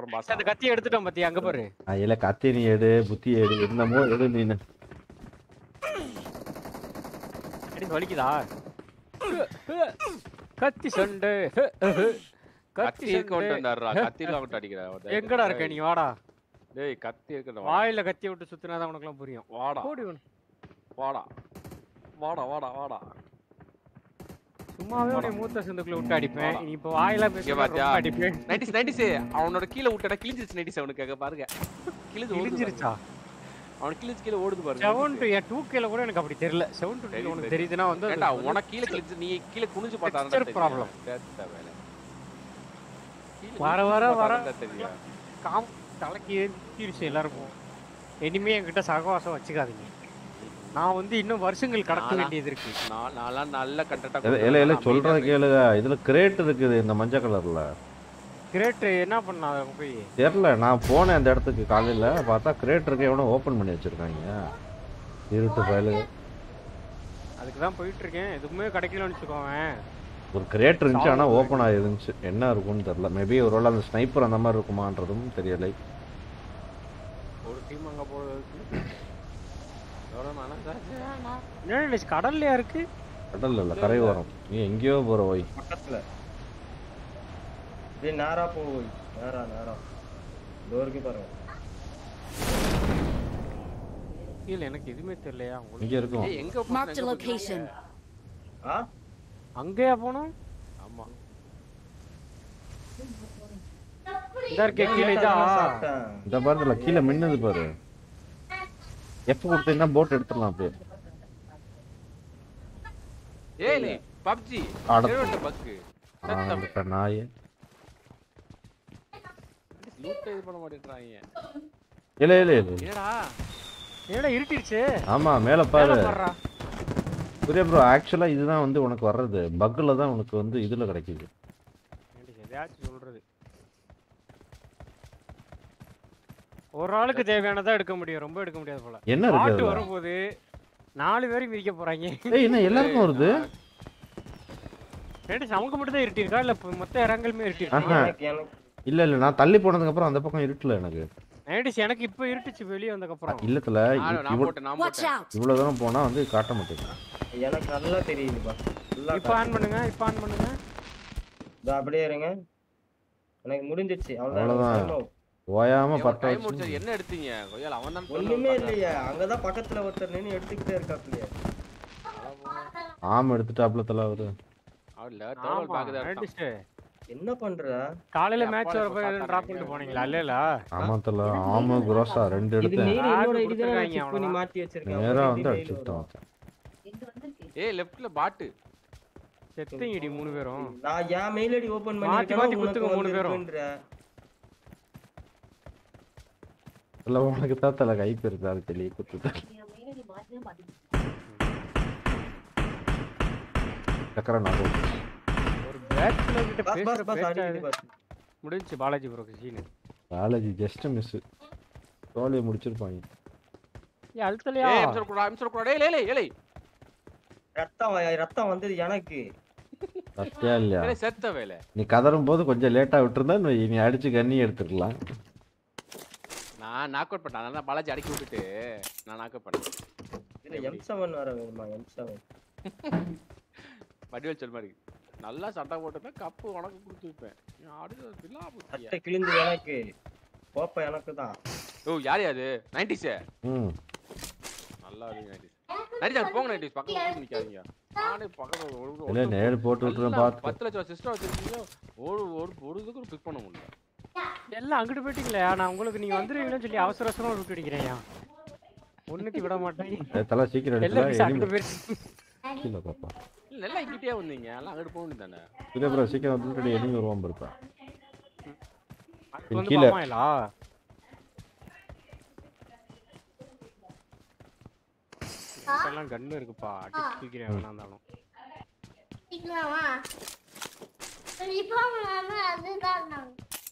அப்புறம் பாஸ் அந்த கத்தி எடுத்துட்டோம் பாத்தியா அங்க பாரு இல்ல கத்தி நீ எடு புத்தி எடு என்னமோ எடு நீ அடி வலிக்குதா கத்தி சண்டை கத்தி கத்தி இருக்க சண்டை வந்துட்டாரா கத்தில அவன்ட்ட அடிக்கிறா எங்கடா இருக்க நீ வாடா டேய் கத்தி இருக்கடா வாயில கத்தி விட்டு சுத்தினாதான் உனக்குலாம் புரியும் வாடா ஓடி ஒண்ணு வாடா வாடா வாடா வாடா சும்மாவே உன்னை மூத்த சந்துக்குள்ள விட்டு அடிப்பேன் நீ இப்ப வாயில இங்க பேசி பாத்தியா அடிப்பேன் நைன்டிஸ் நைன்டிஸ் அவனோட கீழ விட்டடா கிழிஞ்சிருச்சு நைன்டிஸ் அவனுக்கு அங்க பாருங்க கிழிஞ்சு ஓடுது கிழிஞ்சிருச்சா அவன் கிழிஞ்சு கீழ ஓடுது பாருங்க செவன் டு என் டூ கேல கூட எனக்கு அப்படி தெரியல செவன் டு தெரியும், உனக்கு தெரியும். தெரியுதுன்னா வந்து அது ஏண்டா வந்து உனக்கு கீழ கிழிஞ்சு நீ கீழ குனிஞ்சு Texture பார்த்தா problem. வர, வர வர, வர வர. வர தெரியும் காம் தலைக்கு ஏறிடுச்சு எல்லாருக்கும் இனிமே என்கிட்ட சகவாசம் வச்சுக்காதீங்க நான் வந்து இன்னும் வருஷங்கள் கடக்க நானா? வேண்டியது இருக்கு நான் நான்லாம் நல்ல கண்டென்ட்டா இல்ல இல்ல சொல்றத கேளுங்க இதுல கிரேட் இருக்குது இந்த மஞ்சள் கலர்ல கிரேட் என்ன பண்ண அதை போய் தெரியல நான் போனேன் அந்த இடத்துக்கு காலையில பார்த்தா கிரேட் இருக்கு எவனோ ஓபன் பண்ணி வச்சிருக்காங்க இருட்டு ஃபைலு அதுக்கு தான் போயிட்டு இருக்கேன் எதுவுமே கிடைக்கலன்னு வச்சுக்கோங்க ஒரு கிரேட் இருந்துச்சு ஆனா ஓபன் ஆயிருந்துச்சு என்ன இருக்கும்னு தெரியல மேபி ஒருவேளை அந்த ஸ்னைப்பர் அந்த மாதிரி இருக்குமான்றதும் தெரியலை ஒரு டீம் அங்க போறதுக்கு எவ்வளவு மனசாச்சு என்ன கடல்லையா இருக்கு கடல்ல இல்ல கரை ஓரம் நீ எங்கேயோ போற போய் பக்கத்துல டேய் நேரா போ போய் நேரா நேரா டோருக்கு பாருங்க இல்ல எனக்கு எதுவுமே தெரியலையா உங்களுக்கு இங்க இருக்கும் ஏய் எங்க Marked a location. ஆ அங்கேயா போனோம் ஆமா இந்த இருக்கே கீழே இதா சாப்பிட்டேன் இந்த பாருல கீழே மின்னது பாரு எப்ப கொடுத்தீங்கன்னா போட் எடுத்துடலாம் அப்படியே ஏய் நீ பப்ஜி அட கேரோட்ட பக்கு ஆ, நாய் லூட் இது பண்ண மாட்டேன்றாங்க இல்ல இல்ல இல்ல என்னடா என்னடா இருட்டிடுச்சு ஆமா மேல பாரு மேல பாருடா. சூர்யா ப்ரோ ஆக்சுவலா இதுதான் வந்து உனக்கு வர்றது பக்ல தான் உனக்கு வந்து இதுல கிடைக்குது ஏன்டி, எதையாச்சும் சொல்றது ஒரு ஆளுக்கு தேவையானதா எடுக்க முடியும் ரொம்ப எடுக்க முடியாது போல என்ன இருக்கு பாட்டு அதுல? வரும்போது நாலு பேரும் மிதிக்க போறாங்க ஏய் என்ன எல்லாருக்கும் வருது ரெண்டு நமக்கு மட்டும் தான் இருட்டிருக்கா இல்ல இப்ப மொத்த இடங்களுமே இருட்டிருக்கா ஆஹா. எனக்கு எனக்கு இல்ல இல்ல நான் தள்ளி போனதுக்கு அப்புறம் அந்த பக்கம் இருட்டுல எனக்கு நைடிஸ் எனக்கு இப்ப இருட்டுச்சு வெளியே வந்ததுக்கு அப்புறம் இல்லத்துல நான் நான் இவ்வளவு போட்டேன் நான் Watch போட்டேன் out! இவ்வளவு தூரம் போனா வந்து காட்ட மாட்டேங்குது எனக்கு நல்லா தெரியுதுப்பா நல்லா இப்ப ஆன் பண்ணுங்க இப்ப ஆன் பண்ணுங்க இதோ அப்படியே இருங்க எனக்கு முடிஞ்சிருச்சு அவ்வளவுதான். அவ்வளவுதான் ஓயாம பட்ட டைம் வச்சு முடிச்சது என்ன எடுத்தீங்க கொய்யால அவன் தான் ஒண்ணுமே இல்லையே அங்கதான் பக்கத்துல ஒருத்தர் நின்னு எடுத்துக்கிட்டே இருக்காப்லையே ஆம் எடுத்துட்டாப்ல தல அவரு அவர்ல தோல் ஆமா பாக்குதா நைடிஸ் என்ன பண்ற காலையில அப்பா மேட்ச் இப்ப வரப்ப பார்த்தாங்க. டிராப் பண்ணிட்டு போனீங்களா இல்லல ஆமா தல ஆமா குரோசா ரெண்டு இது எடுத்தேன் மெயில் என்னோட ஆர்டர் ஐடி தான் கொடுத்திருக்காங்க செக் பண்ணி அவ்வளவுதான். மாத்தி வச்சிருக்கேன் நேரா உங்க வந்து ID mail அடிச்சுட்டான் வரும். ஏய் லெஃப்ட்ல பாட்டு செத்தீங்கடி மூணு பேரும் நான் என் மெயில் ஐடி ஓபன் மாத்தி பண்ணிருக்கேன் மாத்தி உனக்கு குத்துங்க மூணு பேரும். வந்திருக்குன்ற இல்ல உனக்கு தான் தல கை பெருசா அது தெளிய குத்துது சக்கர நான் ஒரு பேட்ச்ல கிட்ட பாஸ் பாஸ் பாஸ் பேச அடிக்குது பாஸ் முடிஞ்சு பாலாஜி ப்ரோக்கு சீன் காலேஜ் ஜஸ்ட் மிஸ் தோலியை முடிச்சிருப்பாங்க ஏ அழுத்தலையா ஏய் எம்சர் கூட எம்சர் கூட ஏய் ஏய் ஏய் ரத்தம் வ- ரத்தம் வந்தது எனக்கு சத்தியா இல்லையா ஏய் செத்த வேலை நீ கதறும் போது கொஞ்சம் லேட்டா விட்டுருந்தா நீ- நீ அடிச்சு கண்ணி எடுத்துக்கலாம் நான் நாக் அவுட் பண்ணேன் நான் பாலாஜி அடக்கி விட்டுட்டு நான் நாக் அவுட் பண்ணேன் இதுல எம் செவன் வர வேணுமா எம் செவன் வடிவேல் சொல் மாதிரி நல்லா சட்டை போட்டுப்பேன் கப்பு உனக்கு கொடுத்து வைப்பேன் நீ அடுத்து விழா புத்தியா. சட்டை கிழிந்து எனக்கு கோப்பை எனக்கு தான் ஓ யார் யாரு நைன்டிஸே ம் நல்லா இருக்கு நைன்டிஸ் நைன்டிஸ் போங்க நைன்டிஸ் பக்கத்துல வந்து நிக்காதீங்க நானே பக்கத்துல ஒரு- ஒரு- இல்ல ஒரு- நேரு போட்டு விட்டுருவேன் நல்லா பார்த்து பத்து லட்சம் சிஸ்டம் வச்சிருக்கீங்க ஒரு ஒரு ஒரு இதுக்கு பிக் பண்ண முடியல எல்லாம் அங்கிட்டு போயிட்டீங்களா நான் உங்களுக்கு நீங்க வந்துருவீங்கன்னு சொல்லி அவசர அவசரமா விட்டு அடிக்கிறேன் ஒண்ணுத்தி விட மாட்டேன் ஏய், தல சீக்கிரம் எல்லாம் எடுத்துல பிசா அங்கிட்டு போயிடுச்சு கீழே பாப்பா இல்ல நல்லா இங்கிட்டே வந்தீங்க எல்லாம் அங்கிட்டு போக வேண்டியதானே இதே ப்ரோ சீக்கிரம் வந்துட்டு எனிமி வருவான் இருப்பேன் அது வந்து கீழே. பாமாயிலா எல்லாம் கன்னு இருக்குப்பா அடிச்சு தூக்கிறேன் வேணா இருந்தாலும் சீக்கிரமா இப்போ மாமா அதுதான் நான்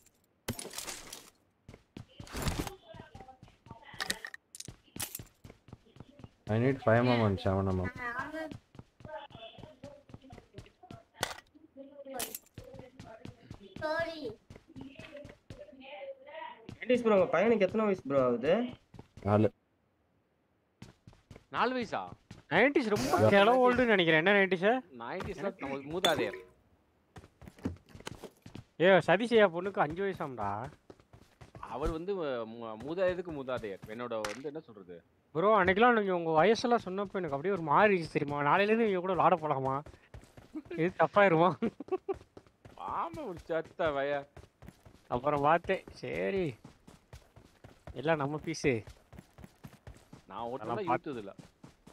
I need five M M and seven M M sorry nineties bro உங்க பையனுக்கு எத்தனை வயசு ப்ரோ ஆகுது நாலு நாலு வயசா நைன்டிஸ் ரொம்ப கிளவு ஓல்டுன்னு நினைக்கிறேன் என்ன நைன்டிஸ் நைன்டிஸ்ல நம்மளுக்கு மூதாதையர் ஏ சதீஷையா பொண்ணுக்கு அஞ்சு வயசாம்டா அவர் வந்து மு- மூதாதையருக்கு மூதாதையர் என்னோட வந்து என்ன சொல்றது ப்ரோ அன்னைக்கெல்லாம் நீங்கள் உங்கள் வயசெல்லாம் சொன்னப்போ எனக்கு அப்படியே ஒரு மாறி இருந்துச்சு தெரியுமா நாளையிலேருந்து இவங்க கூட விளாட போகலாமா இது தப்பாயிருமா ஆமா ஒரு சத்த வய அப்புறம் பார்த்தேன் சரி எல்லாம் நம்ம பீஸு நான் ஒருத்தர் அதெல்லாம் யூத்து இல்ல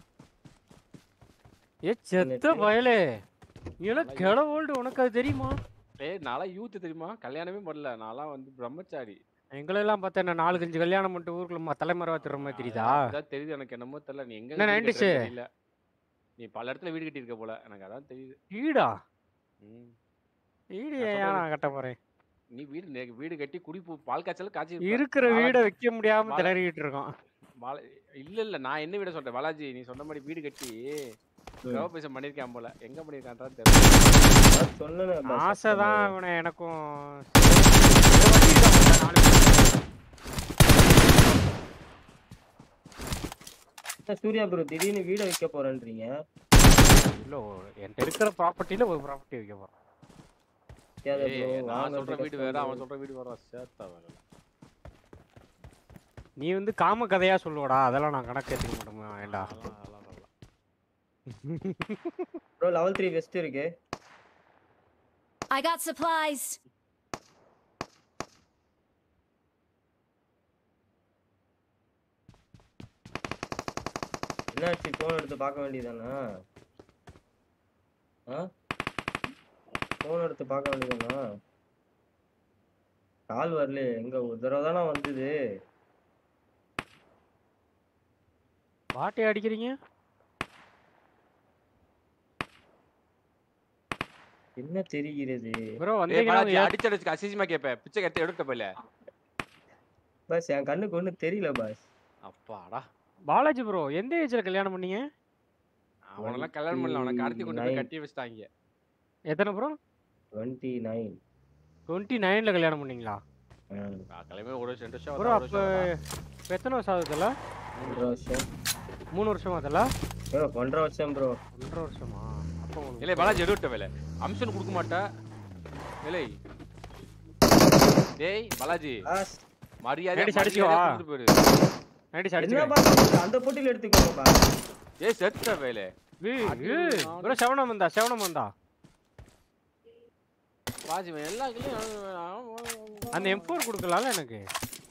ஏ செத்த பயலே இதெல்லாம் கிள ஓல்டு உனக்கு அது தெரியுமா ஏய் நான்லாம் யூத் தெரியுமா கல்யாணமே பண்ணல நான்லாம் வந்து பிரம்மச்சாரி எங்களெல்லாம் பார்த்தா என்ன நாலு அஞ்சு கல்யாணம் பண்ணிட்டு ஊருக்குள்ள ம- தலைமறைவா திருற மாதிரி தெரியுதா அதான் தெரியுது எனக்கு என்னமோ தெரியல நீ எங்க என்ன வீடு 90s? கட்டுறேன்னு தெரியல நீ பல இடத்துல வீடு கட்டியிருக்க போல எனக்கு அதான் தெரியுது வீடா ம். வீடு நான் ஏன் சொல்றது- நான் கட்ட போறேன் நீ வீடு நே- வீடு கட்டி குடி போ- பால் காய்ச்சல் காய்ச்சி இருக்கிற வீடை வைக்க முடியாம வாழ- திளறிக்கிட்டு இருக்கோம் பால இல்ல இல்ல நான் என்ன வீட சொல்றேன் பாலாஜி நீ சொன்ன மாதிரி வீடு கட்டி கவபேசம் பண்ணிருக்கான் போல எங்க பண்ணிருக்கான்றான்னு தெரியல சொன்னேன் ஆசைதான் இவனை எனக்கும் சூர்யா ப்ரோ திடீர்னு வீட வைக்க போறேன்றீங்க இல்ல ஒரு- என்கிட்ட இருக்கிற ப்ராப்பர்ட்டில ஒரு ப்ராப்பர்ட்டி வைக்க போறோம் கேத ஏய், bro, நான் வாங்குறது சொல்ற வீடு கஷ்டம் வேற bro. அவன் சொல்ற வீடு வேற சேர்த்தா வேற நீ வந்து காம கதையா சொல்லுவடா அதெல்லாம் நான் கணக்கு எடுத்துக்க மாட்டோமா ஏண்டா அதெல்லாம் அதெல்லாம் வரல. ப்ரோ லெவல் த்ரீ வெஸ்ட் இருக்கு I got supplies. என்னாச்சு போன் எடுத்து பார்க்க வேண்டியதானா ஆ போன் எடுத்து பார்க்க வேண்டியதானா கால் வரல எங்க ஒரு தடவை தானே வந்தது பாட்டை அடிக்கிறீங்க என்ன தெரிகிறது ப்ரோ ஏய், வந்தீங்கன்னா பாலாஜி, ஏ- அடிச்சு அடிச்சு அசிங்கமா கேப்பேன் பிச்சை கட்டி எடுக்க போயில பஸ் என் கண்ணுக்கு ஒண்ணும் தெரியல பாஸ் அப்பாடா பாலாஜி ப்ரோ எந்த ஏஜ்ல கல்யாணம் பண்ணீங்க அவனெல்லாம் கல்யாணம் பண்ணல அவனை கடத்தி கொண்டு போய் 29. கட்டி வச்சிட்டாங்க எத்தனை ப்ரோ டுவெண்ட்டி நைன் டுவெண்ட்டி நைன்ல கல்யாணம் பண்ணீங்களா நான் கிளம்பி ஒரு வருஷம் ரெண்டு வருஷம் ப்ரோ ஒரு அப்போ வருஷம் இப்ப எத்தனை வருஷம் ஆகுதுல்ல ஒன்றரை வருஷம் மூணு வருஷம் ஆகுதுல்ல ப்ரோ ஒன்றரை வருஷம் ப்ரோ ஒன்றரை வருஷமா அப்போ உங்களுக்கு இல்லை பாலாஜி எடுவிட்ட வேலை அம்சன் கொடுக்க மாட்டா இல்லை டேய் பாலாஜி பாஸ் மரியாதை அடிச்சு அடிச்சுக்கவா? போயிரு நைன்டி என்ன அடிச்சு பாஸ் அந்த போட்டியில எடுத்துக்கோங்க பாஸ் ஏய் செத்த வேலை ப்ரோ செவனம் வந்தா செவனம் வந்தா பாஜி இவன் எல்லா கிளையும் அந்த எம் ஃபோர் கொடுக்கலாம்ல எனக்கு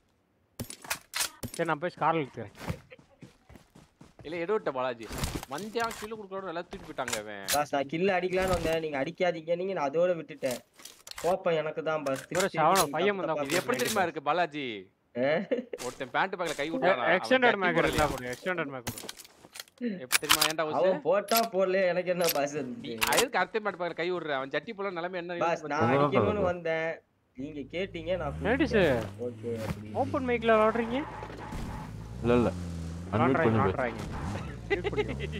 சரி நான் போய் ஸ்கார்ல எடுத்துக்கிறேன் இல்லை எடுவிட்ட பாலாஜி மந்தியா கீழே கொடுக்கறோட எல்லாம் தூக்கி போயிட்டாங்க அவன் பாஸ் நான் கில்ல அடிக்கலாம்னு வந்தேன் நீங்க அடிக்காதீங்க நீங்க நான் அதோட விட்டுட்டேன் கோப்பம் எனக்கு தான் பாஸ் ப்ரோ செவனம் பையன் வந்தா இது எப்படி தெரியுமா இருக்கு பாலாஜி ஒருத்தன் பேண்ட் பேக்ல கை விட்டான் எக்ஸ்டெண்டட் மேக் இருந்தா கொடு எக்ஸ்டெண்டட் மேக் கொடு எப்படி தெரியுமா ஏன்டா வச்சு அவன் போட்டா போடல எனக்கு என்ன பாஸ் அதுக்கு அர்த்தம் பேண்ட் பேக்ல கை விடுற அவன் சட்டி போல நிலைமை என்ன பாஸ் நான் அதான் அடிக்கணும்னு சொல்றது. வந்தேன் நீங்க கேட்டீங்க நான் நைன்டி சார் ஓகே அப்படி ஓப்பன் மைக்ல விளாடுறீங்க இல்ல இல்ல அன்மியூட் விளாடுறாங்க பண்ணி போய் விளாடுறாங்க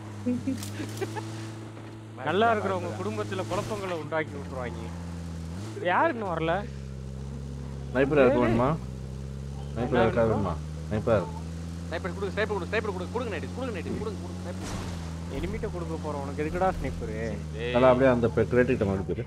நல்லா இருக்கிறவங்க குடும்பத்துல குழப்பங்களை உண்டாக்கி விட்டுருவாங்க யாரு இன்னும் வரல ஸ்னைப்பர் இருக்க வேணுமா ஸ்னைப்பர் என்ன இருக்கா வேணுமா? வேணுமா ஸ்னைப்பர் ஸ்னைப்பர் கொடுங்க ஸ்னைப்பர் கொடுங்க ஸ்னைப்பர் கொடுங்க கொடுங்க நைட்டு கொடுங்க நைட்டு கொடுங்க கொடுங்க ஸ்னைப்பர் எனிமிட்ட கொடுக்க போறோம் உனக்கு எதுக்குடா ஸ்னைப்பரு நல்லா அப்படியே அந்த கிரெடிட் மாதிரி போயிரு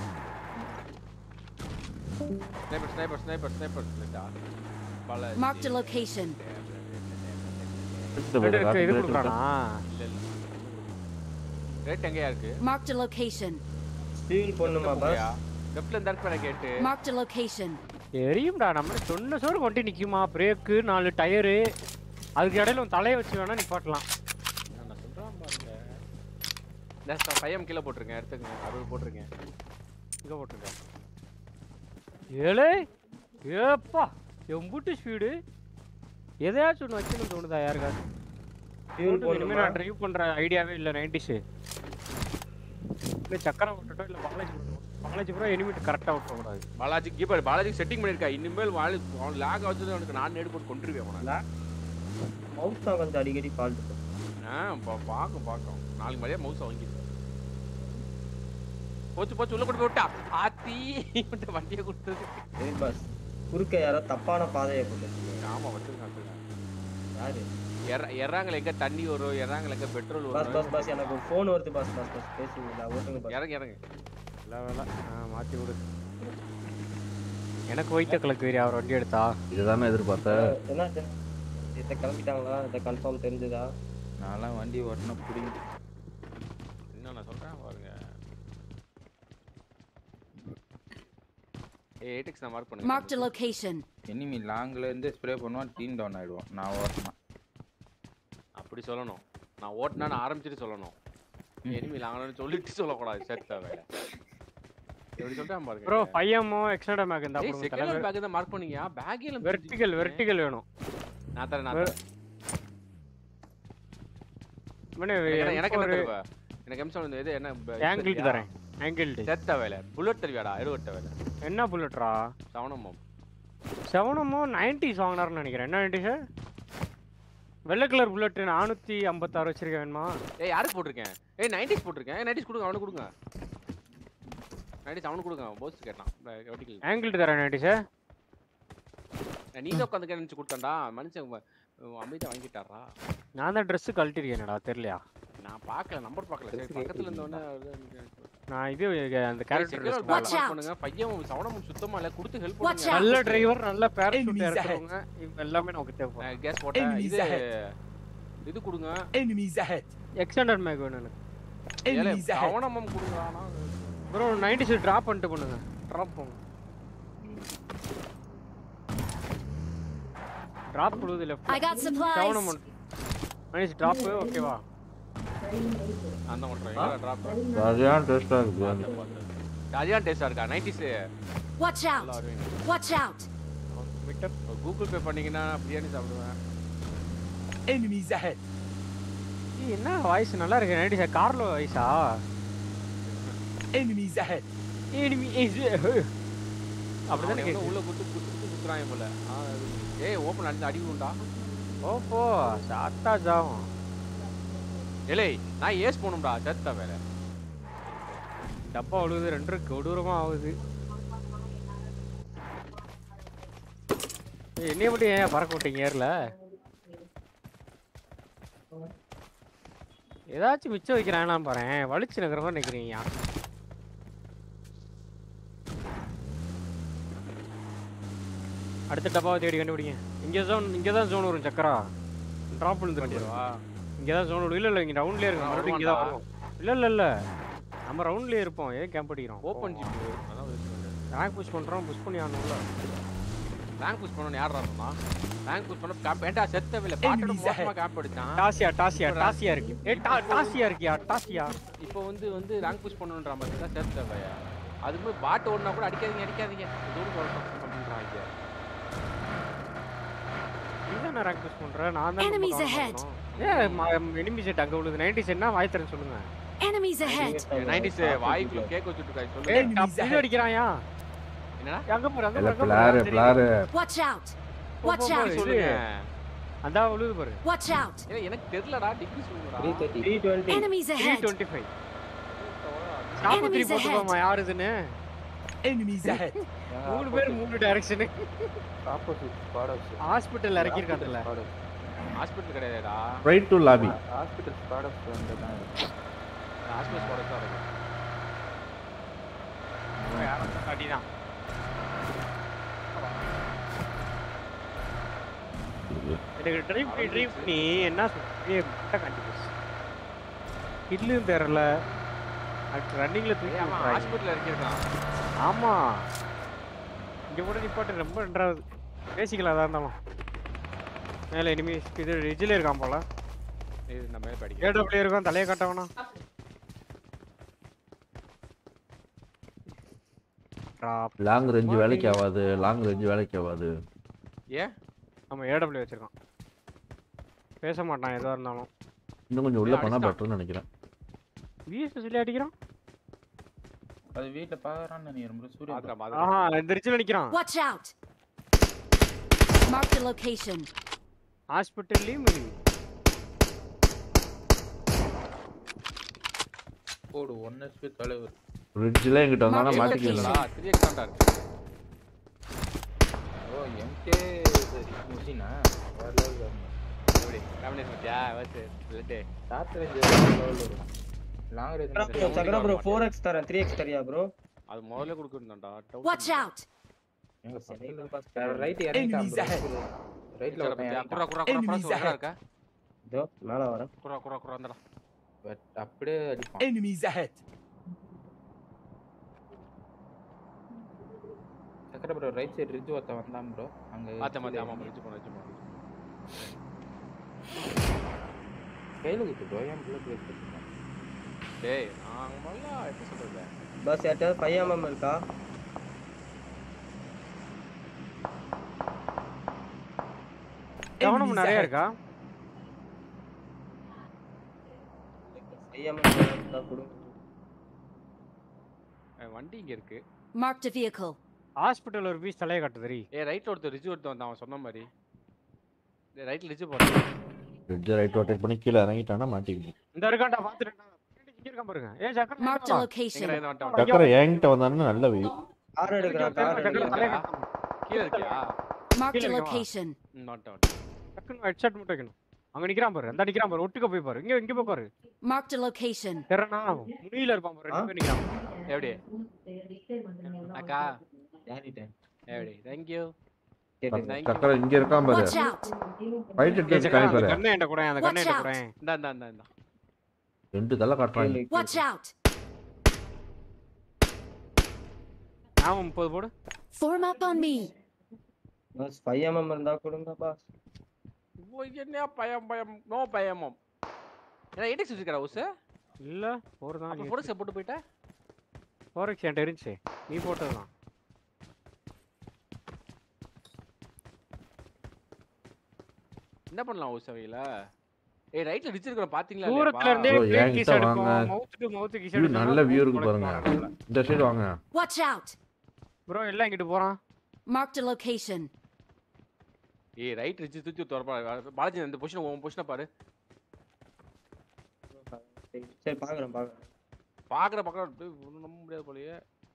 ஸ்னைப்பர் ஸ்னைப்பர் ஸ்னைப்பர் ஸ்னைப்பர் இல்லடா Balaji Marked a location. Credit போயிரு இது கிரெடிட் கொடுக்குறானா இல்ல இல்ல ரேட் எங்கயா இருக்கு Marked a location. ஸ்டீல் பண்ணுமா பாஸ் லெஃப்ட்ல இருந்தா இருக்கு கேட்டு Marked a location. தெரியும்டா நம்ம சொன்ன சோறு கொண்டு நிக்குமா பிரேக்கு நாலு டயரு அதுக்கு இடையில உன் தலையை வச்சு வேணா நிப்பாட்டலாம் நான் சொல்றேன் பாருங்க இந்த பையம் கீழே போட்டிருக்கேன் எடுத்துங்க அறுபது போட்டிருக்கேன் இங்க போட்டுருக்க ஏழே ஏப்பா எம்புட்டு ஸ்பீடு எதையாச்சும் ஒன்று வச்சுன்னு தோணுதா யாருக்காவது ஃபியூல் இனிமே போடணுமா நான் ட்ரைவ் பண்ற ஐடியாவே இல்லை நைன்டிஸு இல்லை சக்கரம் விட்டுட்டோம் இல்லை பாலாஜி விட்டுட்டோம் பாலாஜி பூரா எனிமிட்டு கரெக்டாக விட்டுறக்கூடாது பாலாஜி கீப்பர் பாலாஜி செட்டிங் பண்ணிருக்கா இனிமேல் வாழ அவன் லாக் ஆகுது அவனுக்கு நான் நேடு போட்டு கொண்டுருவேன் அவனை மவுஸ் தான் கொஞ்சம் அடிக்கடி ஃபால்ட் ஆ பா- பார்க்கும் பார்க்கும் நாளைக்கு மாதிரியே மவுஸ் வாங்கிடு போச்சு போச்சு உள்ள கொண்டு போய் விட்டா ஆத்தி இவன்ட்ட வண்டியை கொடுத்தது சரி பாஸ் குறுக்க யாரோ தப்பான பாதையை போட்டு ஆமா வச்சிருக்கான் வச்சிருக்கான். யாரு எற- எறாங்கல எங்க தண்ணி வரும் எறாங்கல எங்க பெட்ரோல் பாஸ் வரும் பாஸ் பாஸ் எனக்கு ஒரு ஃபோன் வருது பாஸ் பாஸ் பாஸ் பேசுவீங்களா ஓட்டுங்க பாஸ் இறங்க இறங்க இல்லை வேலை ஆ மாற்றி விடு எனக்கு வைத்த கலக்கு வேறு அவர் வண்டி எடுத்தா இதுதானே எதிர்பார்த்த என்ன இதை கிளம்பிட்டாங்களா இதை கன்ஃபார்ம் தெரிஞ்சுதா நான்லாம் வண்டி ஓட்டினா பிடிக்கும் என்ன நான் சொல்றேன் பாருங்க ஏ எயிட்டிக்ஸ் நான் மார்க் பண்ணுங்க Marked a location. எனிமி லாங்ல இருந்து ஸ்ப்ரே பண்ணுவான் டீம் டவுன் ஆயிடுவான் நான் ஓட்டினா அப்படி சொல்லணும் நான் ஓட்டினா நான் ஆரம்பிச்சுட்டு சொல்லணும் எனிமி லாங்கன்னு சொல்லிட்டு சொல்லக்கூடாது செத்த வேலை எப்படி சொல்றேன் பாருங்க ப்ரோ பையமோ எக்ஸ்ட்ரா மேக் இருந்தா ஏய் போடுங்க செகண்ட் தலைவர் பேக் தான் மார்க் பண்ணீங்க பேக் இல்ல வெர்டிகல் வெர்டிகல் வேணும் நான் தரேன் நான் Ver- தரேன் இவனே எனக்கு- எனக்கு என்ன M4 தருவ எனக்கு எம் செவன் இது என்ன ப- இது ஆங்கிள் தருவியா? தரேன் ஆங்கிள் செத்த வேலை புல்லட் தருவியாடா எடுவட்ட வேலை என்ன புல்லட்ரா சவனமம் செவனமோ நைன்டிஸ் வாங்கினாருன்னு நினைக்கிறேன் என்ன நைன்டிஸ் வெள்ளை கலர் புல்லட் நானூற்றி ஐம்பத்தாறு வச்சிருக்கேன் வேணுமா ஏய் யாருக்கு போட்டிருக்கேன் ஏய் நைன்டிஸ் போட்டிருக்கேன் நைன்டிஸ் கொடுங்க அவனுக்கு கொடுங்க நைன்டிஸ் அவனுக்கு கொடுங்க போஸ் கேட்டான் வெட்டிக்கல் ஆங்கிள் தரேன் நைன்டிஸ் நீ தான் உட்காந்து நினைச்சு கொடுத்தான்டா மனுஷன் வ- அமைதியா வாங்கிட்டாரா நான் தான் ட்ரெஸ்ஸு கழட்டிருக்கேனடா தெரியலையா நான் பார்க்கல நம்பர் பார்க்கல சரி பக்கத்துல இருந்தவனே நான் இது அந்த கேரக்டர் ட்ரெஸ் Watch out. பண்ணுங்க பையன் சவனமும் சுத்தமா இல்ல கொடுத்து ஹெல்ப் Watch பண்ணுங்க out. நல்ல டிரைவர் நல்ல பேரஷூட் இறக்குறவங்க இவங்க எல்லாமே நமக்கு தேவை நான் கேஸ் போட்டேன் இது இது கொடுங்க எக்ஸ்டெண்டட் மேக் வேணும் எனக்கு ஏலே, சவனமம் கொடுங்க ஆனா ப்ரோ நைன்டிஸ் ட்ராப் பண்ணிட்டு பண்ணுங்க ட்ராப் போங்க ட்ராப் கொடுது லெஃப்ட் I got supplies. செவனம் நைன்டிஸ் ட்ராப் ஓகேவா அந்த மட்டும் எங்க டிராப் சரியான டேஸ்டா இருக்கு சரியான டேஸ்டா இருக்கா நைன்டிஸ் Watch நல்லா out! வருவீங்க Watch out! Meter Google Pay பண்ணீங்கன்னா பிரியாணி சாப்பிடுவேன் என்ன வாய்ஸ் நல்லா இருக்கு நைன்டிஸ் கார்ல வாய்ஸா எனிமி அப்படிதான் அவனை எவனோ கேக்குது உள்ள குத்து குத்து குத்து குத்துறாங்க போல ஆ, அது- ஏய் ஓப்பன் அடிச்சு அடி உண்டா ஓப்போ சாத்தா ஜாவும் ஏலே நான் ஏஸ் போகணும்டா செத்த வேலை டப்பா விழுகுது ரெண்டு கொடூரமா ஆகுது ஏய், என்னைய மட்டும் ஏன் பறக்க விட்டீங்க ஏர்ல ஏதாச்சும் மிச்சம் வைக்கிறானா பாரு வலிச்சு நகர மாதிரி நிக்கிறீங்க அடுத்த டப்பாவை தேடி கண்டுபிடிங்க இங்கே ஜோன் இங்கே தான் ஜோன் வரும் சக்கரா ட்ராப் விழுந்துருக்கு வா இங்கே தான் ஜோன் இல்லை இல்லை இங்கே ரவுண்ட்லேயே இருக்கு நான் மறுபடியும் இங்கே தான் வருவான்டா. வரும் இல்லை இல்லை இல்லை நம்ம ரவுண்ட்லேயே இருப்போம் ஏன் கேம்ப் அடிக்கிறோம் ஓப்பன் ஜிப் அதான் ரேங்க் புஷ் பண்ணுறோம் புஷ் பண்ணி ஆகணும்ல ரேங்க் புஷ் பண்ணணும் யாரா சொன்னா ரேங்க் புஷ் பண்ண கேம்ப் ஏன்டா செத்த வேலை பாட்டோட மோசமா கேம்ப் அடிச்சான் டாசியா டாசியா டாசியா இருக்கு ஏ டா- டாசியா இருக்கியா டாசியா இப்போ வந்து வந்து ரேங்க் புஷ் பண்ணணுன்ற மாதிரி தான் செத்த வேலை அதுக்கு போய் பாட்டு ஓடினா கூட அடிக்காதீங்க அடிக்காதீங்க தூரம் போறோம் அப்படின்றாங்க நீதான் ரேங்க் புஷ் பண்ற நான் தான் Enemies ahead. ஏ எனிமி செட் அங்க விழுது 90 செட்னா வாய் தரேன் சொல்லுங்க Enemies ahead! நைன்டிஸ் வாய்க்குள்ள கேக் வச்சுட்டு இருக்காங்க சொல்லு ஏய் டப்பு அடிக்கிறாயா என்னடா அங்க பாரு அங்க இல்ல பாரு, அங்க பாரு, பிளாரு தெரியுது. பிளாரு Watch out! போ, Watch போ, போ, out! இது. சொல்லுங்க அதான் விழுது பாரு Watch out! ஏய், எனக்கு தெரியலடா டிகிரி சொல்லுடா three thirty three twenty Enemies ahead! 325 stop three Enemies போட்டுக்கோமா யார் இதுன்னு மூணு பேர் மூணு direction opposite squad house hospital இறக்கிருக்காங்கல்ல ஹாஸ்பிட்டல் கிடையாதுடா right to lobby hospital squad house வந்து தான் ஹாஸ்பிட்டல் போறது தான் இருக்கும் அடிதான் எனக்கு ட்ரைவ் பண்ணி ட்ரைவ் பண்ணி என்ன சொல்றீங்க முட்டை காண்டி போச்சு கில்லும் தெரியல அடுத்து ரன்னிங்ல ஏய், தூக்கி அவன் விட்டுறாங்க. ஹாஸ்பிட்டல் இறக்கிருக்கான் ஆமா இங்க கூட நிப்பாட்டு ரொம்ப ரெண்டாவது பேசிக்கலாம் அதான் இருந்தாலும் மேல இனிமே இது ரிஜில் இருக்கான் போல இது நம்ம படிக்க ஏடபிள்யூ இருக்கான் தலையை காட்டவனா லாங் ரேஞ்சு வேலைக்கு ஆகாது லாங் ரேஞ்சு வேலைக்கு ஆகாது ஏன் நம்ம ஏடபிள்யூ வச்சிருக்கான் பேச மாட்டான் எதா இருந்தாலும் இன்னும் கொஞ்சம் உள்ள ஏய், போனா அடிச்சிட்டான். பெட்டர்னு நினைக்கிறேன் விஎஸ் சொல்லி அடிக்கிறான் அது வீட்டில் பார்க்குறான்னு நினைக்கிறேன் bro. சூர்யா bro. பாத்துக்கலாம் பாத்துக்கலாம் ஆஹா இந்த ரிஜில் நிக்கிறான் Watch out! Marked a location. ஹாஸ்பிட்டல்லையும் இருக்கு போடு ஒன் எஸ்பி தலைவர் ரிட்ஜில் எங்கிட்ட வந்தானா Mark மாட்டிக்கலாம் location. த்ரீ எக்ஸ் தான்டா இருக்கு ஓ எம்கே முசினா வேற லெவல் வரும் எப்படி காம்பினேஷன் பத்தியா வச்சு இல்லட்டே ஷார்ட் ரேஞ்ச் வேற லெவல் வரும் லாங் ரேஞ்ச் சக்கரா ப்ரோ ஃபோர் எக்ஸ் தரேன் த்ரீ எக்ஸ் தரியா ப்ரோ அது முதல்ல கொடுக்குறதாண்டா Watch out! எங்க பக்கத்துல ரைட் இறங்கிட்டான் ப்ரோ ரைட்ல பத்தியா ஒருத்தன் குறா குறா குறா குறா சொல்றா இருக்கா இதோ மேல வரேன் குறா குறா குறா அந்தடா பட் அப்படியே அடிப்பான் Enemies ahead. சக்கர ப்ரோ ரைட் சைடு ரிட்ஜ் ஒருத்தன் வந்தான் ப்ரோ அங்க மாத்த மாத்த ஆமா முடிச்சு போன வச்சு போன கையில குத்து ப்ரோ ஏன் புல்லட் வேஸ்ட் பண்ணுங்க டேய் நான் முதல்ல எப்படி சொல்றது பஸ் ஏட்ட ஃபைவ் எம்எம் இருக்கா கவனம் Enemies நிறைய ahead. இருக்கா ஃபைவ் எம்எம் இருக்கா கொடுங்க அஹ் வண்டி இங்க இருக்கு Marked a vehicle. ஹாஸ்பிட்டல் ஒரு பீஸ் தலையை காட்டுதுரி ஏ ரைட்ல ஒருத்தர் ரிஜ் ஒருத்தர் வந்தான் அவன் சொன்ன மாதிரி டேய் ரைட்ல ரிஜ் போறான் ரெட் ரைட் ரொட்டேட் பண்ணி கீழே இறங்கிட்டானா மாட்டிக்கணும் இந்த இருக்காண்டா பாத்துட்டேன் இங்க இருக்கான் பாருங்க ஏ சக்கர Marked a எங்க location. இருந்து வந்துட்டான் சக்கரை என்கிட்ட வந்தானே நல்ல வியூ கார் எடுக்கிறா கார் சக்கர எடுக்கிறா தலையை கீழ இருக்கியா Marked a Killer, come on. location. ம் வந்துட்டான் வந்துட்டான். டக்குன்னு ஹெட்ஷாட் மட்டும் வைக்கணும் அங்க நிக்கிறான் பாரு அந்த நிக்கிறான் பாரு ஒட்டுக்க போய் பாரு இங்க இங்க போய் பாரு Marked a location. தெரனா முனியில இருப்பான் பாரு ரெண்டு பேர் நிக்கிறான் எப்படி அக்கா யாரிட்ட எப்படி தேங்க்யூ கேட்டு தேங்க்யூ சக்கரை இங்க இருக்கான் பாரு Watch out! ஃபைட் ஏய், எடுத்து சக்கர, அந்த காணிப்பாரு கண்ணை என்கிட்ட கூட அந்த கண்ணை Watch என்கிட்ட out. கூட இந்தா இந்தா இந்தா இந்தா ரெண்டு தலை காட்டுறாங்க Watch out! ஆமா முப்பது போடு Form up on me. பஸ் ஃபைவ் எம்எம் இருந்தா கொடுங்க பாஸ் ஓ என்ன பயம் பயம் நோ பயமம் ஏன்னா எடிக்ஸ் வச்சிருக்கா ஹவுஸ் இல்ல போர் தான் அப்ப ஃபோட்டோஸ் போட்டு போயிட்டா ஃபோரெக்ஸ் என்கிட்ட இருந்துச்சு நீ போட்டதுதான் என்ன பண்ணலாம் ஹவுஸ் அவையில ஏய் ரைட்ல ரிச் இருக்கிற பாத்தீங்களா தூரத்துல இருந்தே Bro, பிளேன் என்கிட்ட கிஸ் எடுக்கும் வாங்க. Mouth to mouth kiss View எடுக்கும் நல்ல view இருக்கு பாருங்க. இந்த சைடு வாங்க Watch out! ப்ரோ எல்லாம் இங்கிட்டு போறான் Marked a location. ஏய் ரைட் ரிச் தூக்கி தரப்பா பாலாஜி இந்த பொசிஷன் உன் பொசிஷனை பாரு சரி பாக்குறேன் பாக்குறேன் பாக்குற பக்கம் ஒன்றும் நம்ப முடியாது போலயே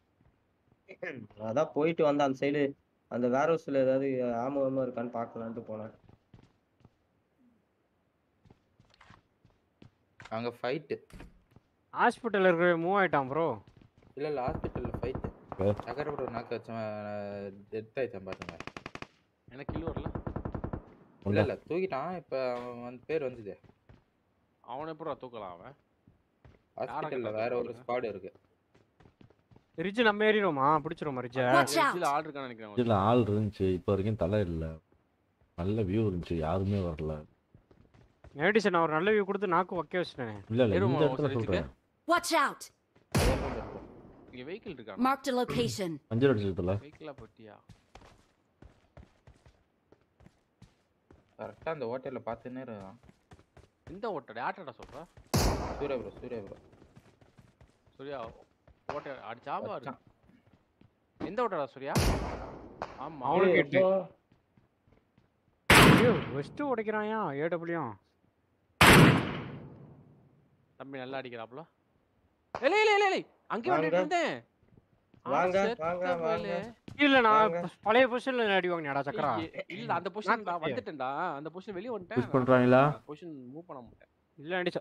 அதான் போயிட்டு வந்தேன் அந்த சைடு அந்த வேர் ஹவுஸ்ல ஏதாவது ஆம ஆம இருக்கான்னு பார்க்கலான்ட்டு போனேன் அங்க ஃபைட் ஹாஸ்பிட்டல் இருக்கிற மூவ் ஆயிட்டான் ப்ரோ இல்ல இல்ல ஹாஸ்பிடல்ல ஃபைட் Eh. சக்கர ப்ரோ நாக்க வச்சவன் டெத் ஆயிட்டான் பாருங்க எனக்கு கில் வரல இல்ல இல்ல தூக்கிட்டான் இப்ப அவன் வந்து பேர் வந்தது அவனை எப்படி தூக்கலாம் அவன் ஹாஸ்பிடல்ல யாரை வேற ஒரு காப்பாத்துறது? ஸ்குவாட் இருக்கு ரிட்ஜ் நம்ம ஏறிடுவோமா பிடிச்சிருவோமா ரிட்ஜ Watch out. ரிட்ஜில் ஆள் இருக்கான்னு நினைக்கிறேன் இதுல ஆள் இருந்துச்சு இப்போ வரைக்கும் தலை இல்ல நல்ல வியூ இருந்துச்சு யாருமே வரல மெடிசன் அவர் நல்ல வியூ கொடுத்து நாக்கு வைக்க வச்சிட்டேன் இல்ல இல்ல ஏறுமா, இந்த இடத்துல ஒரு சொல்றேன் Watch out! இங்க வெஹிக்கிள் இருக்கா Marked a location. அஞ்சு அடிச்சதுல வெஹிக்கிளா போட்டியா கரெக்டா அந்த ஹோட்டல்ல பார்த்துன்னே இருக்கான் இந்த ஓட்டடா யார்ட்டடா சொல்ற சூர்யா ப்ரோ சூர்யா ப்ரோ சூர்யா ஓட்ட அடிச்சா பாரு வச்சான். எந்த ஓட்டடா சூர்யா ஆமா அவனுக்கு ஏய், எட்டு. எப்போ? ஐயோ வெஸ்ட் உடைக்கிறாயா ஏடபிள்யூ தம்பி நல்லா அடிக்கிறாப்ல ஏலே ஏலே ஏலே, ஏலே அங்கே வாங்க. வந்துட்டு இருந்தேன் ஆ, வாங்க, செத்த வாங்க, பயலே. இல்ல நான் வாங்க. பழைய பொசிஷன்ல அடி வாங்கினாடா சக்கரா ஏய், இல்ல அந்த பொசிஷன் நான் வந்துட்டேன்டா அந்த பொசிஷன் வெளிய புஷ் வந்துட்டேன் பண்றாங்களா பொசிஷன் மூவ் பண்ண மாட்டேன் இல்ல அடிச்சா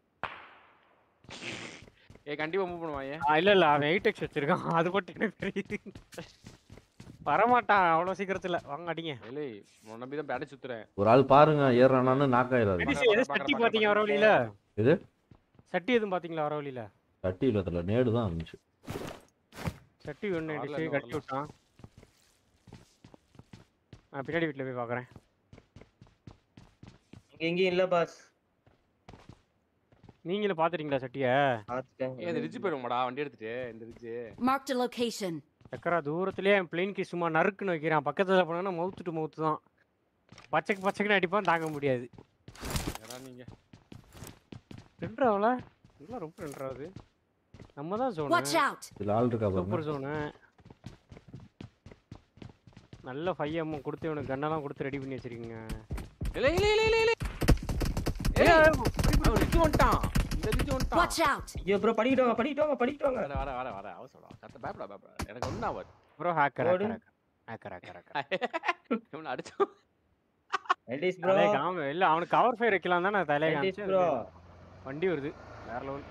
ஏ கண்டிப்பா மூவ் பண்ணுவாயே ஆ, இல்ல இல்ல அவன் எயிட் எக்ஸ் வச்சிருக்கான் அது மட்டும் எனக்கு தெரியுது வரமாட்டான் அவ்வளவு சீக்கிரத்துல வாங்க அடிங்க ஏலே உன்னை நம்பி தான் பேட சுத்துறேன் ஒரு ஆள் பாருங்க ஏறானான்னு நாக்காயிராரு மெடிசன் எது பார்க்கறேன், சட்டி பார்க்கறேன், பாத்தீங்க வர வழியில எது? சட்டி எதுவும் பாத்தீங்களா வர வழியில தட்டி இல்லத்துல நேடு தான் இருந்துச்சு சட்டி ஒண்ணு வரல, அடிச்சு இன்னும் கட்டி வரல. விட்டான் நான் பின்னாடி வீட்டுல போய் பாக்குறேன் இங்க எங்கேயும் இல்ல பாஸ் நீங்களும் பாத்துட்டீங்களா சட்டிய பாத்துட்டேன் ஏ இந்த ரிட்ஜ் போயிடுமாடா வண்டி எடுத்துட்டு இந்த ரிட்ஜ் Marked a location. சக்கரா தூரத்துலயே என் பிளேன்க்கு சும்மா நறுக்குன்னு வைக்கிறான் பக்கத்துல போனா மவுத்து டு மவுத்து தான் பச்சைக்கு பச்சைக்குன்னு அடிப்பான் தாங்க முடியாது ஏடா நீங்க ரெண்டாவல இதெல்லாம் ரொம்ப ரெண்டாவது நம்ம தான் Watch சோனு out! இதுல ஆள் இருக்கா பாருங்க சூப்பர் சோனு நல்ல ஃபைவ் எம் கொடுத்து இவனுக்கு கண்ணெல்லாம் கொடுத்து ரெடி பண்ணி வச்சிருக்கீங்க இல்ல இல்ல இல்ல இல்ல இல்ல ஏய் அவன் ரிட்ஜ் வந்துட்டான் இந்த ரிட்ஜ் வந்துட்டான் Watch out! ஐயோ ப்ரோ படிக்கிட்டு வாங்க படிக்கிட்டு வாங்க படிக்கிட்டு வாங்க வர வர வர வர அவசரம் சத்த பயப்படா பயப்படா எனக்கு ஒன்றும் ஆகாது ப்ரோ ஹேக்கர் ஓடு. ஹேக்கர் அக்கற அக்கற அக்கற இவனை அடிச்சோம் நைன்டிஸ் ப்ரோ தலை காம இல்ல அவனுக்கு கவர் ஃபயர் வைக்கலாம் தான் நான் தலையை நைன்டிஸ் காமிச்சேன் ப்ரோ வண்டி வருது வேற லெவல்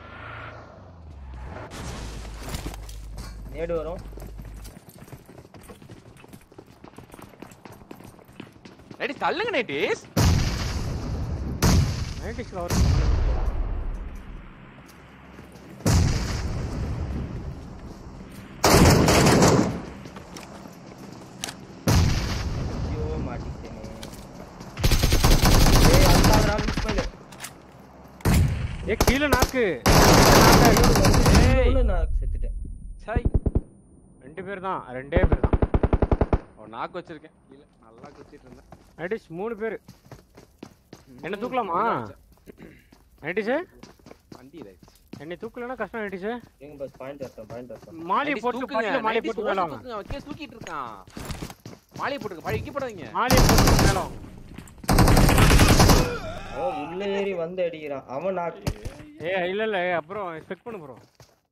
நேடு வரும் நைட்டிஸ் தள்ளுங்க நைட்டிஸ் நைன்டிஸ் கவர் ஐயோ மாட்டிக்கிட்டேனே ஏய் அந்தாடா மிஸ் பண்ணு ஏ கீழ நாக்கு ஏய் நான் செத்துட்டேன் சாய் ரெண்டு பேர் தான் ரெண்டே பேர் தான் ஒரு நாக்கு வச்சிருக்கேன் இல்ல நல்லா குச்சிட்டு இருந்தேன் நைன்டிஸ் மூணு பேர் என்ன தூக்கலாமா நைன்டிஸ் வண்டி ரைட்ஸ் என்னை தூக்கலன்னா கஷ்டம் நைன்டிஸ் எங்க பஸ் பாயிண்ட் வரட்டும் பாயிண்ட் வரட்டும் மாலையை போட்டு பாட்டில மாலையை போட்டு மேலாம் கீழே தூக்கிட்டு இருக்கான் மாலையை போட்டுக்க பழைய இக்கி போடாதீங்க மாலையை போட்டு மேலாம் அவன் உள்ள ஏறி வந்து அடிக்கிறான் அவன் நாக்கு ஏ இல்ல இல்ல ஏய், அப்புறம் செக் பண்ணு ப்ரோ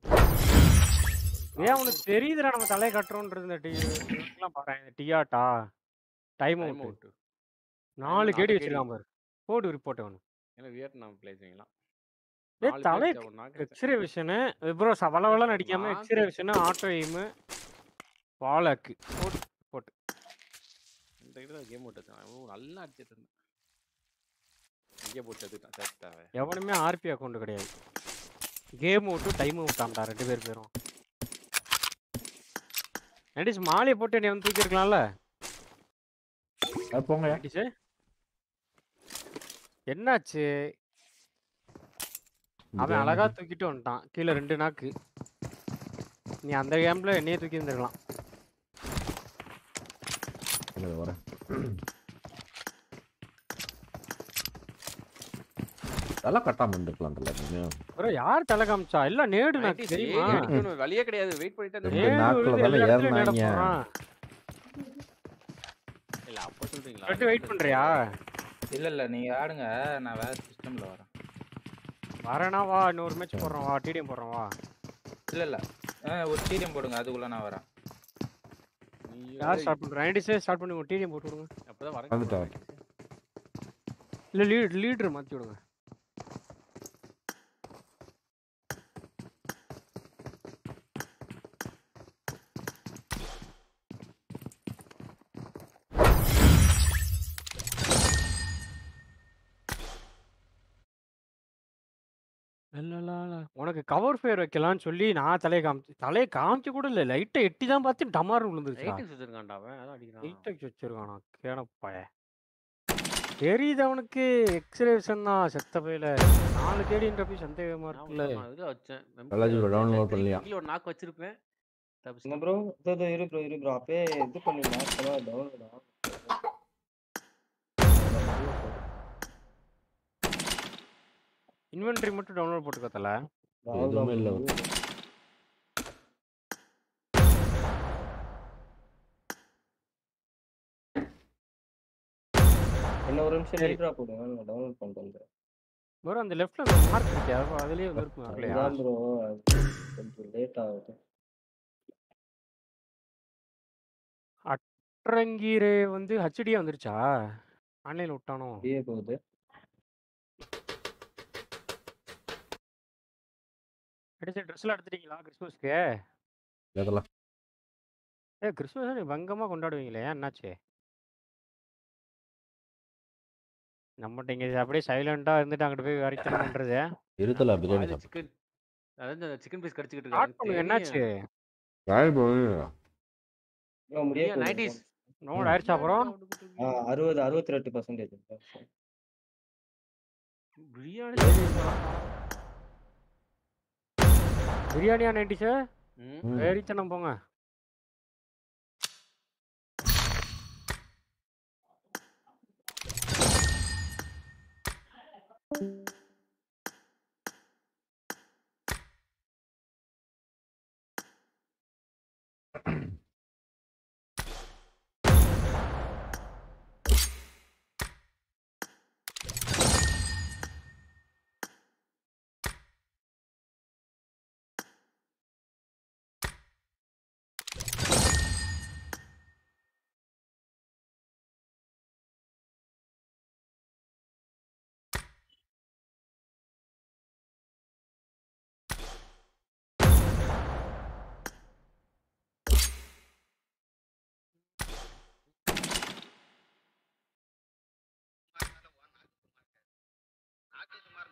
ஏன் உனக்கு தெரியுதுடா நம்ம தலையை கட்டுறோன்றது இந்த டி எல்லாம் பாரு இந்த டியாட்டா டைம் டைம் அவுட் அவுட் நாலு நாலு கேடி கேடி. வச்சிருக்கான் பாரு போடு ரிப்போர்ட் அவனு ஏன்னா வியட்நாம் பிளேஸிங்கலாம் ஏய், தலை எக்ஸ்ரே விஷனு ப்ரோ வள வளன்னு அடிக்காம நான் எக்ஸ்ரே விஷனு ஆட்டோ எய்மு வாலாக்கு போட்டு போட்டு இந்த கிட்ட கேம் ஓட்டுதான் ஓ நல்லா அடிச்சிட்டு இருந்தேன் இங்கே போட்டு எடுத்துட்டான் சேர்த்தாவே எவனுமே ஆர்பி அக்கௌண்ட் கிடையாது கேம் அவுட்டு டைம் அவுட் ஆம்டா ரெண்டு பேர் பேரும் நடிச்சு மாலையை போட்டு நீ வந்து தூக்கியிருக்கலாம்ல அது போங்க நடிச்சு என்னாச்சு அவன் அழகா தூக்கிட்டு வந்துட்டான் கீழே ரெண்டு நாக்கு நீ அந்த கேம்ல என்னையே தூக்கி இருந்திருக்கலாம் இது வரேன் அதெல்லாம் கட்டாம இருந்துக்கலாம் தல நீங்க ப்ரோ யார் தலை காமிச்சா எல்லாம் நேடு நாக்கு 90s தெரியுமா ஏய், அடிக்கணும், வழியே கிடையாது வெயிட் பண்ணிட்டு ரெண்டு நேடு நாக்குல விழுது, தானே எல்லா இடத்துலயும் நேட ஏறுனாங்க. போடுறான். இல்ல அப்ப சொல்றீங்களா கட்டு வெயிட் பண்றியா இல்ல இல்ல நீங்க ஆடுங்க நான் வேற சிஸ்டம்ல வரேன் வரேனா வா இன்னொரு மேட்ச் போடுறோம் வா டிடிஎம் போடுறோம் வா இல்ல இல்ல ஆ, ஒரு ஸ்டீடியம் போடுங்க அதுக்குள்ள நான் வரேன் யார் ஸ்டார்ட் பண்றோம் ஐடிஸே ஸ்டார்ட் பண்ணி டிடிஎம் போட்டு விடுங்க அப்பதான் வரேன் வந்துட்டான். இல்ல லீட் லீடர் மாத்தி விடுங்க லலலால. உனக்கு கவர் ஃபயர் வைக்கலாம்னு சொல்லி நான் தலையை காமிச்சு தலையை காமிச்சு கூட இல்ல லைட்டை எட்டி தான் பார்த்து டமார் விழுந்துருச்சா ரைட்டிங்ஸ் வச்சிருக்கான்டா அவன் அதான் அடிக்கிறான் லைட்டை வச்சிருக்கானா கேனப்பாய தெரியுது அவனுக்கு எக்ஸ்ரேஷன் தான் செத்த பையில நாலு கேடின்ற போய் சந்தேகமா நான் இருக்குல்ல நான் இதுல வச்சேன் College ல download பண்ணலையா? கீழ ஒரு நாக்கு வச்சிருப்பேன் என்ன தப்பிச்சிட்டேன். ப்ரோ இதோ இரு ப்ரோ இரு ப்ரோ அப்பயே இது பண்ணி மாத்தலாம் டவுன்லோட் இன்வென்ட்ரி மட்டும் டவுன்லோட் போட்டுக்கோ தல எதுவுமே இல்ல. என்ன ஒரு நிமிஷம் சரி. லீடரா போடுங்க நான் டவுன்லோட் பண்ணிட்டு வந்துடுறேன் ப்ரோ அந்த லெஃப்ட்ல அந்த மார்க் இருக்கு அது அதுலயே வந்துருக்கும் வரலையா அதுதான் ப்ரோ கொஞ்சம் லேட் ஆகுது அட்ரங்கீரே வந்து ஹச்டியா வந்துருச்சா ஆன்லைன்ல விட்டானோ அப்படியே போகுது கிடைச்ச ட்ரெஸ்லாம் எடுத்துட்டீங்களா கிறிஸ்மஸ்க்கு இதெல்லாம் ஏ கிறிஸ்மஸ் நீ பங்கமா கொண்டாடுவீங்களே ஏன் என்னாச்சு நம்மகிட்ட இங்க அப்படியே சைலண்டா இருந்துட்டு அங்கிட்டு போய் வரைக்கணும் பண்றது இருத்தல பிரியாணி வாயில சாப்பிட்டு சிக்கன் அதாவது அந்த சிக்கன் பீஸ் கடிச்சிக்கிட்டு ஸ்டார்ட் இருக்கான் பண்ணுங்க என்னாச்சு ராய் bro. ப்ரோ முடிய போகுது. நைன்டிஸ் நோட் ஆயிடுச்சா அப்புறம் ஆ, அறுபது அறுபத்தி ரெண்டு பர்சன்டேஜ் பிரியாணி பிரியாணியா நைன்டி சார் ம். ம். வெறித்தனம் போங்க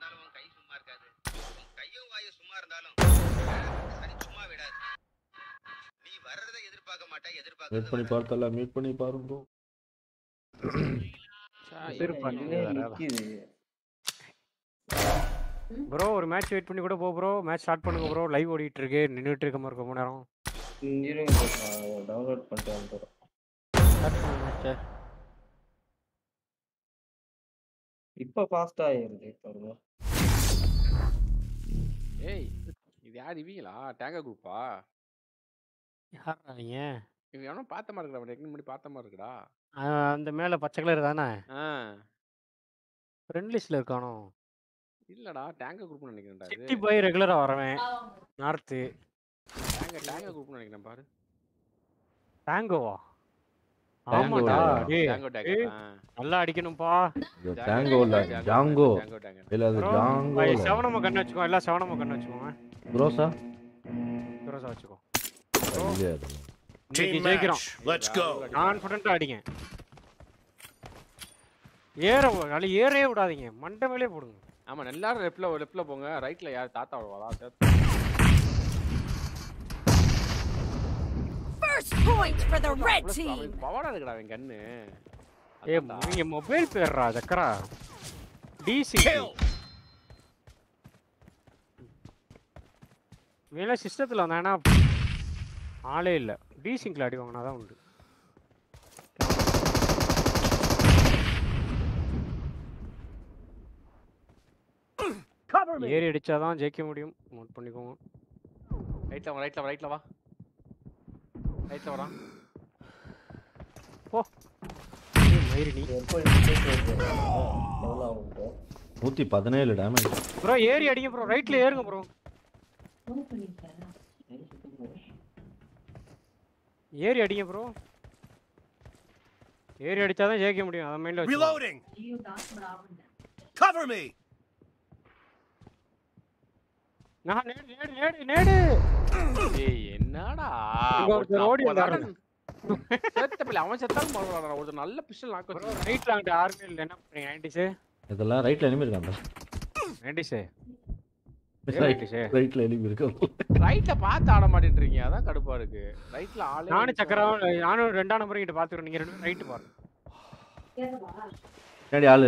பார்த்தாலும் உன் கை சும்மா இருக்காது உன் கையும் வாயும் சும்மா இருந்தாலும் சரி சும்மா விடாது நீ வர்றதை எதிர்பார்க்க மாட்டே வெயிட் எதிர்பார்க்கறது பண்ணி பார்த்தல மீட் பண்ணி பாருங்க எதிர்பார்க்கறது இதுலயே வேற. நிக்குது. ப்ரோ ஒரு மேட்ச் வெயிட் பண்ணி கூட போ ப்ரோ மேட்ச் ஸ்டார்ட் பண்ணுங்க ப்ரோ லைவ் ஓடிட்டு இருக்கு நின்னுட்டு இருக்க மாதிரி ரொம்ப நேரம் இருங்க டவுன்லோட் பண்ணிட்டு வந்துடுறேன் ஸ்டார்ட் பண்ணுங்க மேட்ச் இப்ப ஃபாஸ்ட் ஆயிருது பாருங்க ஏய் இது யார் இவங்களா டேங்கா குரூப்பா யார் அவங்க இவன் எவனோ பார்த்த மாதிரி இருக்கா ரெண்டு முன்னாடி பார்த்த மாதிரி இருக்குடா ஆஹ் அந்த மேல பச்சை கலர் தானே ஆ ஃப்ரெண்ட் லிஸ்ட்ல இருக்கானோ இல்லடா டேங்கா குரூப்னு நினைக்கிறேன்டா இது சிட்டி போய் ரெகுலரா வரவேன் நார்த்து டேங்கா டேங்கா குரூப்னு நினைக்கிறேன் பாரு டேங்கோவா Tango ஆமாடா இல்லையா? டேய் டேங்கோ டேங்கா ஏய், ஆ நல்லா அடிக்கணும்பா இது டேங்கோ இல்ல ஜாங்கோ டேங்கோ டேங்கோ இல்ல அது ப்ரோ ஜாங்கோ இல்ல செவனம கண்ணு வச்சுக்கோ எல்லாம் செவனம கண்ணு வச்சுக்கோங்க ப்ரோஸா க்ரோஸா வச்சுக்கோ இல்லையா அது இன்னைக்கு ஜெயிக்கிறோம் Let's go. கான்ஃபிடென்ட்டா அடிங்க ஏற அது ஏறவே விடாதீங்க மண்டை மேலே போடுங்க ஆமா எல்லாரும் லெஃப்ட்ல லெஃப்ட்ல போங்க ரைட்ல யார் தாத்தா வருவாளா First point for the red team. பவரா இருக்குடா அவன் கண்ணு ஏ அதான்டா. நீங்க மொபைல் பேர்றா சக்கரா டிசி வேலை சிஸ்டத்தில் வந்தாங்கன்னா ஆளே இல்லை டிசிங்கில் அடி வாங்கினா தான் உண்டு ஏறி அடிச்சாதான் ஜெயிக்க முடியும் நோட் பண்ணிக்கோங்க ரைட்ல வா ரைட்ல வா ரைட்ல வா ரைட்ல வரான் ஏய், மயிறு நீ எப்போ எவ்வளோ ஆகும் bro? நூத்தி பதினேழு டேமேஜ் ப்ரோ ஏறி அடிங்க ப்ரோ ரைட்ல ஏறுங்க ப்ரோ ஏறி அடிங்க ப்ரோ ஏறி அடிச்சாதான் ஜெயிக்க முடியும் அதை மைண்ட்ல வச்சு Reloading. Cover me. நான் நேடு நேடு நேடு நேடு ஏய் என்னடா இங்க ஒருத்தர் ஓடி வந்தாரு. செத்த பிள்ளை அவன் செத்தாலும் பரவாயில்லடா ஒரு நல்ல பிஸ்டல் நாக்கு ப்ரோ வச்சு ரைட்ல அங்கிட்ட யாருமே இல்லை என்ன பண்றீங்க நைன்டிஸு இதெல்லாம் ரைட்ல எனிமி இருக்காங்க நைன்டிஸு ரைட் ரைட்ல எனிமி இருக்காங்க ரைட்ல பார்த்து ஆட மாட்டேன்றீங்க அதான் கடுப்பா இருக்கு ரைட்ல ஆளே நானும் இல்ல. சக்கரம் நானும் ரெண்டாம் நம்பர் கிட்ட பாத்துக்கிறேன் நீங்க ரெண்டு ரைட்டு பாருங்க பின்னாடி ஆளு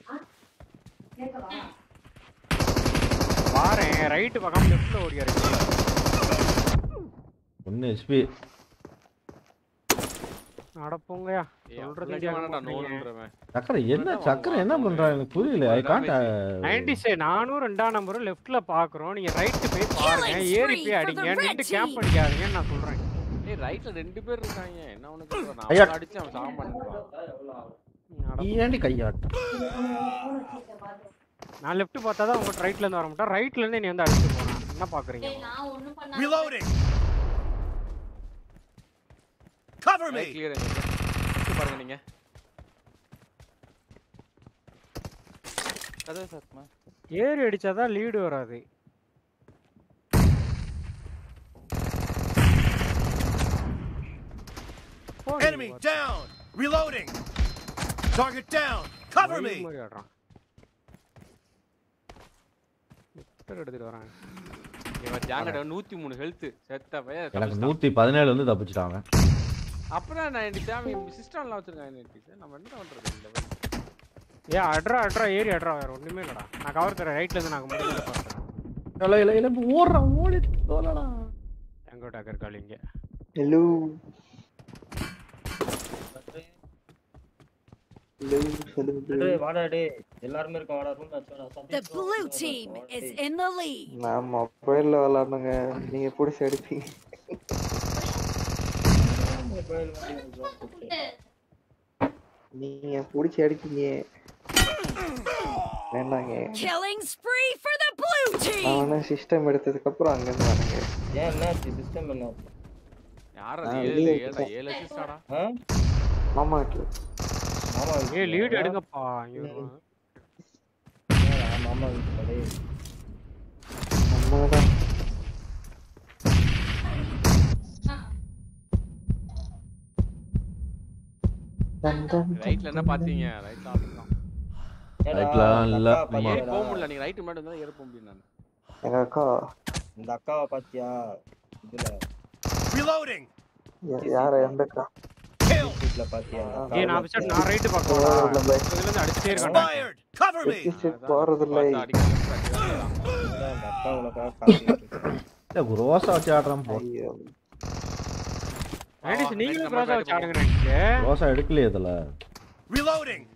பாறேன் ரைட்டு பக்கம் லெஃப்ட்ல ஓடியாரு ஒன்னு ஹெச்பி நடப்போங்கயா ஏய், சொல்றது அப்படி கேட்க வேணாம்டா, மாட்டீங்க. நோன்றவன். சக்கரை என்ன சக்கரை என்ன பண்றா எனக்கு புரியல ஐ காண்ட் நைன்டிஸே நானும் ரெண்டாம் நம்பரும் லெஃப்ட்ல பாக்குறோம் நீங்க ரைட்டு போய் பாருங்க Killing ஏறி spree போய் for அடிங்க the red நின்று கேம்ப் team. அடிக்காதீங்கன்னு நான் சொல்றேன் ஏய் ரைட்ல ரெண்டு பேர் இருக்காங்க என்ன உனக்கு சொல்ற? நான் ஐயா. அவனை அடிச்சு அவன் சாக மாட்டேங்கிறான் நீ ஏன்டி கையாட்ட நான் லெஃப்ட் பார்த்தா தான் உங்க ரைட்ல இருந்து வர மாட்டேன் ரைட்ல இருந்து நீ வந்து அடிச்சு போறேன் என்ன பாக்குறீங்க நான் ஒண்ணும் பண்ணாம Reloading. Cover me. Right clear பாருங்க நீங்க கதவு சாத்துமா ஏறி அடிச்சாதான் லீடு வராது போ நீ Enemy வா. down. Reloading. Target down. Cover மயில் me. மாதிரி ஆடுறான் விக்டர் எடுத்துட்டு வரான் இவன் ஜாங்கட நூத்தி மூணு ஹெல்த் செத்த பையன் எனக்கு தப்பிச்சிட்டான். நூத்தி பதினேழு வந்து தப்பிச்சிட்டாங்க அப்புறம் நான் எனக்கு தேவை சிஸ்டம்லாம் வச்சிருக்காங்க நம்ம என்ன பண்றது இந்த level? ஏ அட்ரா அட்ரா ஏறி அட்ரா வேற ஒண்ணுமே இல்லடா நான் கவர் தரேன் ரைட்ல இருந்து நான் முடிஞ்சத பாக்குறேன் இல்ல இல்ல இல்ல ஓடுறான் ஓடிட்டு போலடா எங்க டாக்கர் கால் இங்க ஹலோ ஹலோ சொல்லுங்க டேய், வாடா டேய் எல்லாருமே இருக்கோம் வாடா ரூம் வச்சோடா The blue team is in the lead. நான் மொபைல்ல விளாடுங்க நீங்க பிடிச்சி அடிப்பீங்க மொபைல் வந்து நீங்க பிடிச்சி அடிப்பீங்க வேண்டாங்க Killing spree for the blue நான் team. வேணா சிஸ்டம் எடுத்ததுக்கு அப்புறம் அங்கிருந்து வரேங்க ஏன் என்னாச்சு சிஸ்டம் என்ன யார் நான் அது ஏழு வெளியே ஏழு இருக்கேன். ஏழு அசிஸ்டாடா ஆ? மாமா வீட்டுல மாமா ஏ வீட்டுல லீடு வா. எடுங்கப்பா இங்க ஒரு- என்னடா, மாமா வீட்டுல டேய் அம்மா தான் ரைட்ல என்ன பாத்தீங்க ரைட்ல ஆடுறான் ஏடா, ரைட்லாம் இந்த இல்ல அக்காவை ஆமா ஏறி பாத்தியாடா? போக முடியல நீங்க ரைட் முன்னாடி வந்தா ஏற போக முடியும் நான் எங்க அக்கா இந்த அக்காவை பாத்தியா இதுல Reloading. யா- யார எந்த அக்கா Kill. வீட்டுல பாத்தியா இந்த அக்காவை ஏய் நான் பாத்தியா? பிச்சை நான் ரைட்டு பார்க்கறேன் போறதில்ல பை இதுல இருந்து அடிச்சிட்டே இருக்கான்டா Expired. Cover me. டிஸ்ட்ரிக்ட் போறதில்லை பார்த்து அடிக்க இல்ல, இந்த அக்கா உனக்காக காத்துக்கிட்டு இருக்கு. ரோசா வச்சு ஆடுறான் போ ஐயோ நைன்டிஸ் ஆமா, நீங்களும் நம்ம க்ரோஸா right வச்சு ஆடுங்க நைன்டிஸ் ரோசா எடுக்கலையே இதுல Reloading.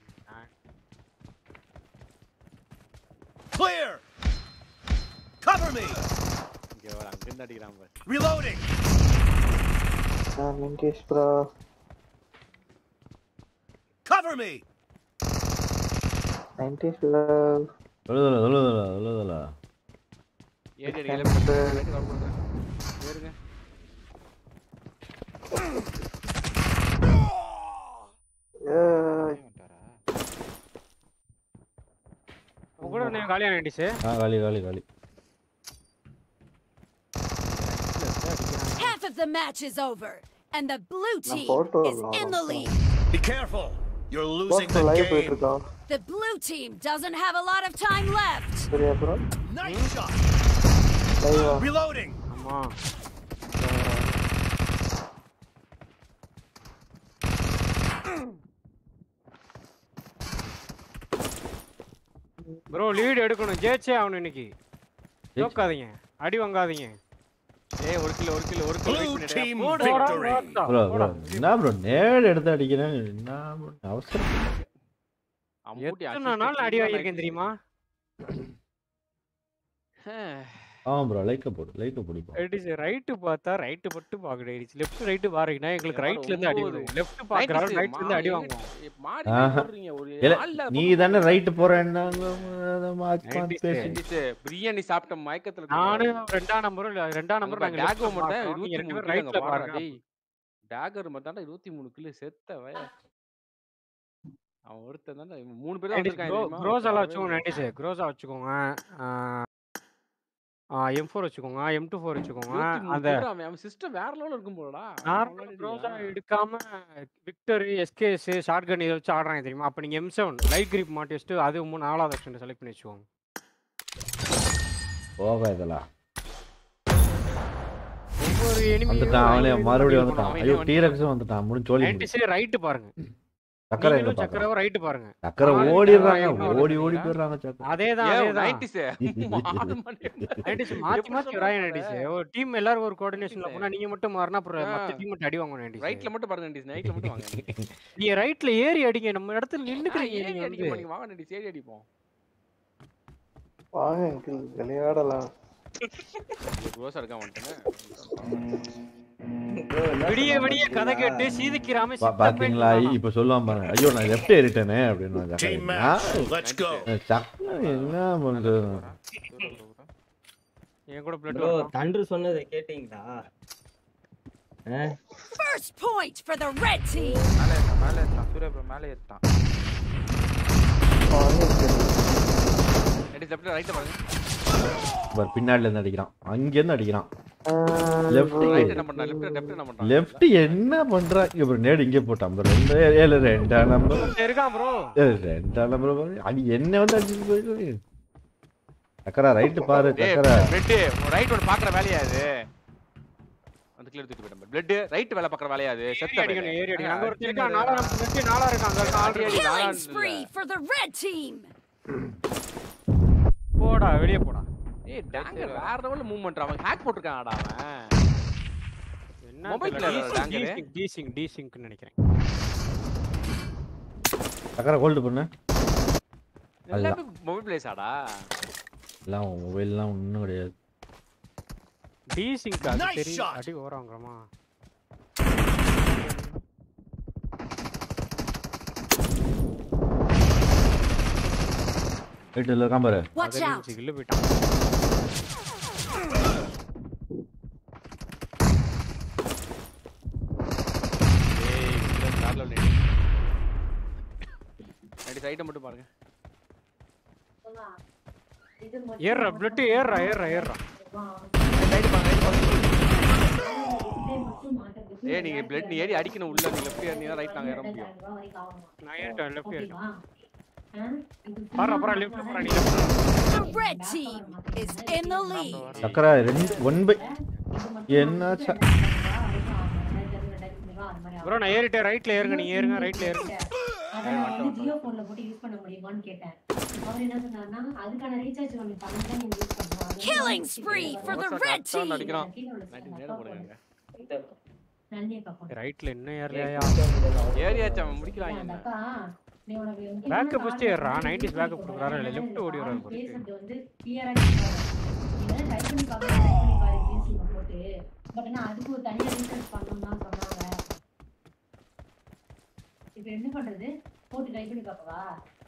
Clear. Cover me. இங்க வர அங்க இருந்து அடிக்கிறான் பாரு Reloading. நான் Venkesh bro Cover me. Nineties எழுதல எழுதல எழுதல ஏறி அடி left side, right cover பண்றேன் ஏறுங்க உங்க கூட நீங்க காலியா நைன்டிஸ் ஆ காலி காலி காலி Half of the match is over, and the blue team photo is அவ்வளோ in the lead. Be careful. You're losing post the live போயிட்டு game. இருக்கோம் The blue team doesn't have a lot of time left. சரியா bro Nice shot. லைவா Reloading. ஆமா bro lead எடுக்கணும் ஜெயிச்சே ஆகணும் இன்னைக்கு ஜோக்காதீங்க அடி வாங்காதீங்க ஏய் ஒரு கிலோ ஒரு கிலோ ஒரு கிலோ Blue வெயிட் team பண்ணிடு victory. ப்ரோ ப்ரோ என்ன ப்ரோ நேடு எடுத்து அடிக்கிறேன் என்ன bro, அவசரம் அம்பூட்டி எத்தனை நாள் அடி வாங்கியிருக்கேன் தெரியுமா ஆமா ப்ரோ லைக்க போடு லைக்க பிடிப்போம் எடிஸ் ரைட்டு பார்த்தா ரைட்டு மட்டும் பார்க்கணும் எடிஸ் லெஃப்ட் ரைட்டு பாருங்கன்னா எங்களுக்கு ரைட்ல இருந்து அடி ஒன்பது. வரும் லெஃப்ட் பார்க்கறாரு ரைட்ல இருந்து அடி வாங்குவோம் மாறி ஆஹா. போடுறீங்க ஒரு இல்ல, நாள்ல நீ தானே ரைட்டு போறேன்னாங்க அதை மாத்தி மாத்தி Nineties. பேசி நைன்டிஸ் பிரியாணி சாப்பிட்ட மயக்கத்துல இருக்கு நானு பாரு. ரெண்டாம் நம்பரும் இல்ல ரெண்டாம் நம்பர் அங்க நாங்க டேக் லெஃப்ட்ல மட்டும் பார்க்கறோம் நீங்க இருபத்தி ரெண்டு மூணு பேரும் கிலோ ரைட்ல பாருடா பாருங்க டேய் டேகர் மட்டும் இருபத்தி மூணு கிலோ செத்த அவன் ஒருத்தன் தானே இவன் மூணு பேர் தான் வந்திருக்காங்க தெரியுமா? க்ரோஸால வரவே வச்சுக்கோங்க இல்லை. நைன்டிஸ் க்ரோஸா வச்சுக்கோங்க எம் ஃபோர் வச்சுக்கோங்க எம் டூ ஃபோர் வச்சுக்கோங்க இருபத்தி மூணு அந்த கிலோ அவன் அவன் சிஸ்டம் வேற லெவல்ல இருக்கும் போலடா நார்மல் க்ரோஸா எடுக்காம விக்டர் எஸ்கேஎஸ் ஷார்ட் கன் இதை வச்சு ஆடுறாங்க தெரியுமா அப்போ நீங்கள் எம் செவன் லைட் கிரிப் மாட்டி வச்சுட்டு அது மூணு நாலாவது ஆப்ஷன் செலக்ட் பண்ணி வச்சுக்கோங்க போக இதெல்லாம் ஒவ்வொரு வந்துட்டான் அவனே மறுபடியும் வந்துட்டான் அவன் ஐயோ என்ன டீரக்ஸும் வந்துட்டான் முடிஞ்சு சோழி நைன்டிஸ் ரைட்டு பாருங்க சக்கரை எங்க நீங்களும் பாக்குறோம் சக்கரவை ரைட்டு பாருங்க சக்கரை நாலு ஓடிடுறாங்க சக்கரை ஓடி வாங்கி ஓடி வரீங்களா? போயிடுறாங்க சக்கரை அதே தான் ஏன் அதே தான் 90s மாறு மணி நைன்டிஸ் மாத்தி எப்படி மாத்தி சொல்ற வராங்க பாரு. நைன்டிஸ் ஒரு டீம் எல்லாரும் ஒரு கோஆர்டினேஷன்ல 90s. போனா நீங்க மட்டும் மாறினா அப்புறம் ஆ. மத்த டீம் மட்டும் அடி வாங்க நைன்டிஸ் ரைட்ல மட்டும் பாருங்க நைன்டிஸ் நைட்ல மட்டும் வாங்க நீங்க ரைட்ல ஏறி அடிங்க நம்ம இடத்துல ஆ, நின்னுக்கிறீங்க ஏறி நீங்க அடிக்க வந்து மாட்டீங்க வாங்க நைன்டிஸ் ஏறி அடிப்போம் வாங்க அங்கிள் விளையாடலாம் க்ளோஸா இருக்கான் வந்துட்டேன் bro, என்ன விடிய சொன்னா விடிய கதை பாத்தீங்களா? கேட்டு சீதிக்கிறாம பா- பாத்தீங்களா இப்ப சொல்லுவான் பாருங்க ஐயோ நான் லெஃப்ட் ஏறிட்டேனே அப்படின்னு சக்கரை. Team நான் match. Let's go. சக்கரை என்ன பண்றது என் கூட பிளட் bro, தண்டு சொன்னதை கேட்டீங்களா ஆ? First point for the red team. மேலே ஏற்றான் மேலே ஏற்றான் சூர்யா ப்ரோ மேலே ஏற்றான் நைன்டிஸ் லெஃப்ட் ரைட்ல பாருங்க பாரு, பின்னாடில இருந்து அடிக்கிறான் அங்க இருந்து அடிக்கிறான் லெஃப்ட் ரைட் என்ன பண்ணா லெஃப்ட் லெஃப்ட் என்ன பண்றான் லெஃப்ட் என்ன பண்றா இவ நேடு இங்கே போட்டான் bro. ரெண்டு ஏழு ரெண்டாம் நம்பர் இருக்கான் ப்ரோ ரெண்டாம் நம்பர் பாரு அது என்ன வந்து அடிச்சுட்டு போயிருக்கு சக்கரா ரைட்டு பாரு டேய் சக்கரா பிளட் ரைட் ஒன்னு பாக்குற வேலையா இது அந்த கிளியர் தூக்கி போயிட்டேன் பிளட் ரைட் வேலை பாக்குற வேலையா இது செத்த அடிக்கணும் வேலை. ஏறி அடிக்கணும் அங்க ஆ, ஒருத்தர் இருக்கான் நாலா நம்ம வெட்டி நாலா இருக்கான் அங்க இருக்கான் ஆடி ஆல்ரெடி அடி Killing நாலான்னு spree இல்ல. for the red team. போடா வெளிய போடா ஏய் டேங்கர் வேற லெவல்ல மூவ்மெண்ட் அவன் ஹேக் போட்டுருக்கான்டா அவன் என்ன Mobile தெரியல ல danger. டீசிங்க் டீசிங்க் டீசிங்க்னு நினைக்கிறேன் சக்கரா ஹோல்டு பண்ணு எல்லாமே மொபைல் பிளேஸாடா எல்லாம் மொபைல்லாம் ஒன்றும் கிடையாது டீசிங்க் அது Nice தெரியும் shot. அடி ஓராங்கறமா வீட்டில் இருக்கான் பாரு Watch out. அது கில்ல போயிட்டான் ஏய் இந்த கார்ல நின்னு அடி சைட மட்டும் பாருங்க ஏறுறா பிளட் ஏறுறா ஏறுறா ஏறுறா சைடு பாருங்க right பாருங்க ஏய் நீங்க பிளட் நீ ஏறி அடிக்கணும் உள்ள நீ லெஃப்ட் ஏறினா ரைட் நாங்க ஏற முடியும் நான் ஏறிட்டேன் லெஃப்ட் ஏறிட்டேன் பாரு அப்புறம் லெஃப்ட் போறா நீ left. The red team is in the lead. சக்கரா ரெண்டு ஒன் பை என்னாச்சா ப்ரோ நான் ஏறிட்டேன் ரைட்ல ஏறுங்க நீ ஏறுங்க ரைட்ல ஏறுங்க அதை நான் வந்து ஜியோ போன்ல போட்டு யூஸ் பண்ண முடியுமான்னு கேட்டேன் அவர் என்ன சொன்னாருன்னா அதுக்கான ரீசார்ஜ் பண்ணி பண்ணி தான் நீங்க யூஸ் பண்ணணும் அது வந்து Killing spree for the red team. அடிக்கிறான் கீழே உள்ள நைட்டு அந்த மேல அப்பா போடுங்க phone. நந்தினி அக்கா phone. ரைட்ல இன்னும் ஏறலையா ஏரியாச்சு அவன் முடிக்கிறான் அந்த என்ன அக்கா நீ உனக்கு வந்து Back இன்னும் first call ஏறுறா, பண்ணி 90s back up கொடுக்குறாரா, இல்ல left ஓடி வராரு நான் பாரு. பேசுறது வந்து clear ஆ கேட்காது. நீ வந்து try பண்ணி பாரு, try பண்ணி பாரு, பேசி போட்டு. But ஆனா அதுக்கு ஒரு தனியா research பண்ணணும்னு தான் சொன்னாங்க. இப்ப என்ன பண்றது போட்டு ட்ரை பண்ணி பாப்பவா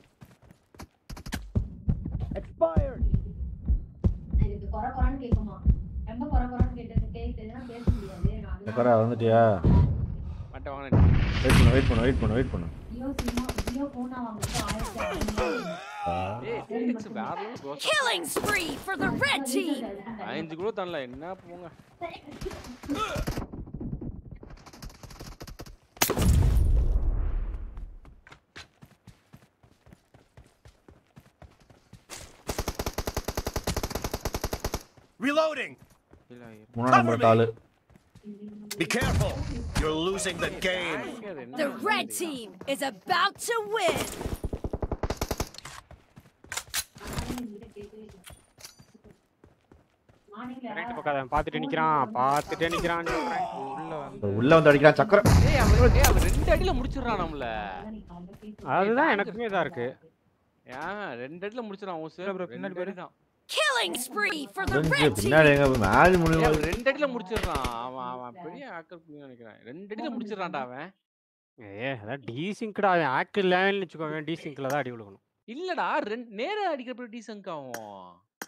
இதுக்கு குறை குறைன்னு கேட்குமா ரொம்ப குறை குறைன்னு கேட்டது கேட்டதுன்னா பேச முடியாது நான் அதனால சக்கரா வந்துட்டியா மட்டை வாங்க வெயிட் பண்ணு வெயிட் பண்ணு வெயிட் பண்ணு வெயிட் பண்ணு ஜியோ சிம்மா ஜியோ போன் வாங்குறது ஆயிரத்தி ஐநூறு ஆ, ஏய் ஃபீனிக்ஸ் வேற level boss. Killing spree for the red team. அஞ்சு கூட தரல என்ன போங்க Reloading. இல்ல இரு. மூணாம் நம்பர் காலு Be careful. You're losing the game. அது என்ன The red team is about to win. Right பக்கம் அவன் பார்த்துட்டு நிக்கிறான் பார்த்துட்டே நிக்கிறான் சொல்றேன். உள்ள வந்து உள்ள வந்து அடிக்கிறான் சக்கரை ஏய் அவன் ஏய் அவன் ரெண்டு அடியில முடிச்சிடுறான் நம்மள அதுதான் எனக்குமே இதா இருக்கு ஏன் ரெண்டு அடியில முடிச்சிடுறான் ஓசு இல்ல bro, பின்னாடி ரெண்டு அடி தான் Killing spree for the முடிஞ்சு red team. பின்னாடி எங்க மேட்ச் ஏய், முடியும் அவன் ரெண்டு அடியில முடிச்சிடுறான் அவன் அவன் பெரிய ஆக்கர் புரியும் நினைக்கிறேன் ரெண்டு அடியில முடிச்சிடுறான்டா அவன் ஏ அதான் டீசிங்க்டா அவன் ஆக்டிவ் லேவல்னு வச்சுக்கோங்க டீசிங்க்ல தான் அடி விழுகணும் இல்லடா ரெண்டு நேரா அடிக்கிறப்ப டீசங்க் ஆகும்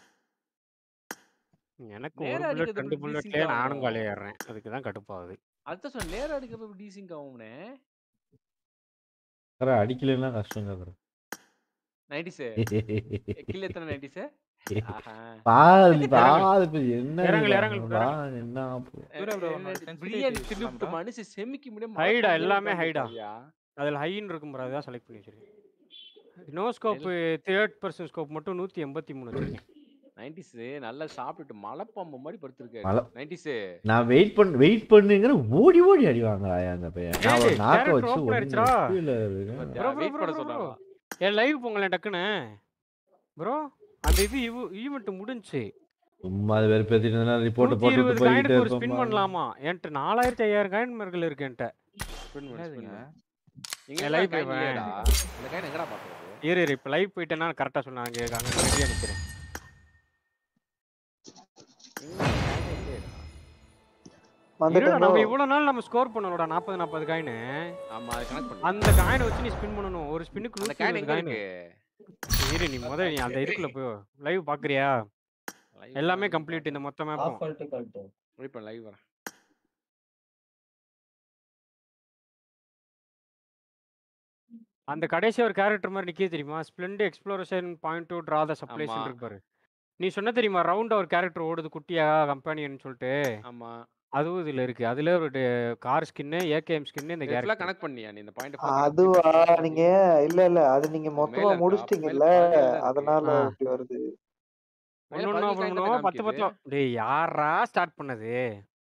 எனக்கு நேரா ஒரு புல்லட் அடிக்கிறது ரெண்டு எப்படி புல்லட்லயே decent நானும் ஆகும்? காலியாடுறேன் அதுக்கு தான் கடுப்பாகுது அதுதான் சொன்ன நேரா அடிக்கிறப்ப டீசிங்க் ஆகும்னே சக்கரை அடிக்கலைன்னா கஷ்டம் சக்கரை நைன்டிஸ் கில் எத்தனை நைன்டிஸ் ஆஹா பாதி பாதி இப்ப என்ன இறங்கல், இறங்கல், பா, என்ன போ- Bro, bro, உன்னோட sensitivity பிரியாணி use தின்னுட்டு பண்ணலாம்டா. மனுஷன் செமிக்க முடியாம ஹைடா மரத்துல எல்லாமே ஏறி ஹைடா உட்கார்ந்தியா? அதில் ஹைன்னு இருக்கும் bro அதுதான் செலக்ட் பண்ணி வச்சிருக்கேன் no scope third person scope மட்டும் நூற்றி எண்பத்தி மூணு வச்சிருக்கேன் 90s நல்லா சாப்பிட்டுட்டு மலைப்பாம்பு மாதிரி படுத்திருக்காரு மலை- 90s நான் வெயிட் பண்ண வெயிட் பண்ணுங்கிற ஓடி ஓடி அடி வாங்குறாயா அந்த பையன் நான் ஒரு ஏய், நாக்க character வச்சு open ஒண்ணு ஆயிடுச்சுடா. கீழே இருக்கேன். ப்ரோ ப்ரோ வெயிட் ப்ரோ பண்ண ப்ரோ சொன்னாங்க என் லைவ் போங்களேன் டக்குன்னு ப்ரோ அந்த இது ஈவெண்ட் முடிஞ்சுச்சு சும்மா அது வெறுப்பேத்திட்டு இருந்தா ரிப்போர்ட் நூற்றி போட்டு இருபது போயிட்டே காயினுக்கு ஒரு ஸ்பின் இருப்போம் பண்ணலாமா என்கிட்ட நாலாயிரத்தி ஐயாயிரம் காயின் மர்கள் இருக்கு என்கிட்ட Spin பண்ணு, spin என்னதுங்க? பண்ணு. எங்க என் live live காயின் போய் இல்லையேடா அந்த காயின் எங்கடா பாக்குறது இரு இரு இப்போ லைவ் போயிட்டேன்னா கரெக்டாக சொன்னாங்க அங்கே ரெடியாக நிற்கிறேன் எங்க காயின் இல்லையேடா வந்துட்டேன் நம்ம bro. இவ்வளோ நாள் நம்ம ஸ்கோர் பண்ணலோட நாற்பது நாற்பது காயின் ஆமா அது கனெக்ட் பண்ணு அந்த காயினை வச்சு நீ ஸ்பின் பண்ணணும் ஒரு ஸ்பின்னுக்கு அந்த நூற்றி காயின் இருபது எங்க காயின் இருக்கு இரு நீ முதல்ல நீ அந்த இதுக்குள்ள போய் லைவ் பாக்குறியா Live எல்லாமே வரேன். கம்ப்ளீட் இந்த மொத்த ஆஃப் மேப்பும் பண்ணிட்டு கழட்டும் வெயிட் பண்ண லைவ் வரேன் அந்த கடைசி ஒரு கேரக்டர் மாதிரி நிக்கே தெரியுமா spend exploration point to draw the supplies ஆமா. இருக்கு பாரு நீ சொன்ன தெரியுமா ரவுண்டா ஒரு கேரக்டர் ஓடுது குட்டியா கம்பெனின்னு சொல்லிட்டு ஆமா அதுவும் இதுல இருக்கு அதுல ஒரு கார் ஸ்கின்னு ஏகேஎம் ஸ்கின்னு இந்த ஃபுல்லா கேரக்டர் கனெக்ட் பண்ணியா நீ இந்த பாயிண்ட் அதுவா நீங்க இல்ல இல்ல அது நீங்க மொத்தமா இருக்கா? முடிச்சிட்டீங்கல்ல மேல பாதியில தான் இருக்கு. அதனால ஆ. இப்படி வருது ஒன்னு ஒண்ணா பண்ணுவா பத்து பத்து டேய் யாரா ஸ்டார்ட் பண்ணது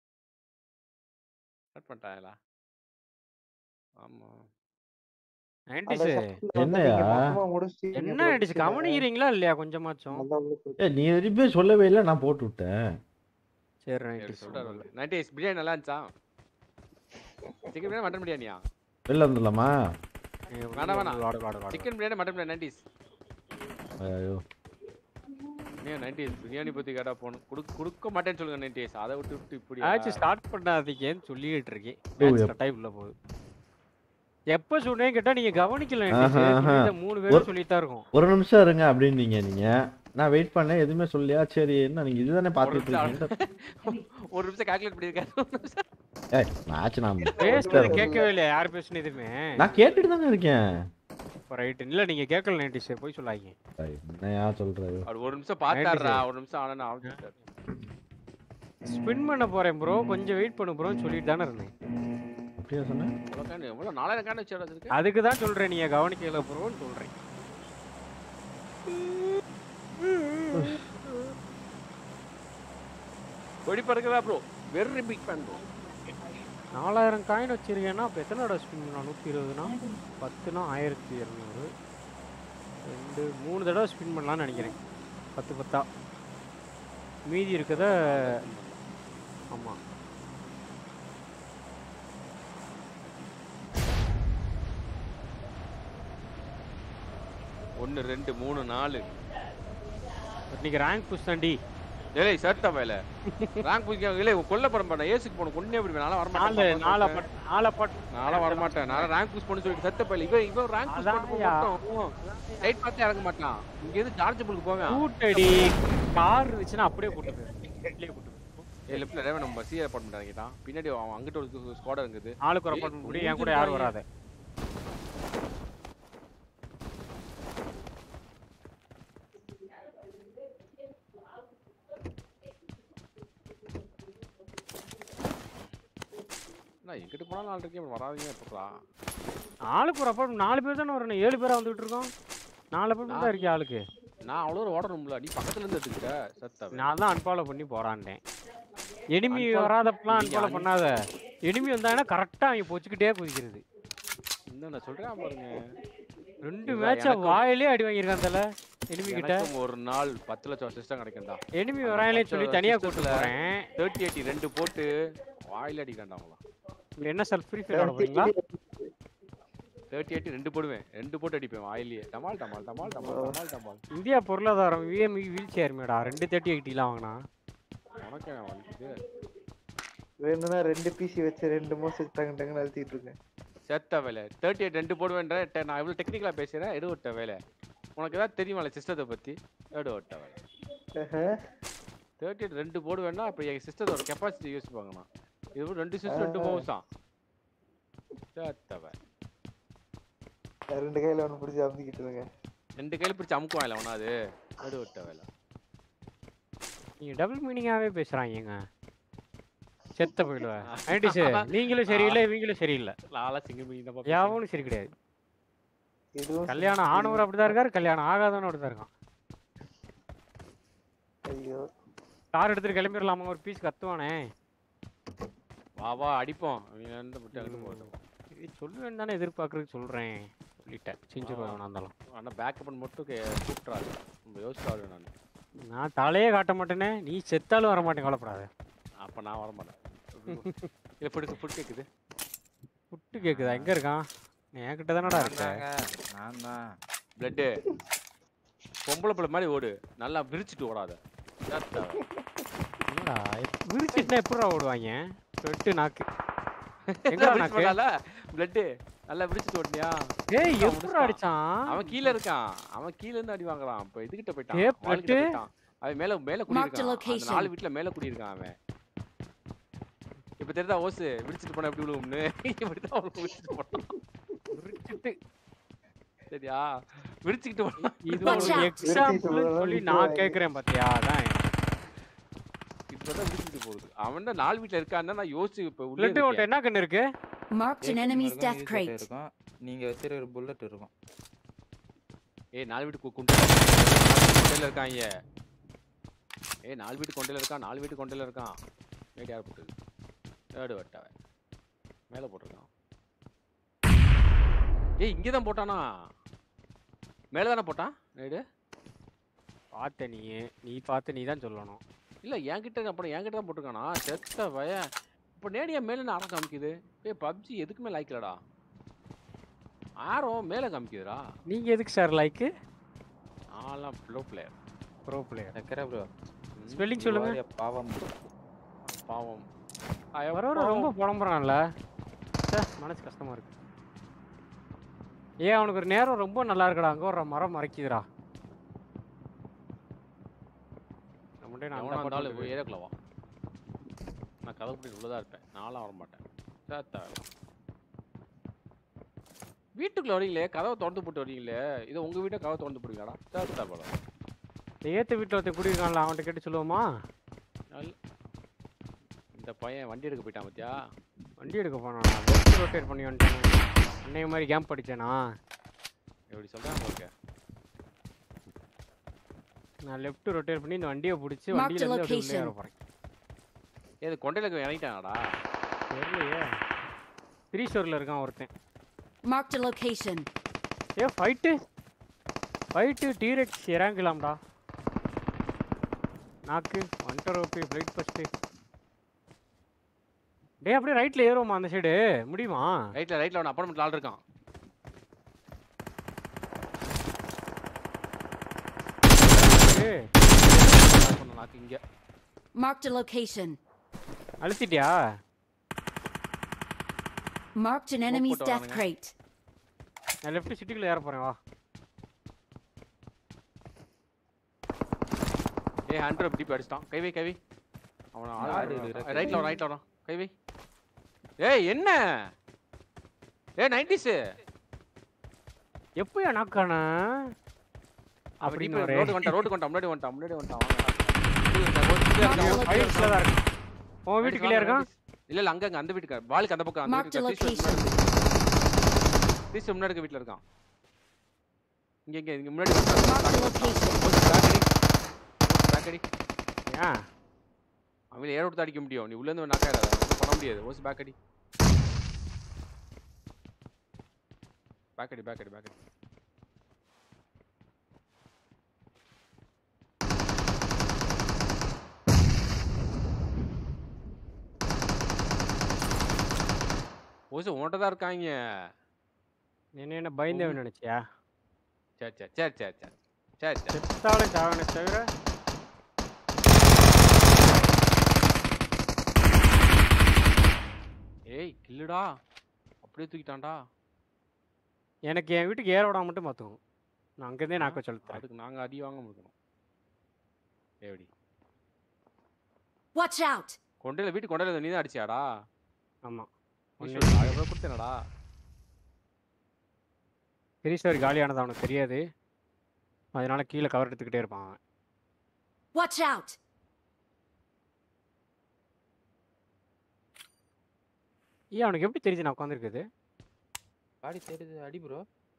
கட் பண்ணிட்டாங்களா ஆமா அந்த நைன்டிஸ் sectionல வந்து என்னய்யா? நீங்க மொத்தமா முடிச்சிட்டீங்க என்ன ஆயிடுச்சு கவனிக்கிறீங்களா இல்லையா கொஞ்சமாச்சும் அதான் உள்ள போச்சு. ஏ நீ எதுவுமே சொல்லவே இல்லை நான் போட்டு விட்டேன் சரி சரி, நைன்டிஸ் சொல்றாரு நைன்டிஸ் பிரியாணி நல்லா இருந்துச்சா சிக்கன் பிரியாணி மட்டன் பிரியாணியா வெளில வந்துடலாமா வேணாம், வேணாம். வாடு வாடு வாடு chicken biryani mutton biryani nineties ஐயோ ஏன் நைன்டிஸ் பிரியாணி பத்தி கேட்டா போகணும் கொடுக்க கொடுக்க மாட்டேன்னு சொல்லுங்க நைன்டிஸ் அதை விட்டு விட்டு இப்படி ஆச்சு ஸ்டார்ட் பண்ணாதீங்கன்னு சொல்லிட்டு இருக்கேன் ஓ, மேட்ச் எப்- டைம் உள்ள போகுது எப்ப சொன்னேன் கேட்டா நீங்க கவனிக்கல ஆஹா, ஆஹா. சொல்லிட்ட மூணு பேரும் சொல்லித்தான் இருக்கும் ஒரு நிமிஷம் இருங்க அப்படின்னீங்க நீங்க நான் வெயிட் பண்ணேன் எதுவுமே சொல்லியா சரி என்ன நீங்க இதுதானே பார்த்துட்டு இருக்கீங்க ஒரு நிமிஷம் கால்குலேட் பண்ணிருக்காரு ஒரு நிமிஷம். ஏய் மேட்ச் நான் பேசுனது கேட்கவே இல்லையா யார் பேசுன எதுவுமே நான் கேட்டுட்டு தானே இருக்கேன் ரைட் இல்ல நீங்க கேட்கல நைன்டிஸ் போய் சொல்லாங்க ஏய், என்னையா சொல்றது அவர் ஒரு நிமிஷம் பார்த்தாருடா ஒரு நிமிஷம் ஆனா ஆரம்பிச்சிட்டாரு ஸ்பின் பண்ண போறேன் ப்ரோ கொஞ்சம் வெயிட் பண்ணு ப்ரோன்னு சொல்லிட்டு தானே இருந்தேன் அப்படியா சொன்னேன் எவ்வளவு காணு எவ்வளவு நாலாயிரம் காணு வச்சு வச்சிருக்கு அதுக்கு தான் சொல்றேன் நீங்க கவனிக்கல ப்ரோன்னு சொல்றேன் வெடி பறக்குதா bro very big fan bro நாலாயிரம் காயின் வச்சிருக்கேன்னா அப்போ எத்தனை தடவை ஸ்பின் பண்ணலாம் நூற்றி இருபதுனா பத்துனா ஆயிரத்தி இரநூறு ரெண்டு மூணு தடவை ஸ்பின் பண்ணலாம்னு நினைக்கிறேன் பத்து பத்தா மீதி இருக்கத ஆமாம் ஒன்று ரெண்டு மூணு நாலு இன்னைக்கு ரேங்க் புஷ் தாண்டி ஏய் சட்ட வேலை ரேங்க் புடிக்க இல்லை கொல்ல போற மாட்டேன் ஏசுக்கு போன கொன்னே அப்படி நாளா வர நாலு மாட்டேன் நாலா பட் நாலா பட் நாளா வர மாட்டேன் நான் ரேங்க் புஷ் பண்ணி சொல்லிட்டு சத்த பையல இவன் இவன் ரேங்க் புஷ் பண்ணி அதான்யா. மட்டும் ரைட் பார்த்து இறங்க மாட்டான் இங்க இருந்து சார்ஜபிளுக்கு போவேன் கூட்டடி கார் இருந்துச்சுன்னா அப்படியே கூட்டு போயிரு ஏ லெஃப்ட்ல ரேவன் நம்ம சிஆர் அப்பார்ட்மெண்ட் இறங்கிட்டான் பின்னாடி அவன் அங்கிட்ட ஒரு ஸ்குவாட் இருக்குது ஆளுக்கு ஒரு apartment முடி, என் கூட யாரும் வராத. நான் எங்கிட்ட போனாலும் நாலு இருக்கேன் வராதீங்க எப்படா ஆளுக்கு ஒரு அப்பார்ட்மெண்ட் நாலு பேர் தானே வரணும் ஏழு பேரா வந்துட்டு இருக்கோம் நாலு அப்பார்ட்மெண்ட் தான் இருக்கே ஆளுக்கு நான் அவ்வளோ ஒரு ஓடணும்ல நீ பக்கத்துல இருந்து எடுத்துக்கிட்ட சத்த நான் தான் அன்ஃபாலோ பண்ணி போறான்டேன் எனிமி Unfollow- வராதப்பெல்லாம் நீங்க அன்ஃபாலோ un- பண்ணாத எனிமி வந்தாங்கன்னா கரெக்டா அவங்க பொச்சுக்கிட்டே குதிக்கிறது இன்னும் நான் சொல்றேன் பாருங்க ரெண்டு இல்ல, மேட்சா எனக்கும் வாயிலே அடி வாங்கியிருக்கான் தல எனிமி கிட்ட எனக்கும் ஒரு நாள் பத்து லட்சம் சிஸ்டம் கிடைக்கும்டா enemy வராங்களே சொல்லி தனியா கூட்டு போறேன். தேர்ட்டி எயிட்டி ரெண்டு போட்டு வாயில அடிக்கண்டா அவங்கள இங்க என்ன சார் ஃப்ரீ ஃபயர் ஆட போறீங்களா தேர்ட்டி எயிட்டி ரெண்டு போடுவேன் ரெண்டு போட்டு அடிப்பேன் வாயிலேயே டமால் டமால் டமால் டமால் டமால் டமால் இந்தியா பொருளாதாரம் விஎம்இ வீல் சேர் மேடா ரெண்டு தேர்ட்டி எயிட்டிலாம் வாங்கினா உனக்கு என்ன வலிக்குது வேணும்னா ரெண்டு பிசி வச்சு ரெண்டு மாசம் டங்கு டங்குன்னு அழுத்திட்டு இருக்கேன் செத்த வேலை தேர்ட்டி எயிட் ரெண்டு போடுவேன்ற டெ- நான் இவ்வளோ டெக்னிக்கலாக பேசுகிறேன் எடு விட்ட வேலை உனக்கு ஏதாவது தெரியுமால சிஸ்டத்தை பற்றி எடு விட்ட வேலை தேர்ட்டி எயிட் ரெண்டு போடுவேன்னா இப்போ எங்கள் சிஸ்டத்தோட கெப்பாசிட்டி யோசிப்பாங்கண்ணா இது ஒரு ரெண்டு சிஸ்டம் ரெண்டு ஆஹா. மவுஸாம் செத்த வேலை ரெண்டு கையில ஒண்ணு பிடிச்சி அமுக்கிட்டு இருங்க ரெண்டு கையில் பிடிச்சி அமுக்குவான் இல்லை ஒன்றா அது எடு விட்ட வேலை நீங்க டபுள் மீனிங்காவே பேசுறாங்க செத்த போயிடுவேன் ஐடி சார் நீங்களும் சரியில்லை இவங்களும் சரியில்லை நான்லாம் சிங்கிள் மீனிங் தான் யாவும் சரி கிடையாது இதுவும் கல்யாணம் ஆனவர் அப்படிதான் இருக்காரு கல்யாணம் ஆகாதவனும் அப்படிதான் இருக்கான் ஐயோ கார் எடுத்துட்டு கிளம்பிடலாமா ஒரு பீஸ் கத்துவானே வா வா அடிப்போம் அவங்க எந்த விட்டு அங்கிட்டு போகட்டும் இது சொல்லுவேன் தானே எதிர்பார்க்கறதுக்கு சொல்றேன் சொல்லிட்டேன் செஞ்சுருவேன் எவனா இருந்தாலும் ஆனால் பேக்கப் மட்டும் கே- கூப்பிட்றாரு நம்ம யோசிச்சாரு நான் நான் தலையே காட்ட மாட்டேனே நீ செத்தாலும் வர மாட்டேன் கவலைப்படாத அப்போ நான் வர மாட்டேன் இல்லை பிடிக்கு பிடி கேட்குது புட்டு கேக்குதா எங்க இருக்கான் நீ என்கிட்ட தானடா இருக்க நான் தான் பிளட்டு பொம்பளை பிள்ளை மாதிரி ஓடு நல்லா விரிச்சிட்டு ஓடாத செத்த வேலை. என்னடா விரிச்சிட்டுனா எப்படிடா ஓடுவாங்க வெட்டு நாக்கு நல்லா எங்கடா விரிச்சு நாக்கு போட்டால பிளட்டு நல்லா விரிச்சிட்டு ஓடுனியா ஏய் அவன் எப்படிடா முடிச்சிட்டான். அடிச்சான் அவன் கீழ இருக்கான் அவன் கீழ இருந்து அடி வாங்குறான் இப்ப இதுகிட்ட போயிட்டான் ஏய், வால்கிட்ட பிளட்டு. போயிட்டான் அவன் மேல மேல Marked a குடியிருக்கான் அந்த location. நாலு வீட்ல மேல குடியிருக்கான் அவன் இப்ப தெரியுதா ஓசு விரிச்சிட்டு போனா எப்படி விழுவும்னு இப்படிதான் அவனுக்கு விரிச்சிட்டு போனான் விரிச்சிட்டு சரியா விரிச்சுக்கிட்டு போனான் இது ஒரு எக்ஸாம்பிள் சொல்லி நான் கேக்குறேன் பாத்தியா அதான் இப்பதான் விரிச்சுட்டு போகுது அவன் தான் நாலு வீட்ல இருக்கான்னு நான் யோசிச்சு இப்ப உள்ள பிளட்டு உன்ட்ட என்ன கண்ணு இருக்கு Marked an enemy's death crate. இருக்கும் நீங்க வச்சிருக்கிற புல்லட் இருக்கும் ஏய் நாலு வீட்டு கு- குண்டு கொண்டையில இருக்காங்க ஏய் நாலு வீட்டு கொண்டையில இருக்கான் நாலு வீட்டு கொண்டையில இருக்கான் நேட்டு யார் போட்டது தேர்டு வட்டாவ மேலே போட்டிருக்கான் ஏய் இங்கே தான் போட்டானா மேலே தானே போட்டான் நேடு பார்த்த நீ நீ பார்த்து நீ தான் சொல்லணும் இல்லை என்கிட்ட அப்புறம் என்கிட்ட தான் போட்டிருக்கானா செத்த வய இப்போ நேடியா மேலே அரை காமிக்குது ஏய் பப்ஜி எதுக்குமே லைக்கலடா ஆரம் மேலே காமிக்குதுடா நீங்க எதுக்கு சார் லைக்கு ஆலாம் ப்ளோ பிளேயர் ப்ரோ பிளேயர் சக்கரை ப்ரோ ஸ்பெல்லிங் சொல்லுங்க பாவம் பாவம் வர வர ரொம்ப புலம்புறான்ல ச்சே, மனசு கஷ்டமா இருக்கு ஏன் அவனுக்கு ஒரு நேரம் ரொம்ப நல்லா இருக்குடா அங்க ஒரு மரம் மறைக்குதுடா நம்மகிட்ட நான் அந்த எவனா இருந்தாலும் பாட்டு போய் ஏரியாக்குள்ள வா நான் கதவு பிடி உள்ளதா இருப்பேன் நான்லாம் வர மாட்டேன் சேத்தா வீட்டுக்குள்ள வரீங்களே கதவை திறந்து போட்டு வரீங்களே இது உங்க வீட்டை கதவை திறந்து போடுவீங்களாடா சேத்தா போல இந்த ஏத்த வீட்டுல ஒருத்தன் குடியிருக்கான்ல அவன்கிட்ட கேட்டு சொல்லுவோமா நல்- இந்த பையன் வண்டி எடுக்க போயிட்டான் பாத்தியா வண்டி எடுக்க போனானா லெஃப்ட் ரொட்டேட் பண்ணி வந்துட்டேன் அன்னைய மாதிரி கேம்ப் படிச்சேனா எப்படி சொல்றேன் உங்களுக்கு நான் லெஃப்ட் ரொட்டேட் பண்ணி இந்த வண்டியை பிடிச்சி Marked வண்டியில இருந்து அப்படியே உள்ளே location. ஏற போறேன் ஏது கொண்டையில இறங்கிட்டாங்கடா தெரியலையே த்ரீ ஸ்டோரில் இருக்கான் ஒருத்தன் Marked a location. ஏ ஃபைட்டு ஃபைட்டு டீரெக்ஸ் இறங்கலாம்டா நாக்கு ஒன்டர் ஓபி ஃப்ளைட் ஃபஸ்ட்டு டேய் அப்படியே ரைட்டில் ஏறுவோமா அந்த சைடு முடியுமா ரைட்ல ரைட்ல அவன் அப்பார்ட்மெண்ட்ல ஆள் இருக்கான் ஏய், பண்ண நாக்கு இங்க Marked a location. அழுத்திட்டியா Marked an enemy's போட்டு death வரானுங்க. crate. நான் லெஃப்ட் சிட்டிக்குள்ளே ஏற போகிறேன் வா ஏய் ஹண்ட்ரட் டிப் அடிச்சிட்டான் கை வை கை வை அவன யாரு இது? ரைட்ல வரான் ரைட்ல வரான் கை வை ஏய் என்ன ஏய் நைன்டிஸ் எப்போயா நாக்கானா அப்படி அப்படின்னு ஒரு ரோடு வந்துட்டான் ரோடு வந்துட்டான் முன்னாடி வந்துட்டான் முன்னாடி வந்துட்டான் ஃபைவ்ஸில் தான் இருக்கு உன் வீட்டுக்குள்ளே இருக்கான் இல்ல இல்ல அங்க அங்க அந்த வீட்டுக்கு வாளுக்கு அந்த பக்கம் அந்த Marked a வீட்டுக்கு location. தீஸ் முன்னாடி இருக்க வீட்ல இருக்கான் இங்க இங்க இங்க முன்னாடி Marked a location. பேக்கடி ஏன் அவன் ஏற விட்டு அடிக்க முடியும் நீ உள்ள இருந்து நாக்க ஆயிடாத ஒண்ணும் பண்ண முடியாது ஓஸ் பேக்கடி பேக்கடி பேக்கடி பேக்கடி ஓசு உன்கிட்ட தான் இருக்காங்க என்ன என்ன பயந்தவன் நினைச்சியா சரி சரி சரி சரி சரி சரி சரி செத்தாலும் சாவனை தவிர ஏய் கில்லுடா அப்படியே தூக்கிட்டான்டா எனக்கு என் வீட்டுக்கு ஏற விடாம மட்டும் பார்த்துக்கோங்க நான் அங்கேருந்தே நாக்க சொல்லித்தரேன் அதுக்கு நாங்க அடி வாங்க முடிக்கணும் எப்படி Watch out! கொண்டையில வீட்டு கொண்டையில நீ தான் அடிச்சியாடா ஆமாம் எவ்வளோ கொடுத்தேனடா த்ரீ ஸ்டோர் காலியானது அவனுக்கு தெரியாது அதனால கீழே கவர் எடுத்துக்கிட்டே இருப்பான் அவன் Watch out! ஏன் அவனுக்கு எப்படி தெரிஞ்சு நான் உட்காந்துருக்குது பாடி தெரியுது அடி ப்ரோ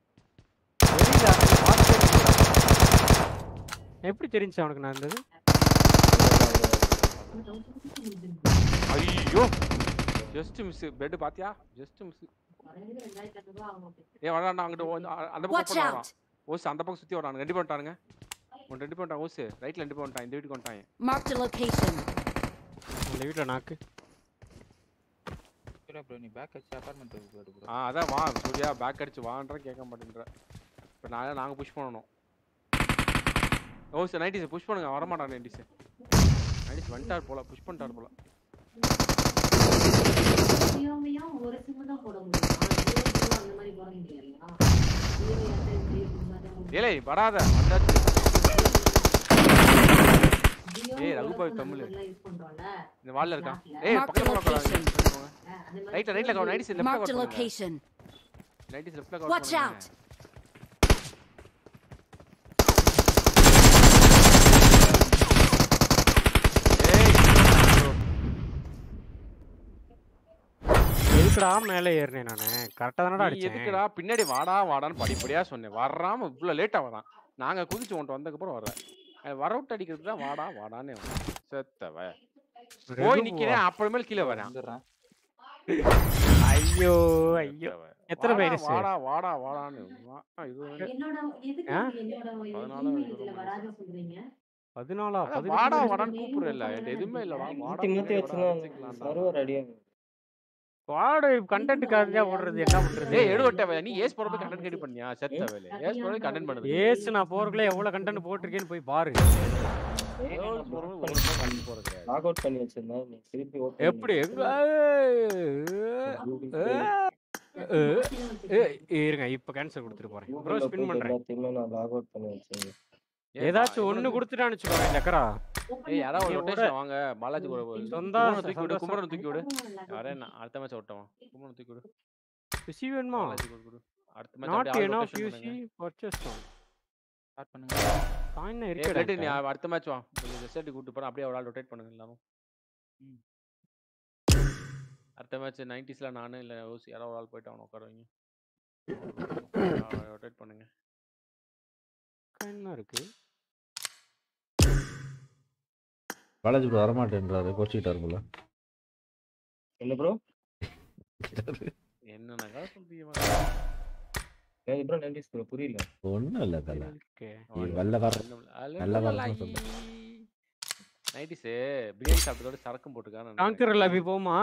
எப்படி தெரிஞ்சு அவனுக்கு நான் இருந்தது ஐயோ ஜஸ்ட் மிஸ் பெட் பாத்தியா ஜஸ்ட் மிஸ் ஏ வரான்டா அங்கிட்ட ஓ- அந்த- அந்த Watch பக்கம் out! வரான் ஓஸ் அந்த பக்கம் சுத்தி வரான் ரெண்டு பேர் வந்துட்டானுங்க ஒன்று ரெண்டு பேர் வந்துட்டான் ஓஸ் ரைட்ல ரெண்டு பேர் வந்துட்டான் இந்த வீட்டுக்கு வந்துட்டான் Marked a location. அந்த வீட்டில் நாக்கு ப்ரோ நீ பேக் அடிச்சு அப்பார்ட்மெண்ட் போயிடு ப்ரோ ஆ அதான் வா சூர்யா பேக் அடிச்சு வான்ற கேட்க மாட்டேன்ற இப்போ நான் நாங்கள் புஷ் பண்ணணும் ஓ சார் நைன்டிஸ் புஷ் பண்ணுங்க வரமாட்டான் நைன்டிஸ் நைன்டிஸ் வந்துட்டார் போல புஷ் பண்ணிட்டார் போல ஜியோமையா ஒரு சிம் தான் போட முடியும் அந்த மாதிரி போட முடியாதுங்களா ஜியோ ஏர்டெல் ஜியோ இந்த மாதிரி தான் முடியும். ஏலே வராத வந்தாச்சு ஜியோ ஏய் ரகுபாய் வோடஃபோன் தமிழ் அந்த மாதிரிலாம் use பண்றோம்ல இந்த வால்ல இருக்கான் Flatல. ஏய் Mark the பக்கத்துல போங்க location. அந்த மாதிரி ரைட்ல ரைட்ல கவர் நைன்டிஸ் லெஃப்ட்ல Marked a கவர் பண்ணுங்க location. நைன்டிஸ் லெஃப்ட்ல கவர் Watch out! எதுக்குடா மேலே ஏறினேன் நான் கரெக்டாக தானடா நீ அடிச்சேன் எதுக்குடா பின்னாடி வாடா வாடான்னு படிப்படியா சொன்னேன் வராம இவ்வளவு லேட்டா வரான் நாங்க குதிச்சு உன்ட்டு வந்ததுக்கு அப்புறம் வர்றேன் அவன் வர விட்டு அடிக்கிறதுக்கு தான் வாடா வாடான்னு வரான். செத்தவ போய் ரெகு நிக்கிறேன் அப்புறமேல் கீழே வரேன் வந்துடுறேன் ஐயோ ஐயோ செத்தவ. எத்தனை வாடா, மைனஸ் வாடா வாடா வாடான்னு வா, இது வந்து- என்னோட எதுக்கு ஆ? என்னோட பதினாலு இமெயில் இருபது இதுல வராது சொல்றீங்க பதினாலா அதான் பதினஞ்சு வாடா பதினஞ்சு வாடான்னு name கூப்பிடுறல பண்ணலாம் என்கிட்ட எதுவுமே இல்லடா வாடா மாத்தி மாத்தி வச்சுனா வச்சுக்கலாம்டா சர்வர் அடியும் வாடு கண்டென்ட்டுக்காக ஓடுறது என்ன பண்றது ஏய் எடுவட்டவ நீ ஏஸ் போறப்ப கண்டென்ட் கிரியேட் பண்ணியா செத்த வேலை ஏஸ் போறப்ப கண்டென்ட் பண்ணுது ஏசு நான் போறதுக்குள்ள எவ்வளவு கண்டென்ட் போட்டிருக்கேன்னு போய் பாரு ஏஸ் போறப்ப ஒழுங்கா கண்டென்ட் போறது கிடையாது லாக் அவுட் பண்ணி வச்சிருந்தேன் நீ திருப்பி ஓப்பன் எப்படி எங்க இருங்க இப்ப கேன்சல் கொடுத்துட்டு போறேன் ப்ரோ ஸ்பின் பண்றேன் எல்லாத்தையுமே நான் லாக் அவுட் பண்ணி வச்சிருந்தேன் ஏதாச்சும் ஒண்ணு கொடுத்துட்டான்னு வச்சுக்கோங்க இந்த அக்கரா ஏய் யாராவது ஒரு நீ ரொட்டேஷன் வாங்க பாலாஜி கூட ஒரு சொந்தா குமரனை தூக்கி விடு சந்தோஷம். குமரனை தூக்கி விடு வரேன் நான் அடுத்த மேட்ச் ஓட்டவன் குமரனை தூக்கி விடு பிசி வேணுமா பாலாஜி கூட விடு அடுத்த மேட்ச் நாட் அப்படியே எனஃப் ரொட்டேஷன் யூசி பண்ணுங்க பர்ச்சேஸ் ஸ்டார்ட் பண்ணுங்க காயின் ஏய் பிளட் நீ இருக்கே அடுத்த மேட்ச் வா கொஞ்சம் ரிசல்ட் கூட்டி போறேன் அப்படியே ஒரு ஆள் ரொட்டேட் பண்ணுங்க எல்லாரும் ம். அடுத்த மேட்ச் நைன்டிஸ்ல நானு இல்ல ஓசி யாரோ ஒரு ஆள் போயிட்டு அவனை உட்கார வைங்க ரொட்டேட் பண்ணுங்க என்ன இருக்கு பாலாஜி ப்ரோ வரமாட்டேன்றாரு கோச்சிக்கிட்டாரு போல என்ன ப்ரோ என்னென்ன சொல்றீங்க ஏய் ப்ரோ நைன்டிஸ் ப்ரோ புரியல ஒன்றும் இல்லை தலை ஓகே வெள்ள வர நல்ல வரணும் சொல்லு நைட்டிஸ் பிரியாணி சாப்பிட்டதோட சரக்கும் போட்டுக்கான்னு காங்கர் லபி போமா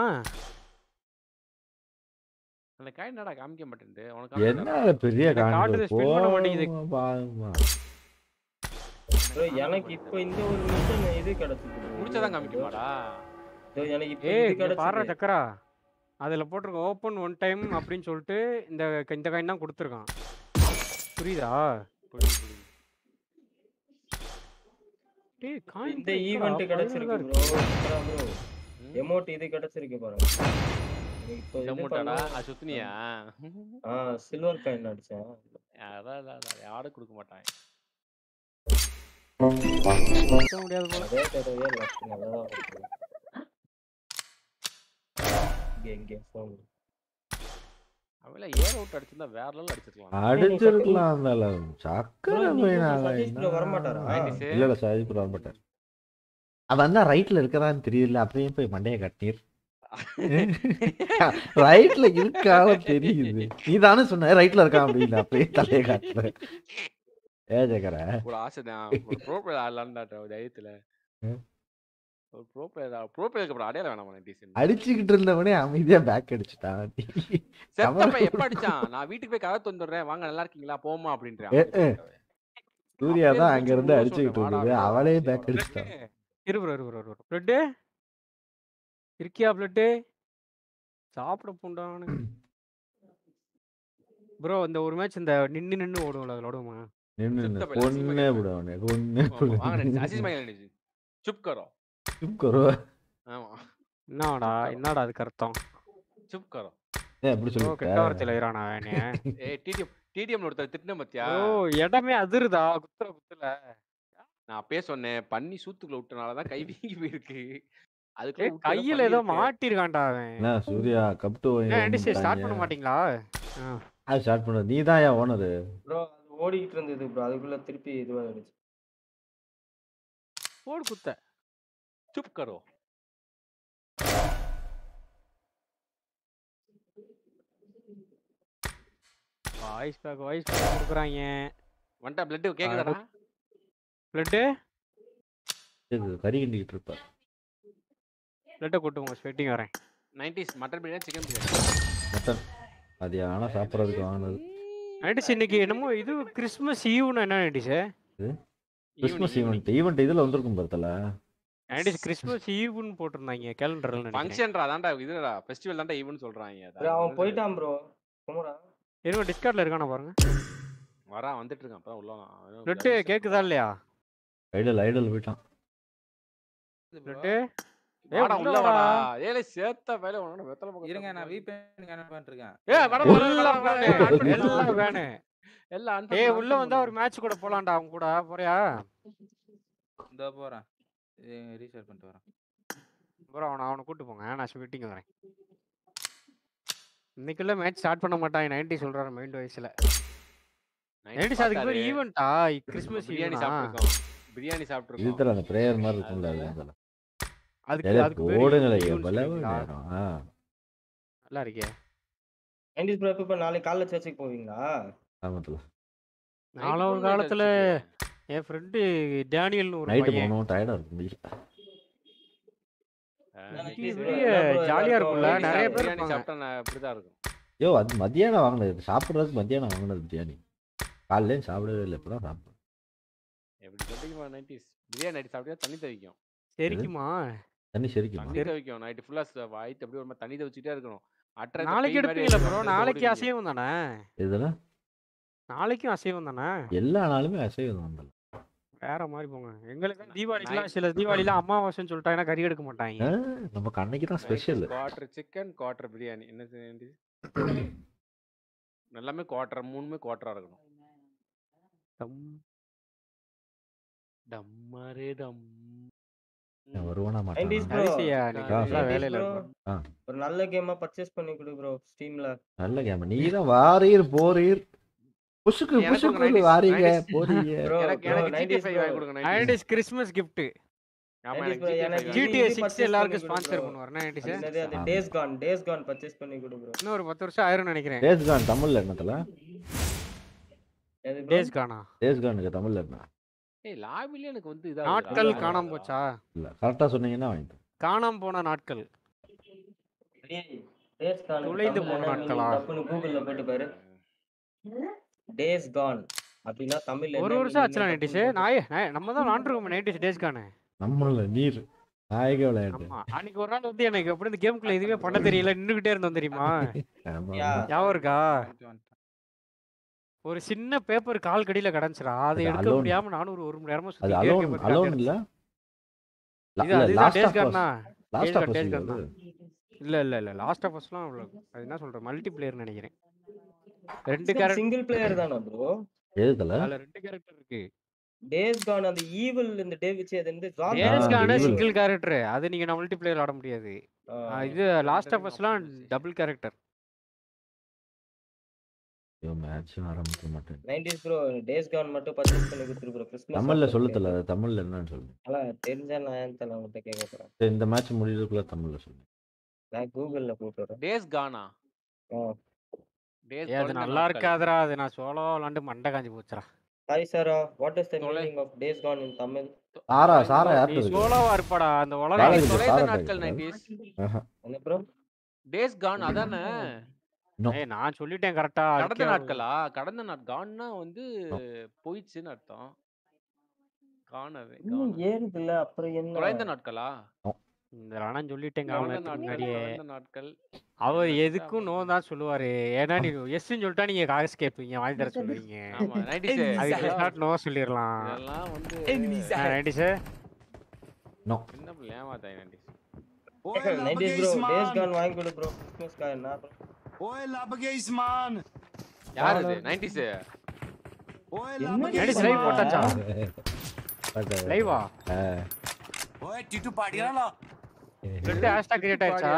அந்த காய் என்னடா காமிக்க மாட்டேங்குது உனக்கு என்ன பெரிய எனக்கு காட்டுது, காண்டு spin பண்ண மாட்டேங்குது. பாருமா ப்ரோ எனக்கு இப்போ இந்த ஒரு மிஷன் இது கிடைச்சது bro. முடிச்சதான் காமிக்குமாடா இதோ எனக்கு இப்போ ஏய் இது இங்க பாரு கிடைச்சது சக்கரா அதுல போட்டிருக்க ஓப்பன் ஒன் டைம் அப்படின்னு சொல்லிட்டு இந்த இந்த காயின் தான் கொடுத்துருக்கான் புரியுதா புரியுது புரியுது டேய் காயின் இந்த ஈவென்ட் கிடைச்சிருக்கு ப்ரோ ப்ரோ எமோட் இது கிடைச்சிருக்கு பாருங்க எனக்கு இப்போ இது மூட்டாடா பண்ணா- அது சுத்தினியா ஆ சில்வர் காயின் அடிச்சேன் அதான் அதான் அதான் யாரும் கொடுக்க மாட்டாங்க முடியாது போல அதே தடவையே லக்கு நல்லதா இருக்கு இங்க இங்க phone. அவள ஏர் அவுட் அடிச்சிருந்தா வேற லெவல் அடிச்சிருக்கலாம் அடிச்சிருக்கலாம் இருந்தாலும் சக்கரை Bro, நீ போய் கொஞ்சம் நான் சதீஷ் bro வரமாட்டாரா? இல்ல இல்ல சதீஷ் ப்ரோ வரமாட்டார் அவன் தான் ரைட்ல இருக்கிறான்னு தெரியல அப்படியே போய் மண்டைய கட்டினீர் ரைட்ல இருக்கால தெரியுது நீ தானே சொன்ன ரைட்ல இருக்கான் அப்படின்னு அப்படியே தலையை காட்டுற ஏ ஜெகர ஒரு ஆசை தான் ஒரு ப்ரோ பிளேயர் ஆடலான்னு ஒரு தைரியத்துல ம். ஒரு ப்ரோ பிளேயர் ப்ரோ பிளேயருக்கு அப்புறம் அடையாளம் வேணாமா நைட்டிஸ் அடிச்சுக்கிட்டு இருந்தவனே அமைதியா பேக் அடிச்சுட்டான் செத்தப்ப எப்ப அடிச்சான் நான் வீட்டுக்கு போய் கதை தந்துடுறேன் வாங்க நல்லா இருக்கீங்களா போமா அப்படின்றான் ஏ, ஏ. சூர்யா தான் அங்க இருந்து சும்மா அடிச்சுக்கிட்டு சொல்றேன், இருந்தது வாடா, அவளே வாடா, பேக் வாடா. அடிச்சிட்டான் இரு ப்ரோ இரு ப்ரோ இரு பிளட்டு இருக்கியா பிளட்டு சாப்பிட பூண்டானு ப்ரோ இந்த ஒரு மேட்ச் இந்த நின்னு நின்னு ஓடும்ல அதுல ஓடுமா நின்னு சித்த நின்னு பையன், அசிஸ் கொன்னே பையன். விடுவானே கொன்னே ஆமா, வாங்க நைட்டிஸ் அசிஸ் மகன் நைட்டிஸ் சுப் கரோ சுப் கரோ ஆமா என்னடா என்னடா அதுக்கு அர்த்தம் சுப் கரோ ஏன் அப்படி ஓ சொல்லிட்ட கெட்ட வார்த்தையில இறானா வேணே ஏய் டிடிஎம் டிடிஎம்ல ஒருத்தர் திட்டின பத்தியா ஓ இடமே அதிருதா குத்துற குத்துல நான் அப்பயே சொன்னேன் பண்ணி சூத்துக்குள்ள விட்டனால தான் கை வீங்கி போயிருக்கு ஏய் அதுக்கு கையில ஏதோ மாட்டிருக்கான்டா அவன் என்ன சூர்யா கப் டு ஸ்டார்ட் பண்ண மாட்டீங்களா ஆ. அது ஸ்டார்ட் பண்ண நீ தான் ஏன் ஓனரு ப்ரோ அது ஓடிக்கிட்டு இருந்தது ப்ரோ அதுக்குள்ள திருப்பி இதுவாகிடுச்சு போடு குத்த சுப் கரோ வாய்ஸ் பேக் வாய்ஸ் பேக் கொடுக்குறாங்க வந்துட்டா பிளட் கேக்குதாடா பிளட்டு இது கறி கிண்டிக்கிட்டு இருப்பார் பிளட்டை கூட்டுங்க ஸ்வெட்டிங் வரேன் nineties mutton biryani chicken biryani mutton அது ஆனா சாப்பிட்றதுக்கு வாங்கினது நைட்டிஸ் இன்னைக்கு என்னமோ இது கிறிஸ்மஸ் ஈவ்னு என்ன நைட்டிஸ் கிறிஸ்மஸ் ஈவெண்ட் ஈவெண்ட் இதுல வந்திருக்கும் பார்த்தல நைட்டிஸ் கிறிஸ்மஸ் ஈவ்னு போட்டிருந்தாங்க கேலண்டர்ல நினைக்கிறேன் ஃபங்க்ஷன்டா அதான்டா இதுடா ஃபெஸ்டிவல் தான்டா ஈவென்ட் சொல்றாங்க ப்ரோ அதான் அவன் போயிட்டான் ப்ரோ குமரா இருங்க டிஸ்கார்ட்ல இருக்கானா பாருங்க வரான் வந்துட்டு இருக்கான் அப்பதான் உள்ள வரான். அவன் பிளட்டு live கேக்குதா இல்லையா ஐடல் ஐடல் போயிட்டான் பிளட்டு வாடா உள்ள வாடா ஏலே சேத்த வேலை உனக்கு வெத்தல பக்கம் இருங்க நான் VPN கனெக்ட் பண்ணிட்டு இருக்கேன் ஏ வர வர வர எல்லாம் வர வேணு, add பண்ணு, எல்லாம் add பண்ணு. வேணு. எல்லாம் add ஏய் பண்ணு, உள்ள add வந்தா பண்ணு. ஒரு மேட்ச் கூட போலாம்டா அவங்க கூட போறியா இதோ போறேன் ரீசார்ஜ் பண்ணிட்டு வரேன் ப்ரோ அவனை அவனை கூட்டு போங்க நான் ஸ்வீட்டிங் வரேன் இன்னைக்குள்ள மேட்ச் ஸ்டார்ட் பண்ண மாட்டாங்க நைன்டி சொல்றாரு மைண்ட் வயசுல நைன்டிஸ் அதுக்கு பேர் பார்த்தாரு. ஈவெண்டா கிறிஸ்மஸ் பிரியாணி ஈவெண்டா சாப்பிட்டுருக்கோம் பிரியாணி சாப்பிட்டுருக்கோம் இதுல அந்த பிரேயர் மாதிரி இருக்கும்ல அது அதுல அதுக்கு ஏலே, அதுக்கு பேர் போடுங்களே ஈவென்ட் எவ்வளவு சொல்றீங்களா? நேரம் ஆ. நல்லா இருக்கே நைன்டிஸ் ப்ரோ இப்போ நாளைக்கு காலைல சர்ச்சுக்கு போவீங்களா ஆமாத்துல நாள ஒரு காலத்துல என் ஃப்ரெண்டு டேனியல்னு ஒரு நைட்டு பையன் போகணும் டயர்டா இருக்கும் முடியல இன்னைக்கு பெரிய ஜாலியா இருக்கும்ல நிறைய பேர் பிரியாணி இருப்பாங்க சாப்பிட்டா நான் இப்படிதான் இருக்கும் யோ அது மத்தியானம் வாங்கினது சாப்பிட்றதுக்கு மத்தியானம் வாங்கினது பிரியாணி காலையில சாப்பிடவே இல்லை இப்பதான் சாப்பிட்டேன் எப்படி சொல்றீங்க நைன்டிஸ் பிரியாணி நைட் சாப்பிட்டா தண்ணி தவிக்கும் சரிக்குமா தண்ணி செரிக்குமா தண்ணி தவிக்கும் நைட்டு ஃபுல்லா வயிற்று அப்படியே ஒரு மாதிரி தண்ணி தவிச்சுட்டே இருக்கணும் அட்ரா நாளைக்கு எடுப்பீங்களா ப்ரோ நாளைக்கு அசைவம் தானே இதுல நாளைக்கும் அசைவம் தானே எல்லா நாளுமே அசைவம் வந்தல வேற மாதிரி போங்க எங்களுக்கு தீபாவளிக்குலாம் சில தீபாவளிலாம் அமாவாசைன்னு சொல்லிட்டாங்கன்னா கறி எடுக்க மாட்டாங்க நமக்கு அன்னைக்கு தான் special quarter chicken quarter biryani என்ன செய்ய எல்லாமே குவார்டர் மூணுமே குவார்டரா இருக்கணும் டம்மாரே டம் வருவானா நைன்டிஸ் மாட்டானா ப்ரோ சரியா, இன்னைக்கு நல்லா வேலையில ப்ரோ இருக்கோம். ஆ. ஒரு நல்ல கேமா பர்ச்சேஸ் பண்ணி கொடு ப்ரோ ஸ்டீம்ல நல்ல கேம் நீ தான் வாரீர் போறீர் புஷுக்கு எனக்கு புஷுக்கு ஒரு 90s வாரீங்க 90s போறீங்க ப்ரோ எனக்கு ப்ரோ எனக்கு GTA நைன்டிஸ் 5 ப்ரோ வாங்கி கொடுங்க 90s நைன்டிஸ் கிறிஸ்மஸ் கிஃப்ட் ஆமா Nineties எனக்கு bro, GTA எனக்கு five இது- GTA இது சிக்ஸ் purchase எல்லாருக்கும் பண்ணி கொடு ஸ்பான்சர் bro. பண்ணுவார் என்ன அது 90s என்னது அந்த ஆமா. Days gone days gone purchase பண்ணி கொடு ப்ரோ இன்னும் ஒரு பத்து வருஷம் ஆயிரும்னு நினைக்கிறேன் டேஸ் கான் தமிழ்ல என்னத்துல எது bro? டேஸ் கானா டேஸ் கானுக்கு தமிழ்ல என்ன ஏய் லாபில எனக்கு வந்து நாட்கள் இதா காணாம போச்சா இல்ல கரெக்டா சொன்னீங்கன்னா வாங்கிட்டு காணாம போன நாட்கள் டேய், டேஸ் கான் தொலைந்து தமிழ்ல போன என்ன நாட்களா? meaning தப்புன்னு கூகுள்ல போட்டு பாரு டேஸ் கான் அப்படின்னா தமிழ்ல ஒரு என்ன வருஷம் ஆச்சுல meaning நைன்டிஸ் தப்புன்னு நாயே நாயே, நம்ம தான் விளாண்டுருக்கோம் நைன்டிஸ் டேஸ் கானு நம்மள நீர் நாயக விளையாட்டு ஆமா அன்னைக்கு ஒரு நாள் வந்து எனக்கு அப்படி இந்த கேமுக்குள்ள எதுவுமே பண்ண தெரியல நின்னுகிட்டே இருந்தோம் தெரியுமா ஆமா, யா. ஆமா. ஞாபகம் இருக்கா ஒரு சின்ன பேப்பர் கால் கடியில கிடந்துச்சுடா அதை அது எடுக்க alone. முடியாம நானும் ஒரு ஒரு மணி நேரமா அது சுத்திட்டே அலோன் இருக்கேன் அலோன் பாரு இல்ல இது அதுதான் டேஸ் கான் தான் last days of gone days as gone தான் இல்ல இல்ல இல்ல லாஸ்ட் ஆஃப் அஸ்லாம் அவ்வளவு அது என்ன சொல்ற மல்டி பிளேயர் நினைக்கிறேன் ரெண்டு கேரக்டர் சிங்கிள் பிளேயர் தானா ப்ரோ எழுதல அதுல ரெண்டு கேரக்டர் இருக்கு டேஸ் கான் அந்த ஈவில் இந்த டே வச்சு அது வந்து zombie டேஸ் ஆ, கான evil. சிங்கிள் கேரக்டர் அது நீங்க மல்டி பிளேயர் ஆட முடியாது ஆ, ஆ, இது லாஸ்ட் ஆஃப் அஸ்லாம் டபுள் கேரக்டர் ஐயோ மேட்ச் ஆரம்பிக்க மாட்டேன் 90s ப்ரோ டேஸ் கான் மட்டும் பர்ச்சேஸ் பண்ணி கொடுத்துரு ப்ரோ கிறிஸ்மஸ் தமிழ்ல offer சொல்லுத்தல அது தமிழ்ல என்னன்னு சொல்லு அல தெரிஞ்சா நான் ஏன் தல உங்ககிட்ட கேட்க போறேன் சரி, இந்த மேட்ச் முடியறதுக்குள்ள தமிழ்ல சொல்லு நான் கூகுள்ல போட்டு வரேன் டேஸ் கானா ஆ. டேஸ் ஏ அது நல்லா இருக்காதுடா அது நான் சோலோ விளாண்டு மண்டை காஞ்சி போச்சுடா hi Sara what is the தொலை- meaning of days gone in Tamil Sara Sara நீ யார்கிட்ட இருக்கு சோலோவா இருப்பாடா அந்த காலேஜ் உலகம் இல்ல, தொலைந்த சாரா நாட்கள் டைப் 90s ஆஹா. என்ன ப்ரோ டேஸ் கான் அதானே No. ஏய் நான் சொல்லிட்டேன் கரெக்டா கடந்த நாட்களா கடந்த நாட் கான்னா வந்து போயிடுச்சுன்னு அர்த்தம் காணவே இன்னும் ஏறுது இல்ல அப்புறம் என்ன தொலைந்த நாட்களா இந்த ரணம் சொல்லிட்டேங்க தொலைந்த அவனுக்கு நாட்கள் முன்னாடியே தொலைந்த நாட்கள் அவர் எதுக்கும் நோ தான் சொல்லுவாரு ஏன்னா நீ எஸ்ன்னு சொல்லிட்டா நீங்க காசு கேட்பீங்க வாங்கி தர சொல்லுவீங்க ஆமா 90s அதுக்கு நாட் நோ சொல்லிடலாம் இதெல்லாம் வந்து நைன்டி சார் நோ சின்ன பிள்ளை ஏமாத்தாய் 90s 90s bro days gone வாங்கி கொடு ப்ரோ கிறிஸ்மஸ் கார் என்ன bro? Oi, Labagaze, man! யார் அது 90s Oi, என்ன நைன்டி லைவ் போட்டாச்சா லைவா Oi, Titu Padiala! ரெண்டு ஹேஷ்டாக் கிரியேட் ஆயிடுச்சா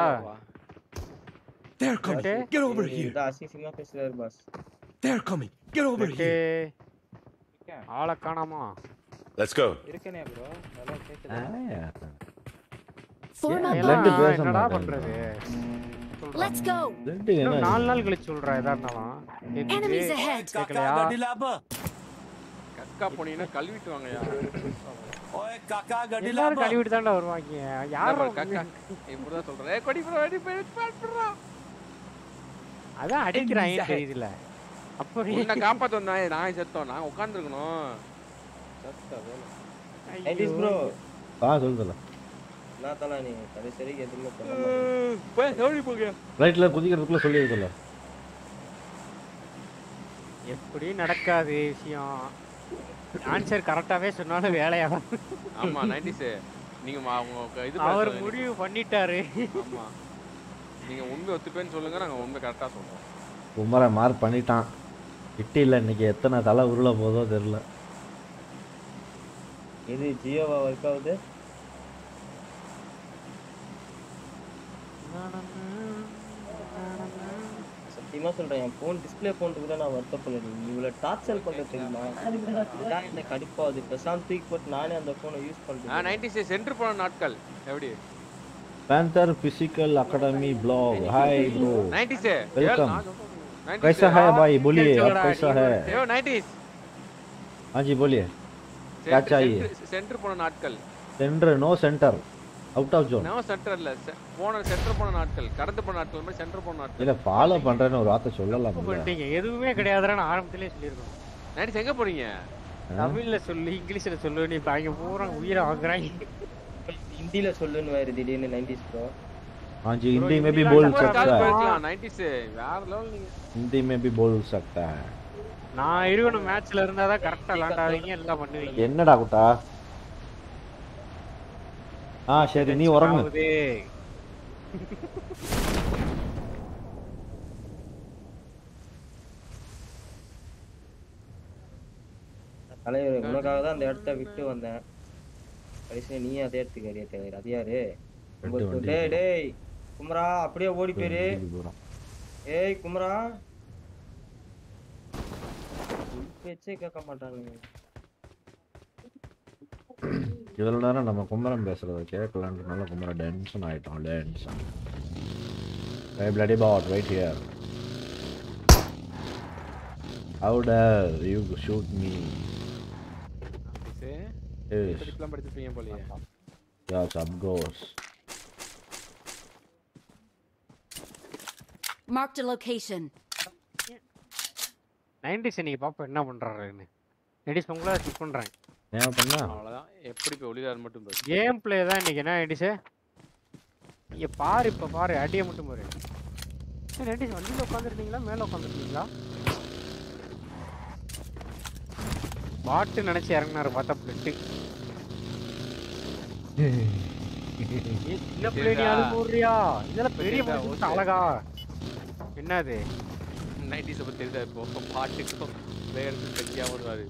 They're coming! Okay. Get over here! இந்த அசிங்கமா பேசுறாரு boss They're coming! Get over ரெண்டு here! ஆளை காணாமா Let's go! இருக்கனே ப்ரோ நல்லா கேக்குது Form Yeah, up எல்லாரும் line. பேச என்னடா மாட்டாங்க. பண்றது Let's go. ரெண்டு இன்னும் என்ன நாலு நாள் கழிச்சு சொல்றா எதா இருந்தாலும் எதுக்கு? Enemies ahead. கேட்கலையா Kaka Gadilaba! கக்கா போனீங்கன்னா கழுவிட்டு வாங்கயா Oi, Kaka எல்லாரும் Gadilaba! கழுவிட்டு தான்டா வருவாங்க யாரும் கக்கா இப்படிதான் சொல்றேன் ஏய் கொடி ப்ரோ அடி போய் பண்றா அதான் அடிக்கிறாங்க தெரியுதுல அப்ப நீ- உன்னை காப்பாத்த வந்தேன் நான் செத்தோம் நான் உட்கார்ந்துருக்கணும் சத்த வேலை 90s ப்ரோ ஆ சொல்லுதல நான் தல நீ கடைசி வரைக்கும் எதுவுமே சொல்ல மாட்டேன் போய் சோழி போங்க ரைட்ல குதிக்கிறதுக்குள்ள சொல்லியிருக்கல எப்படி நடக்காது விஷயம் ஆன்சர் கரெக்டாவே சொன்னாலும் வேலையாகும் ஆமா 90s நீங்க மா- அவங்க இது அவர் பேசுறது முடிவு பண்ணிட்டாரு ஆமா நீங்க உண்மை ஒத்துப்பேன்னு சொல்லுங்க நாங்க உண்மை கரெக்டா சொல்றோம் குமர மார்க் பண்ணிட்டான் கிட்டி இல்லை இன்னைக்கு எத்தனை தலை உருள போதோ தெரியல இது ஜியோவா ஒர்க் ஆகுது சத்தியமா சொல்றேன் என் ஃபோன் டிஸ்ப்ளே போன் கூட நான் வருத்தப்படல நீ இவ்வளவு டார்ச்சர் பண்ற தெரியுமா இதான் என்ன கடுப்பாகுது பேசாம தூக்கி போட்டு நானே அந்த போனை யூஸ் ஆ பண்றேன் 90s சென்டர் போன நாட்கள் எப்படி panther physical academy blog hi bro 90s welcome நான் சொல்றேன் 90s कैसा है भाई बोलिए आप कैसा है ஐயோ 90s हाँ जी बोलिए क्या चाहिए சென்டர் போன நாட்கள் centre no centre out of zone நான் சென்டர் இல்ல செ- போன சென்டர் போன நாட்கள் கடந்து போன நாட்கள் மாதிரி சென்டர் போன நாட்கள் இல்ல ஃபாலோ பண்றேன்னு ஒரு வார்த்தை சொல்லலாம் தப்பு பண்ணிட்டீங்க எதுவுமே கிடையாதுன்னு ஆரம்பத்திலே சொல்லியிருக்கோம் 90s எங்க போறீங்க தமிழ்ல சொல்லு இங்கிலீஷ்ல சொல்லு நீ இப்ப அங்க பூரா உயிரை வாங்குறாங்க ஹிந்தில சொல்லுன்னு வேறு திடீர்னு 90s ப்ரோ हाँ जी हिंदी में भी बोल सकता है போயிருக்கலாம் 90s வேற லெவல் நீங்க हिंदी में भी बोल सकता है நான் இருக்கணும் மேட்ச்ல இருந்தா தான் கரெக்டா விளாண்டாதீங்க எல்லாம் பண்ணுவீங்க என்னடா குட்டா ஆ சரி நீ உறங்கு ஆகுது. தலைவர் உனக்காக தான் அந்த இடத்த விட்டு வந்தேன் கடைசியில நீ அதே இடத்துக்கு அறிய தலைவர் அது யாரு ரெண்டு வண்டி டேய் டேய் குமரா அப்படியே ஓடி போயிரு போறோம் ஏய் குமரா உன் பேச்சே கேட்க மாட்டானுங்க இவ்வளோ நேரம் நம்ம குமரன் பேசுறத கேட்கலான்றனால குமரன் டென்ஷன் ஆயிட்டோம் tension Hey bloody bot, right here. How dare you shoot me? சரி Yes. படிப்புலாம் படிச்சிருப்பீங்க போலயே Yes, of course. Marked a location. Nineties இன்னைக்கு பாப்போம் என்ன பண்றாருன்னு நைன்டிஸ் உங்களா செக் பண்றேன் ஏன் பண்ணா அவ்வளவுதான் எப்படி போய் ஒளிதார் மட்டும் பாரு கேம் பிளே தான் இன்னைக்கு என்ன நைன்டிஸ் இங்க பாரு இப்ப பாரு அடியை மட்டும் பாரு நைன்டிஸ் வண்டியில உட்காந்துருந்தீங்களா மேல உட்காந்துருந்தீங்களா பாட்டு நினைச்சு இறங்கினாரு பார்த்தா பிளட்டு சின்ன பிள்ளை அது போடுறியா இதெல்லாம் பெரிய சரிடா, மனுஷனுக்கு ஓகே. அழகா என்னது நைன்டிஸை பற்றி தெரியுதா இப்போ பாட்டுக்கும் பிளேயருக்கும் தெரியாம வருவாரு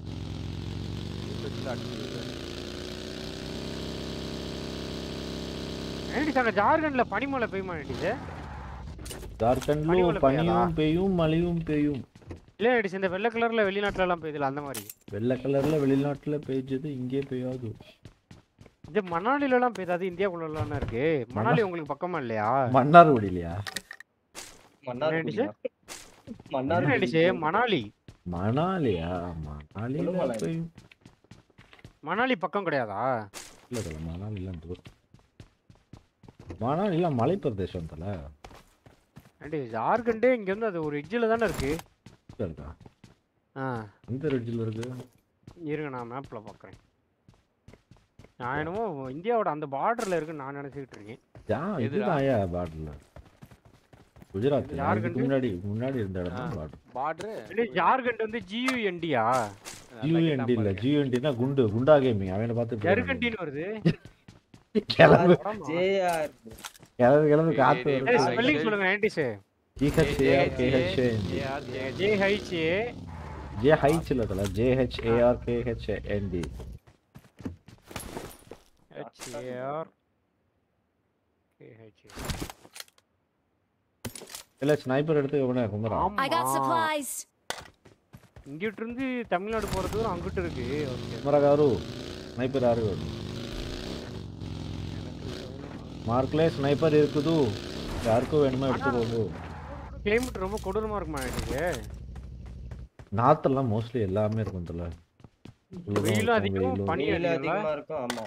நைன்டிஸ் அங்க ஜார்க்கண்ட்ல பனிமலை பெய்யுமா நைன்டிஸ் ஜார்க்கண்ட்லயும் பனிமழை பெய்யாதா? பனியும் பெய்யும் மழையும் பெய்யும் இல்ல நைன்டிஸ் இந்த வெள்ளை கலர்ல வெளிநாட்டுல எல்லாம் பெய்யுதுல அந்த மாதிரி வெள்ளை கலர்ல வெளிநாட்டுல பெய்ஞ்சது இங்கே பெய்யாது இது மணாலில எல்லாம் பெய்யுது இந்தியாக்குள்ள எல்லாம் இருக்கு மணாலி உங்களுக்கு பக்கமா இல்லையா மன்னார்குடியிலையா மன்னார்குடியா? என்ன நைன்டிஸ் மணாலி மணாலியா மணாலியில கொல்லுமலை. பெய்யும் மணாலி பக்கம் கிடையாதா இல்ல தல மணாலிலாம் தூரம் மணாலிலாம் மலை பிரதேசம் தல நைன்டிஸ் ஜார்க்கண்டே இங்க இருந்து அது ஒரு எட்ஜில் தானே இருக்கு இங்க இருக்கா ஆ எந்த ரெட்ஜில் இருக்கு இருங்க நான் மேப்ல பார்க்குறேன் நான் என்னமோ இந்தியாவோட அந்த பார்டர்ல இருக்குன்னு நான் நினைச்சுக்கிட்டு இருக்கேன் யா இதுதான் ஐயா பார்டர்ல குஜராத் நான் ஜார்க்கண்ட்? இதுக்கு முன்னாடி முன்னாடி இருந்த இடம் தான் பார்டர் பார்டரு இல்லை ஜார்க்கண்ட் வந்து ஜியூஎன்டியா ஜியூஎன்டி இல்ல ஜியூஎன்டினா குண்டு குண்டா கேமிங் அவனை பார்த்து ஜர்கண்டின்னு வருது கிளம்பு ஜேஆர் கிளம்பு கிளம்பு காத்து டேய், வருது. ஸ்பெல்லிங் சொல்லுங்க nineties G H A R K H A J H A J H இல்ல தல ஜேஹெச்ஏஆர் கேஹெச்ஏஎன்டி ஹெச்ஏஆர் கேஹெச்ஏ இல்ல ஸ்னைப்பர் எடுத்து உடனே குமரா I got supplies. இங்கிட்டு இருந்து தமிழ்நாடு போற தூரம் அங்கிட்டு இருக்கு ஓகே కుమరా గారు స్నైపర్ యారు మార్క్లే స్నైపర్ இருக்குது யாருக்கும் வேணுமோ எடுத்துக்கோங்க கிளைமேட் ரொம்ப கொடூரமா இருக்குமா எனக்கு நார்த்தெல்லாம் மோஸ்ட்லி எல்லாமே இருக்கும் தல வெயிலும் அதிகம் பனி வெயில் அதிகம்ல அதிகமா இருக்கும் ஆமா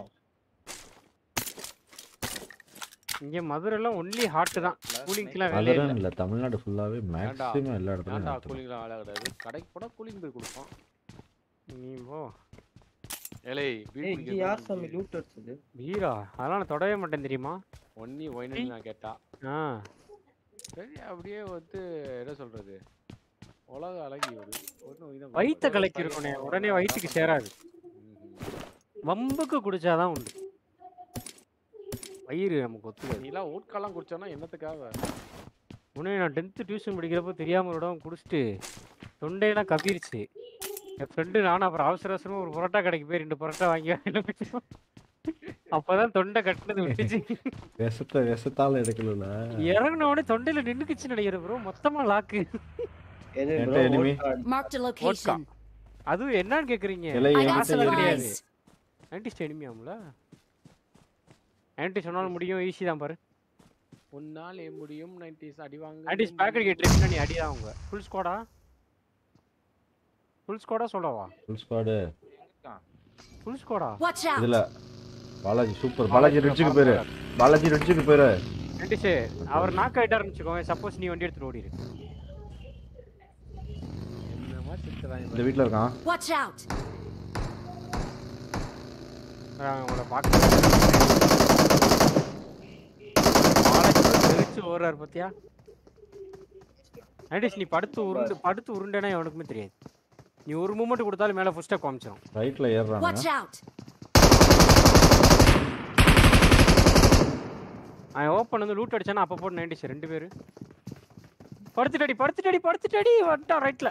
இங்க மதுரை எல்லாம் ஒன்லி ஹாட் தான் கூலிங்க்குலாம் வேலையே மதுரை இல்ல இல்ல தமிழ்நாடு ஃபுல்லாவே மேக்ஸிமம் எல்லா இடத்துலயும் ஏன்டா நார்த்தல். கூலிங்லாம் வேலை கிடையாது கடைக்கு போனா கூலிங் போய் கொடுப்போம் நீ போ ஏலே ஏய் இங்க யார் சாமி லூட் அடிச்சது வீரா அதெல்லாம் நான் தொடவே மாட்டேன் தெரியுமா ஒன்னி ஒயின்னு நான் கேட்டா ஆ சரி அப்படியே வந்து என்ன சொல்றது உலக அழகி ஒரு ஒன்றும் வயித்த கலக்கி இருக்கணும் உடனே வயிற்றுக்கு சேராது வம்புக்கு குடிச்சாதான் உண்டு வயிறு நமக்கு ஒத்துக்காது நீலாம் ஓட்காலாம் குடிச்சோன்னா என்னத்துக்காக உடனே நான் டென்த்து டியூஷன் படிக்கிறப்போ தெரியாமல் ஒரு இடம் குடிச்சிட்டு தொண்டையெல்லாம் கப்பிருச்சு என் ஃப்ரெண்டு நானும் அப்புறம் அவசர அவசரமா ஒரு பரோட்டா கடைக்கு போய் ரெண்டு பரோட்டா வாங்கி வாங்கிட்டு போயிட்டோம். அப்பதான் தொண்டை கட்டினது விட்டுச்சு விஷத்தை விஷத்தால எடுக்கல இறங்கின உடனே தொண்டையில நின்னுக்குச்சு நினைக்கிறேன் ப்ரோ மொத்தமா லாக்கு எது என்கிட்ட bro? enemy. vodka. Marked a location. அது என்னன்னு கேக்குறீங்க இலை I got என்கிட்ட காசெல்லாம் இருக்கு. கிடையாது supplies. ஆன்டி எனிமியாம்ல ஆன்டி சொன்னாலும் முடியும் ஈஸி தான் பாரு உன்னால் என் முடியும் நைன்டிஸ் அடி வாங்க ஆன்டி பேக்கெட் கேட்டு நீ அடிதான் அவங்க ஃபுல் ஸ்குவாடா ஃபுல் ஸ்குவாடா சொல்லவா ஃபுல் ஸ்குவாடு ஃபுல் ஸ்குவாடா Watch out. இதுல பாலாஜி சூப்பர் பாலாஜி ரெட்ஜுக்கு போயிரு பாலாஜி ரெட்ஜுக்கு போயிரு ஆன்டி சே அவர் நாக் ஆயிட்டாருன்னு வச்சுக்கோங்க சப்போஸ் நீ வண்டி எடுத்துட்டு ஓடிடு என்னமா சித்துறாங்க இந்த வீட்ல இருக்கான் Watch out. நான் உங்களை பார்க்க தெரிச்சு ஓடுறாரு பாத்தியா ஆண்டிஸ் நீ படுத்து உருண்டு படுத்து உருண்டேனா எவனுக்குமே தெரியாது நீ ஒரு மூமெண்ட் கொடுத்தாலும் மேல ஃபர்ஸ்ட் காமிச்சிடும் ரைட்ல ஏறுறாங்க Watch out. அவன் ஓப்பன் வந்து லூட் அடிச்சானா அப்போ போட்டு நைன்டிஸ் ரெண்டு பேரு படுத்துட்டடி படுத்துட்டடி படுத்துட்டடி வந்துட்டான் ரைட்ல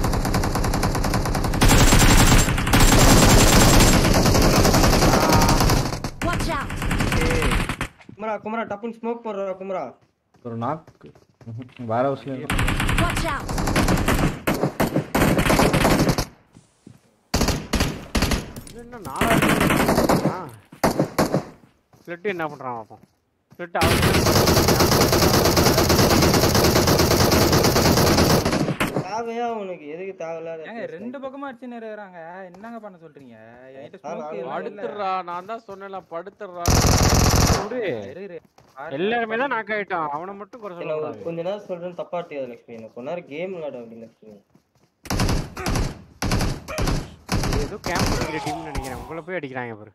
Watch out. குமரா குமரா டப்புன்னு ஸ்மோக் போடுறா குமரா ஒரு நாக்கு வேற ஹவுஸ்ல Watch out. இது என்ன நாலாயிரம் ஸ்ப்ளிட் என்ன பண்றான் பார்ப்போம் ஸ்ப்ளிட் அவன் தேவையா உனக்கு எதுக்கு தேவையில்லாத ஏங்க இடத்துல ரெண்டு பக்கமா அடிச்சு நிறையறாங்க என்னங்க பண்ண சொல்றீங்க என்கிட்ட ஆ, smoke நான் இல்ல. படுத்துடுறா நான் தான் சொன்னேன்ல படுத்துடுறா விடு இரு, இரு. பாரு, எல்லாருமே தான் நாக் ஆயிட்டான் அவனை மட்டும் குறை என்ன ஒரு சொல்லக்கூடாது கொஞ்ச நேரம் சொல்றேன் தப்பா எடுத்துக்காத லட்சுமி எனக்கு கொஞ்ச நேரம் கேம் விளையாட அப்படின்னு லட்சுமி இது ஏதோ கேம்ப் அடிக்கிற டீம்னு நினைக்கிறேன் உங்களை போய் அடிக்கிறாங்க பாரு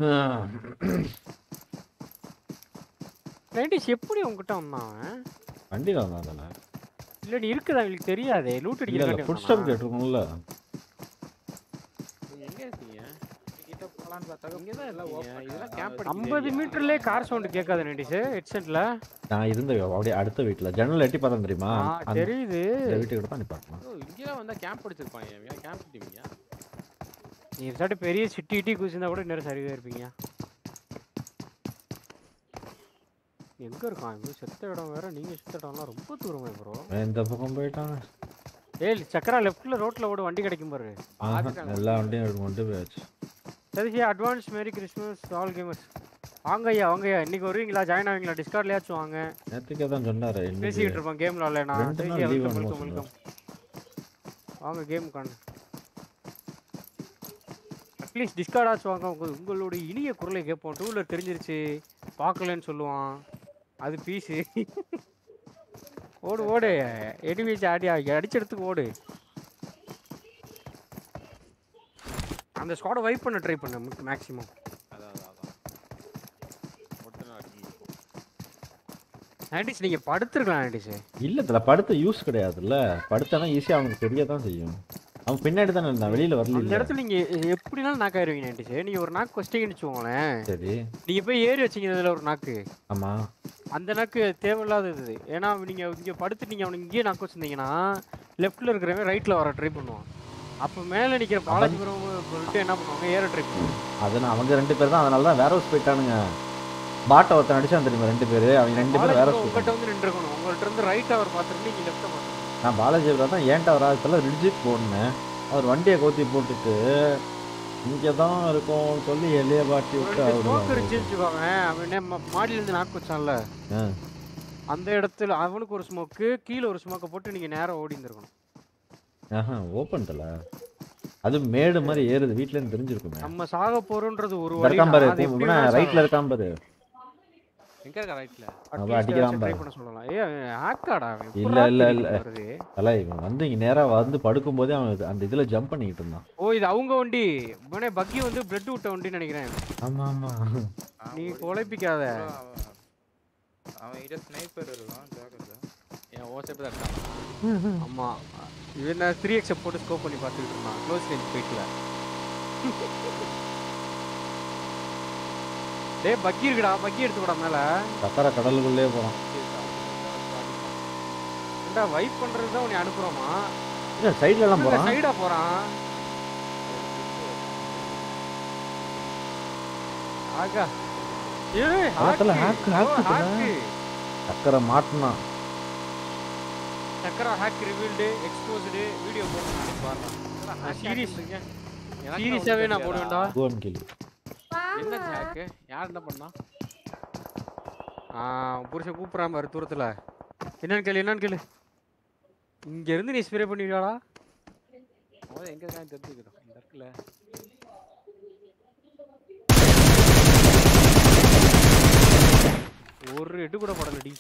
நைன்டிஸ் எப்படி உங்ககிட்ட வந்தான் அவன் வண்டியில் வந்தான் தானே இல்ல நீ இருக்குதா அவங்களுக்கு தெரியாதே லூட் இல்லை இல்லை ஃபுட் ஸ்டாப் அடிக்கிற கேட்டிருக்கோம்ல நீங்க எங்க இருக்கீங்க கிட்ட போலான்னு பார்த்தா இங்க தான் எல்லாம் இருக்கீங்க open இதெல்லாம் ஆ. கேம்ப் ஐம்பது மீட்டர்லயே கார் சவுண்ட் கேட்காது நைன்டிஸ் ஹெட்செட்ல நான் இருந்த அப்படியே அடுத்த வீட்டில் ஜன்னல் எட்டி பார்த்தேன் தெரியுமா ஆ, அந்த தெரியுது இந்த வீட்டுக்கிட்ட தான் நிப்பாட்டலாம் ஓ இங்கெல்லாம் வந்தா கேம்ப் அடிச்சிருப்பாங்க கேம்ப் டீமியா நீ சாட்டு பெரிய சிட்டி இட்டி குதிச்சிருந்தா கூட நேரம் சரியாக இருப்பீங்க எங்க இருக்கான் இவன் செத்த இடம் வேற நீங்க செத்த இடம்லாம் ரொம்ப தூரமே ப்ரோ இந்த பக்கம் போயிட்டான் ஏய் சக்கரா லெஃப்ட்ல ரோட்ல ஓட வண்டி கிடைக்கும் பாரு ஆஹா, எல்லா வண்டியும் எடுத்து கொண்டு போயாச்சு சரி advance merry Christmas all gamers வாங்க ஐயா வாங்க ஐயா இன்னைக்கு வருவீங்களா ஜாயின் ஆவீங்களா டிஸ்கார்ட்லயாச்சும் வாங்க நேற்றுக்கே தான் சொன்னாரு இன்னைக்கு பேசிக்கிட்டு இருப்போம் கேம் விளாட்ல நான் ரெண்டு சரி நாள் leave வெல்கம் வேணுமா வெல்கம் வெல்கம் வாங்க கேம் காணு அட்லீஸ்ட் டிஸ்கார்டாச்சும் வாங்க உங்க உங்களோட இனிய குரலை கேட்போம் டூ வீலர் தெரிஞ்சிருச்சு பார்க்கலன்னு சொல்லுவான் அது பீஸு ஓடு ஓடு எனிமீஸ் ஆடி அடிச்ச இடத்துக்கு ஓடு அந்த ஸ்குவாடை வைப் பண்ண ட்ரை பண்ண மேக்ஸிமம் அதான் அதான் அதான் ஒருத்தனை அடிச்சிருக்கோம் ஆண்டிஸ் நீங்கள் படுத்துருக்கலாம் ஆண்டிஸ் இல்ல இதுல படுத்த யூஸ் கிடையாதுல்ல படுத்தானா ஈஸியா அவனுக்கு தெரிய தான் செய்யும் அவன் பின்னாடி தானே இருந்தான் வெளியில வரல அந்த இடத்துல நீங்க எ- எப்படினாலும் நாக் ஆயிருவீங்க ஆண்டிஸ் நீங்க ஒரு நாக்கு வச்சிட்டீங்கன்னு வச்சுக்கோங்களேன் சரி நீங்க போய் ஏறி வச்சீங்க இதுல ஒரு நாக்கு ஆமா அந்த நாக்கு தேவையில்லாதது ஏன்னா நீங்க இங்க படுத்து நீங்க அவனுக்கு இங்கேயே நாக்கு வச்சிருந்தீங்கன்னா லெஃப்ட்ல இருக்கிறவன் ரைட்ல வர ட்ரை பண்ணுவான் அப்ப மேல நிக்கிற பாலாஜிபுரம் சொல்லிட்டு என்ன பண்ணுவாங்க ஏற ட்ரை பண்ணுவாங்க அதனால அவங்க ரெண்டு பேர் தான் அதனால தான் வேற ஹவுஸ் போயிட்டானுங்க பாட்டை ஒருத்தன் அடிச்சான் தெரியுமா ரெண்டு பேரு அவங்க ரெண்டு பேரும் வேற பாலாஜிபுரம் ஹவுஸ் உங்ககிட்ட வந்து நின்றுக்கணும் உங்கள்ட்ட இருந்து ரைட் அவர் பார்த்துட்டு நீங்க லெஃப்ட் பார்த்துருக்கணும் நான் பாலாஜி தான் ஏன்ட்ட ஒரு ஆள் ரிட்ஜிட் போனேன் அவர் வண்டியை கோத்தி போட்டுட்டு இங்கே தான் இருக்கும் சொல்லி எல்லையை பாட்டி விட்டு ஸ்மோக் அவரு இருந்துச்சுன்னு வச்சுக்கோங்க அவன் என்ன ம- மாடியில இருந்து நாக்கு வச்சான்ல ஆ. அந்த இடத்துல அவனுக்கு ஒரு ஸ்மோக்கு கீழே ஒரு ஸ்மோக்கை போட்டு நீங்க நேரா ஓடி இருந்திருக்கணும் ஆஹா ஓப்பன் தல அது மேடு மாதிரி ஏறுது வீட்ல இருந்து தெரிஞ்சிருக்குமே நம்ம சாக போறோம்ன்றது ஒரு இந்த இருக்கான் வழி பாரு அது எப்படி ரைட்ல இருக்கான் பாரு எங்க இருக்கா ரைட்ல அவன் அடிக்கிறான் ட்ரை பாரு பண்ண சொல்லலாம் ஏ ஹேக்காடா இல்ல இல்ல இல்ல தல இவன் வந்து இங்க நேரா வந்து படுக்கும் போதே அவன் இது- அந்த இதுல ஜம்ப் பண்ணிக்கிட்டு இருந்தான் ஓ இது அவங்க வண்டி இவனே பக்கி வந்து பிளட் விட்ட வண்டின்னு நினைக்கிறேன் ஆமா ஆமா நீ குழப்பிக்காத அவன் கிட்ட ஸ்னைப்பர் இருக்கும் ஜாக்கிரதை என் ஓசைப்பு தான் இருக்கான் ஆமா இவன் நான் த்ரீ எக்ஸை போட்டு ஸ்கோப் பண்ணி பார்த்துக்கிட்டு இருந்தான் க்ளோஸ் ரேஞ்ச் போயிட்டுல டேய் பக்கி இருக்குடா பக்கி எடுத்துக்கூடா மேல சக்கர கடலுக்குள்ளே போறான் ஏண்டா வைப் பண்றது தான் உன்னை அனுப்புறோமா இல்ல சைடுல எல்லாம் போறான் சைடா போறான் ஆகா ஏய் அதத்துல hack, hack, hack oh, இருக்குடா. hack. சக்கரை மாட்டினான் சக்கரா ஹேக் ரிவீல்டு எக்ஸ்போஸ்டு வீடியோ போட்டு பாருங்க சீரியஸ் சீரியஸாவே நான் போடுவேன்டா கோவம் கிளி என்ன ஜாக்கு யார் என்ன பண்ணா ஆ புருஷன் கூப்பிட்றான் பாரு தூரத்துல என்னன்னு கேளு என்னன்னு கேளு இங்க இருந்து நீ ஸ்ப்ரே பண்ணிடுவாடா அவன் எங்க இருக்கான்னு தெரிஞ்சுக்கிறோம் இந்த இடத்துல ஒரு எட்டு கூட போடலடி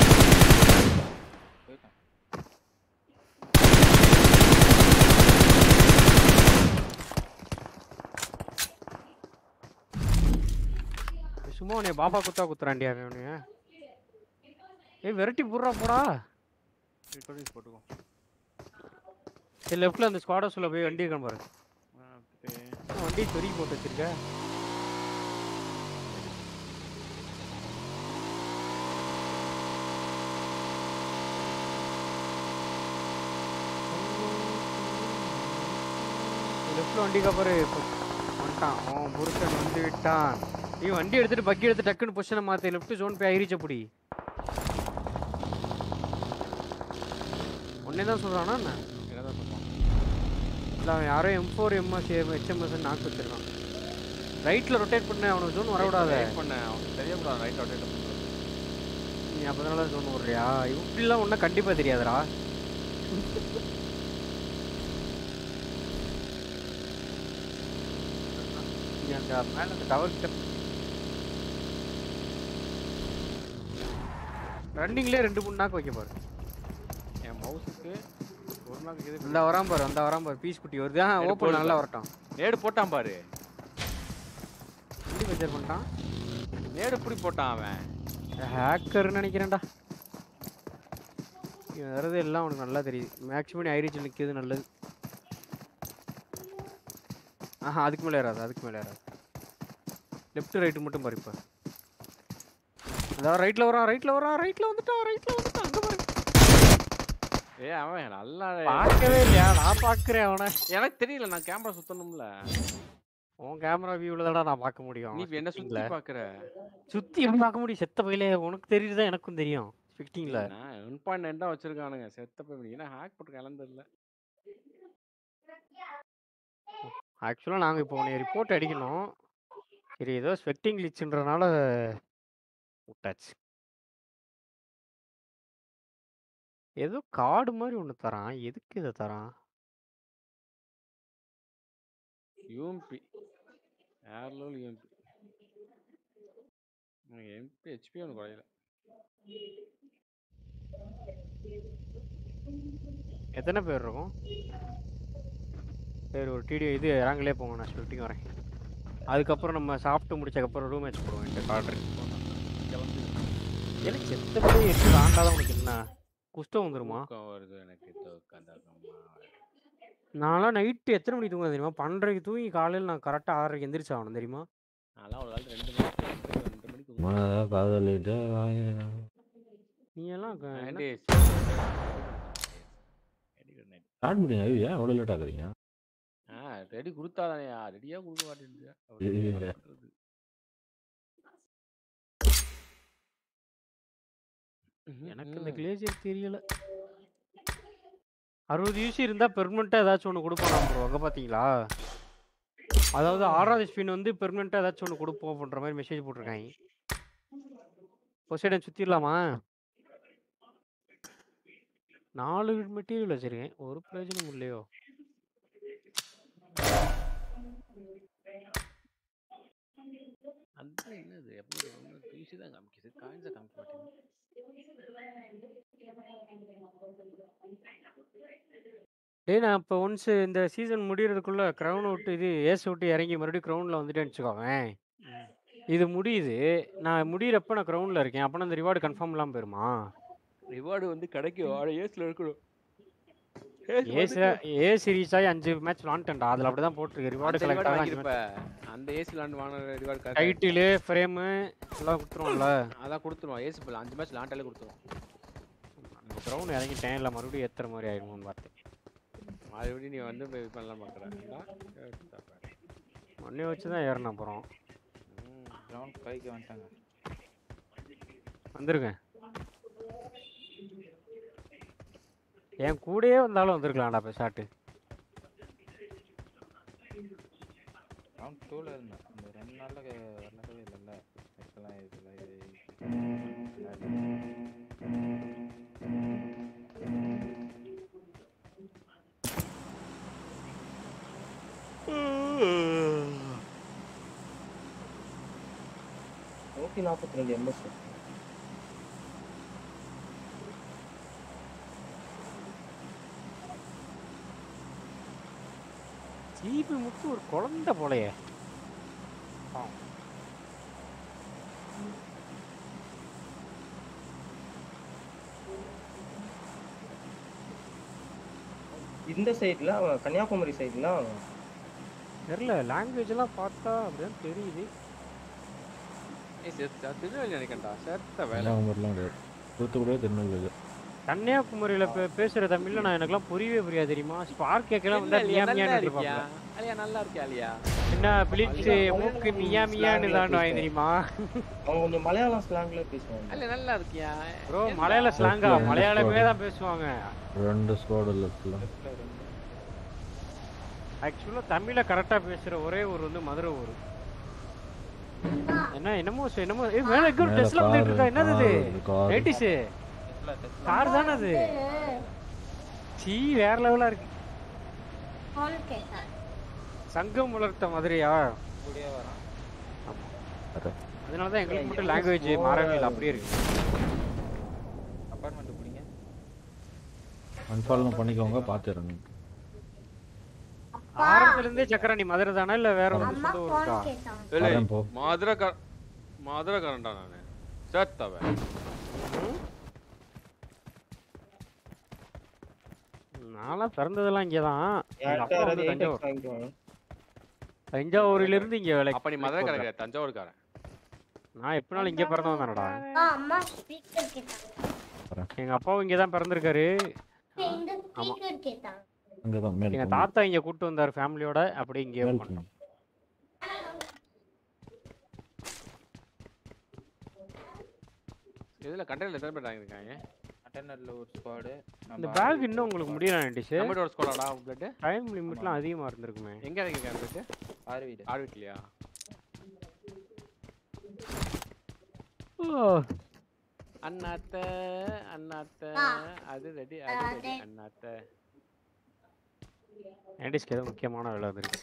சும்மா உன்னைய பாபா குத்தா குத்துறான்டி அவன் உன்னைய ஏய் விரட்டி புடுறா போடா போட்டுக்கோ சரி லெஃப்ட்ல அந்த ஸ்குவாட் ஹவுஸ்ல போய் வண்டி இருக்கான் பாரு என்ன வண்டி சொருகி போட்டு வச்சிருக்க லெஃப்ட்ல வண்டிக்கா பாரு இப்போ வந்துட்டான் அவன் புருஷன் வந்து விட்டான் நீ வண்டி எடுத்துட்டு பக்கி எடுத்து டக்குன்னு பொசிஷனை மாத்து லெஃப்ட் ஜோன் போய் ஐரிச்ச புடி உன்னே தான் சொல்றானா என்ன என்னதான் சொல்லுவான் இல்லை அவன் யாரோ எம் ஃபோர் எம்எஸ் ஹெச்எம்எஸ் நாக்கு வச்சிருக்கான் ரைட்ல ரொட்டேட் பண்ண அவனுக்கு ஜோன் வரவிடாத ரைட் பண்ண அவனுக்கு தெரியக்கூடாது ரைட் ரொட்டேட் பண்ணுறது நீ அப்பதனால ஜோன் விடுறியா இப்படிலாம் ஒன்றும் கண்டிப்பா தெரியாதுடா நீ அந்த மேல அந்த டவர் கிட்ட ரன்னிங்லேயே ரெண்டு மூணு நாக்கு வைக்க பாரு என் மவுஸுக்கு ஒரு நாள் இது இந்த வரான் பாரு அந்த வரான் பாரு பீஸ் குட்டி வருது ஆ நேடு ஓப்பன் போடு நல்லா பாரு. வரட்டும் நேடு போட்டான் பாரு வண்டி பஞ்சர் பண்ணிட்டான் நேடு இப்படி போட்டான் அவன் ஹேக்கர்னு நினைக்கிறேன்டா இவன் வர்றது எல்லாம் அவனுக்கு நல்லா தெரியுது மேக்ஸிமம் ஐரிச்சில் நிற்கிறது நல்லது ஆஹா அதுக்கு மேலே ஏறாது அதுக்கு மேலே ஏறாது லெஃப்ட் ரைட்டு மட்டும் பாரு இப்போ அதான் ரைட்டில் வரான் ரைட்டில் வரான் ரைட்டில் வந்துட்டான் ரைட்டில் வந்துட்டான் அங்கே பாரு ஏ அவன் நல்லா பார்க்கவே இல்லையா நான் பார்க்குறேன் அவனை எனக்கு தெரியல நான் கேமரா சுத்தணும்ல உன் கேமரா வியூவில் தான்டா நான் பார்க்க முடியும் நீ இப்ப என்ன சுத்தி பாக்குற சுற்றி எப்படி பார்க்க முடியும் செத்த பையிலே உனக்கு தெரியுது தான் எனக்கும் தெரியும் ஃபிஃப்டீனில் நான் ஒன் பாயிண்ட் நைன் தான் வச்சிருக்கானுங்க செத்த போய் ஏன்னா ஹேக் போட்டு கலந்ததில்ல ஆக்சுவலாக நாங்கள் இப்போ உன்னை ரிப்போர்ட் அடிக்கணும் சரி ஏதோ ஸ்வெட்டிங் லிச்சுன்றனால விட்டாச்சு ஏதோ கார்டு மாதிரி ஒன்று தரான் எதுக்கு இதை தரான் யூஎம்பி ஏர்லோல் யூஎம்பி எம்பி ஹெச்பி ஒன்று குறையல எத்தனை பேர் இருக்கும் சரி ஒரு டிடி இது இறங்கலே போங்க நான் ஷூட்டிங் வரேன் அதுக்கப்புறம் நம்ம சாப்பிட்டு முடிச்சதுக்கப்புறம் ரூம் மேட்ச் போடுவோம் இந்த கார்டர் எனக்கு செத்த போய் எட்டு ஆண்டாதான் உனக்கு என்ன குஷ்டம் வந்துருமா தூக்கம் வருது எனக்கு தூக்கம் தூக்கமா நான்லாம் நைட்டு எத்தனை மணிக்கு தூங்க தெரியுமா பன்னெண்டரைக்கு தூங்கி காலையில் நான் கரெக்டாக ஆறரைக்கு எந்திரிச்சு ஆகணும் தெரியுமா நான்லாம் ஒரு காலத்துல ரெண்டு மணிக்கு ரெண்டு மணிக்கு தூங்குவேன். மனதை காதலிட்டு வாய- நீ எல்லாம் க- என்ன- Nine days. Very good night. Start பண்ணுங்க ஐயோ ஏன் அவ்வளோ லேட் ஆகுறீங்க ஆ ரெடி கொடுத்தாதானயா ரெடியா கொடுக்க மாட்டேங்குது இது- என்ன பண்றது? எனக்கு இந்த கிளேசியர் தெரியல அறுபது யூசி இருந்தால் பெர்மனெண்ட்டாக ஏதாச்சும் ஒன்று கொடுப்போம் ப்ரோ அங்கே பார்த்தீங்களா அதாவது ஆறாவது ஸ்பின் வந்து பெர்மனெண்ட்டாக ஏதாச்சும் ஒன்று கொடுப்போம் அப்படின்ற மாதிரி மெசேஜ் போட்டிருக்காங்க பொசைடன் சுற்றிடலாமா நாலு மெட்டீரியல் வச்சிருக்கேன் ஒரு பிரயோஜனம் இல்லையோ அது என்னது எப்படி யூசி தான் காமிக்குது காயின்ஸை காமிக்க மாட்டேங்குது டேய் நான் இப்போ ஒன்ஸ் இந்த சீசன் முடியறதுக்குள்ள க்ரௌன் விட்டு இது ஏஸ் விட்டு இறங்கி மறுபடியும் க்ரௌனில் வந்துட்டேன்னு வச்சுக்கோவேன் இது முடியுது நான் முடியிறப்ப நான் க்ரௌனில் இருக்கேன் அப்போ அந்த ரிவார்டு கன்ஃபார்ம் இல்லாமல் போயிருமா ரிவார்டு வந்து கிடைக்கும் ஆனா ஏஸ்ல இருக்கணும் ஏஸ் ஏ சீரீஸ் ஆகி அஞ்சு மேட்ச் விளாண்டுட்டேன்டா அதில் அப்படி தான் போட்டிருக்கு ரிவார்டு அந்த கலெக்ட் ரிவார்டு ஆக அஞ்சு வாங்கியிருப்ப அந்த ஏசி லாண்ட் வாங்கின ரிவார்டு டைட்டிலு ஃப்ரேமு எல்லாம் கொடுத்துருவோம்ல அதான் கொடுத்துருவோம் ஏசி போல அஞ்சு மேட்ச் லாண்டாலே கொடுத்துருவோம் அந்த க்ரௌண்ட் இறங்கிட்டேன் இல்லை மறுபடியும் ஏற்றுற மாதிரி ஆயிருமோன்னு பார்த்தேன் மறுபடியும் நீ வந்து போய் இது பண்ணலாம் பார்க்குறேன் மண்ணை வச்சு தான் ஏறினேன் அப்புறம் கிரவுண்ட் ஃபைவ்க்கு வந்துட்டாங்க வந்திருக்கேன் என் கூடயே வந்தாலும் வந்திருக்கலாம்டா பெசாட்டு கிரவுண்ட் டூவில் இருந்தேன் இந்த ரெண்டு நாளில் வரலவே இல்லைல்ல இருக்கலாம் இதெல்லாம் இது நூற்றி நாற்பத்தி ரெண்டு எம்எஸ் ஜிபி முத்து ஒரு குழந்தை போலயே பாவம். இந்த சைடில் அவன் கன்னியாகுமரி சைடில் தெரியல லாங்குவேஜ் எல்லாம் பார்த்தா அப்படிதான் தெரியுது ஏய் செத்த திருநெல்வேலி நினைக்கண்டா செத்த வேலை கன்னியாகுமரிலாம் கிடையாது தூத்துக்குடியே திருநெல்வேலி கன்னியாகுமரியில பே- பேசுற தமிழ்ல நான் எனக்கெல்லாம் புரியவே புரியாது தெரியுமா ஸ்பார்க் கேட்கலாம் இல்ல, வந்தா இல்லையா, மியா நல்லா மியான்னு இருக்கியா இருப்பாங்க அலியா நல்லா இருக்கியா அலியா என்ன பிளிப்ஸ் மூக்கு மியா மியான்னு தான் வாங்கி தெரியுமா அவன் கொஞ்சம் மலையாளம் ஸ்லாங்கில் பேசுவான் அல்ல நல்லா இருக்கியா ப்ரோ மலையாள ஸ்லாங்கா மலையாளமே தான் பேசுவாங்க ரெண்டு ஸ்குவாடு லெஃப்டில் ஆக்சுவலா தமிழ கரெக்டா பேசுற ஒரே ஊர் வந்து மதுரை ஊர் என்ன என்னமோ சொ- என்னமோ ஏய் மேல எங்க மேல டெஸ்லா வந்துட்டு இருக்கா car, என்னது இது car, car. நைட்டிஸ் கார் தானே அது சீ வேற லெவலா இருக்கு கால் கேட்டார் சங்கம் உலர்த்த மாதிரியா கூடயே வரான் அதனால தான் எங்களுக்கு மட்டும் லாங்குவேஜ் மாறவே இல்லை அப்படியே இருக்கு அப்பார்ட்மெண்ட் பிடிங்க அன்ஃபாலோ பண்ணிக்கோங்க பார்த்துருங்க ஆரம்பத்துல இருந்தே சக்கரா நீ மதுரை தானே இல்ல வேற ஒரு அம்மா சொந்த ஊர் கால் இருக்கா கேட்டாங்க ஏலே, வரேன் போ. மதுரை மதுரை கரண்டா நானு சேத்தவன் நான்லாம் பிறந்ததெல்லாம் இங்கதான் எங்க என்கிட்ட அப்பா வந்து யாராவது தஞ்சாவூர் ATX வாங்கிக்குவாங்க தஞ்சாவூர்ல இருந்து இங்க வேலைக்கு அப்ப நீ மதுரை கரங்க தஞ்சாவூர்காரன் நான் எப்பனாலும் இங்க பிறந்தவன் தானடா ஆ, அம்மா ஸ்பீக்கர் கேட்டாங்க எங்க அப்பாவும் இங்க தான் பிறந்திருக்காரு இந்த ஸ்பீக்கர் கேட்டாங்க அங்கே தான் மேல் எங்க போங்க. தாத்தா இங்க கூட்டு வந்தாரு ஃபேமிலியோட அப்படி இங்கே மேல் பண்ணோம் போங்க. இதுல கண்டெய்னர் எத்தனை பேர் வாங்கிருக்காங்க அட்டர்னல்ல ஒரு ஸ்குவாடு இந்த பேக் இன்னும் உங்களுக்கு முடியல நைட்டிஸ் நம்ம ஒரு ஸ்கோலாடா பிளட் டைம் லிமிட்லாம் அதிகமா இருந்திருக்குமே எங்க இறங்கிருக்காங்க பிளட் ஆறு வீடு ஆறு வீட்லயா அண்ணாத்த அண்ணாத்த ஆ. அது ரெடி அது ஆ, ரெடி ரெ- அண்ணாத்த நைட்டிஸ்க்கு ஏதோ முக்கியமான வேலை இருக்கு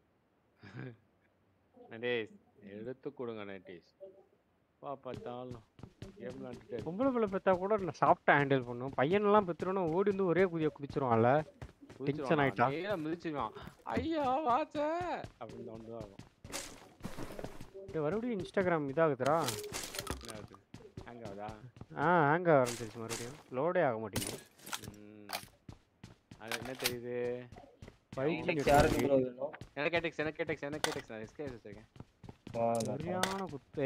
நடேஷ் எடுத்து கொடுங்க நடேஷ் வா பார்த்தாலும் கேம் விளாண்டுட்டு பொம்பளை பிள்ளை பெத்தா கூட நான் சாப்பிட்டா ஹேண்டில் பண்ணும் பையனெல்லாம் பெத்துறோன்னா ஓடி வந்து ஒரே குதிய குதிச்சிருவான்ல டென்ஷன் ஆயிட்டா நேரா மிதிச்சிருவான் ஐயா வாச்ச அப்படின்னு வந்து ஆகும் ஏய், மறுபடியும் இன்ஸ்டாகிராம் இதாகுதுடா என்ன அது ஹேங் ஆகுதா ஆ ஹேங் ஆக ஆரம்பிச்சிருச்சு மறுபடியும் லோடே ஆக மாட்டேங்குது ம். அது என்ன தெரியுது ஃபைவ் ஜி ATX யாருக்கு bro வேணும் எனக்கு கேட்டெக்ஸ் எனக்கு கேட்டெக்ஸ் எனக்கு கேட்டெக்ஸ் நான் எஸ்கே வச்சிருக்கேன் வா, நான் சரியான குத்து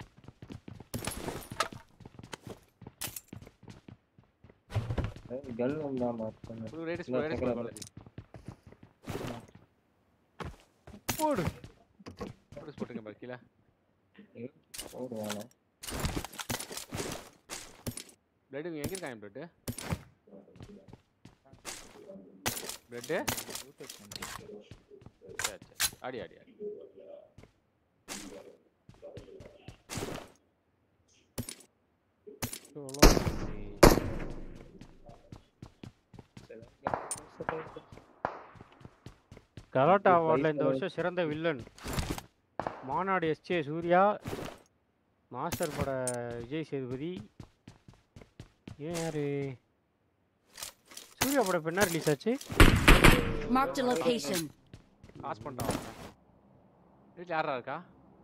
கன் வந்தா மாத்தணும் புது ரேடிஸ் இல்ல, ரேடிஸ் சக்கரை பாலாஜி போடு ரேடிஸ் போட்டுருக்கேன் பாரு கீழே போடுவானா பிளட் எங்க இருக்காங்க பிளட் பிளட் சரி சரி ஆடி ஆடி ஆடி கலாட்டா இது அவார்டில் இந்த prize வருஷம் சிறந்த வில்லன் மாநாடு எஸ்ஜே சூர்யா மாஸ்டர் பட விஜய் சேதுபதி ஏன் யாரு சூர்யா படம் இப்போ என்ன ரிலீஸ் ஆச்சு Marked a location. பாஸ் பண்ணிட்டான் வீட்டில் யாரா இருக்கா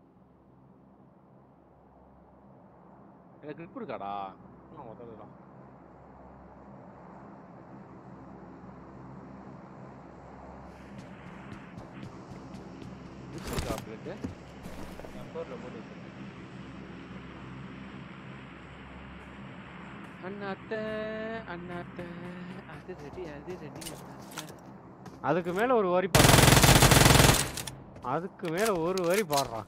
எனக்கு grip இருக்காடா ஆ முதல்ல grip இருக்கா பிளட் நம்பர்ல போட்டு வச்சிருக்கேன். அண்ணாத்த அண்ணாத்த அது ரெடி அது ரெடி அண்ணாத்த அதுக்கு மேலே ஒரு வரி பாடுறான் அதுக்கு மேலே ஒரு வரி பாடுறான்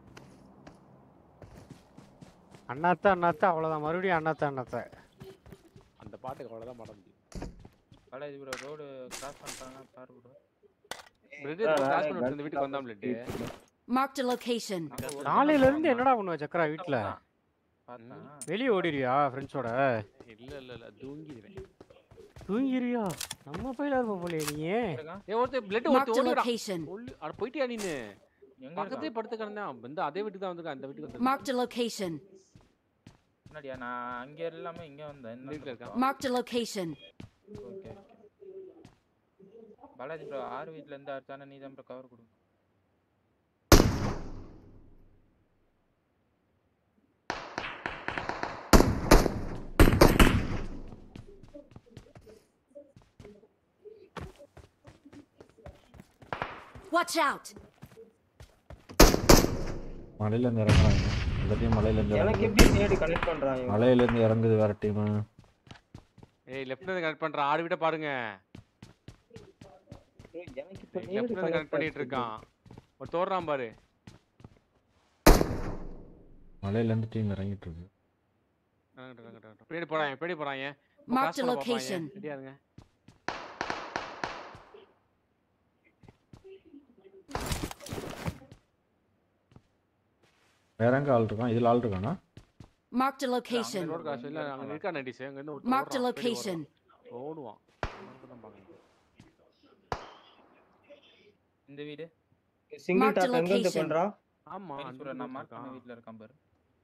அண்ணாத்த அண்ணாத்த அவ்வளோதான் மறுபடியும் அண்ணாத்த அண்ணாத்த அந்த பாட்டுக்கு அவ்வளோதான் பாட முடியும் காலேஜ் ப்ரோ ரோடு கிராஸ் பண்ணிட்டாங்க பாரு ப்ரோ பிளட் கிளாஸ் பண்ணி இந்த வீட்டுக்கு வந்தான் பிளட் Marked a location. நாளையில இருந்து என்னடா பண்ணுவ சக்கரா வீட்டில் பார்த்தேன் வெளியே ஓடிடுவியா ஃப்ரெண்ட்ஸோட இல்ல இல்ல இல்ல தூங்கிடுவேன் தூங்கிறியா நம்ம பையில இருப்ப போலயே நீ இருக்கான் ஏ ஒருத்தர் பிளட் Marked ஒருத்தர் a ஓடிடா location. ஒல்லு அட போயிட்டியா நீனு எங்க பக்கத்தே இருக்கான் படுத்து கிடந்தான் வந்து அதே வீட்டுக்கு தான் வந்திருக்கான் அந்த வீட்டுக்கு வந்து Marked a location. முன்னாடியா நான் அங்க இல்லாம இங்க வந்தேன் இந்த வீட்டுல இருக்கான் Marked a location. Okay Balaji bro ஆறு வீட்ல இருந்து அடிச்சானே நீ தான் ப்ரோ கவர் கொடு Watch out! மலையிலேருந்து இறங்குறாங்க இந்த டீம் மலையிலேருந்து எனக்கு இறங்குது எப்படி நேடு கனெக்ட் பண்றாங்க மலையிலேருந்து இறங்குது வேற டீமு ஏய் லெஃப்ட்ல இருந்து கனெக்ட் பண்றான் ஆறு வீட்டை பாருங்க ஏய், எனக்கு இப்ப லெஃப்ட்ல நேடு இருந்து கனெக்ட் பண்ணிட்டு இருக்கான் ஒரு தோறான் பாரு மலையிலேருந்து டீம் இறங்கிட்டு இருக்கு இறங்கட்டும், இறங்கட்டும், இறங்கட்டும். பின்னாடி போறாங்க பின்னாடி போறாங்க Marked a location. ரெடியா இருங்க வேற எங்க ஆள் இருக்கான் இதுல ஆள் இருக்கானா Marked a location. ரோடு காசு இல்ல அங்க இருக்கா நடிஸ் அங்க இருந்து Marked a location. ஓடுவான் அவனுக்கு தான் பார்க்கணும். இந்த வீடு சிங்கிள் Marked டாப் எங்க இருந்து location. பண்றான் ஆமா சரி, அந்த சொல்றேன், நான் வீட்டுல மார்க் பண்ண இருக்கான். வீட்ல இருக்கான் பாரு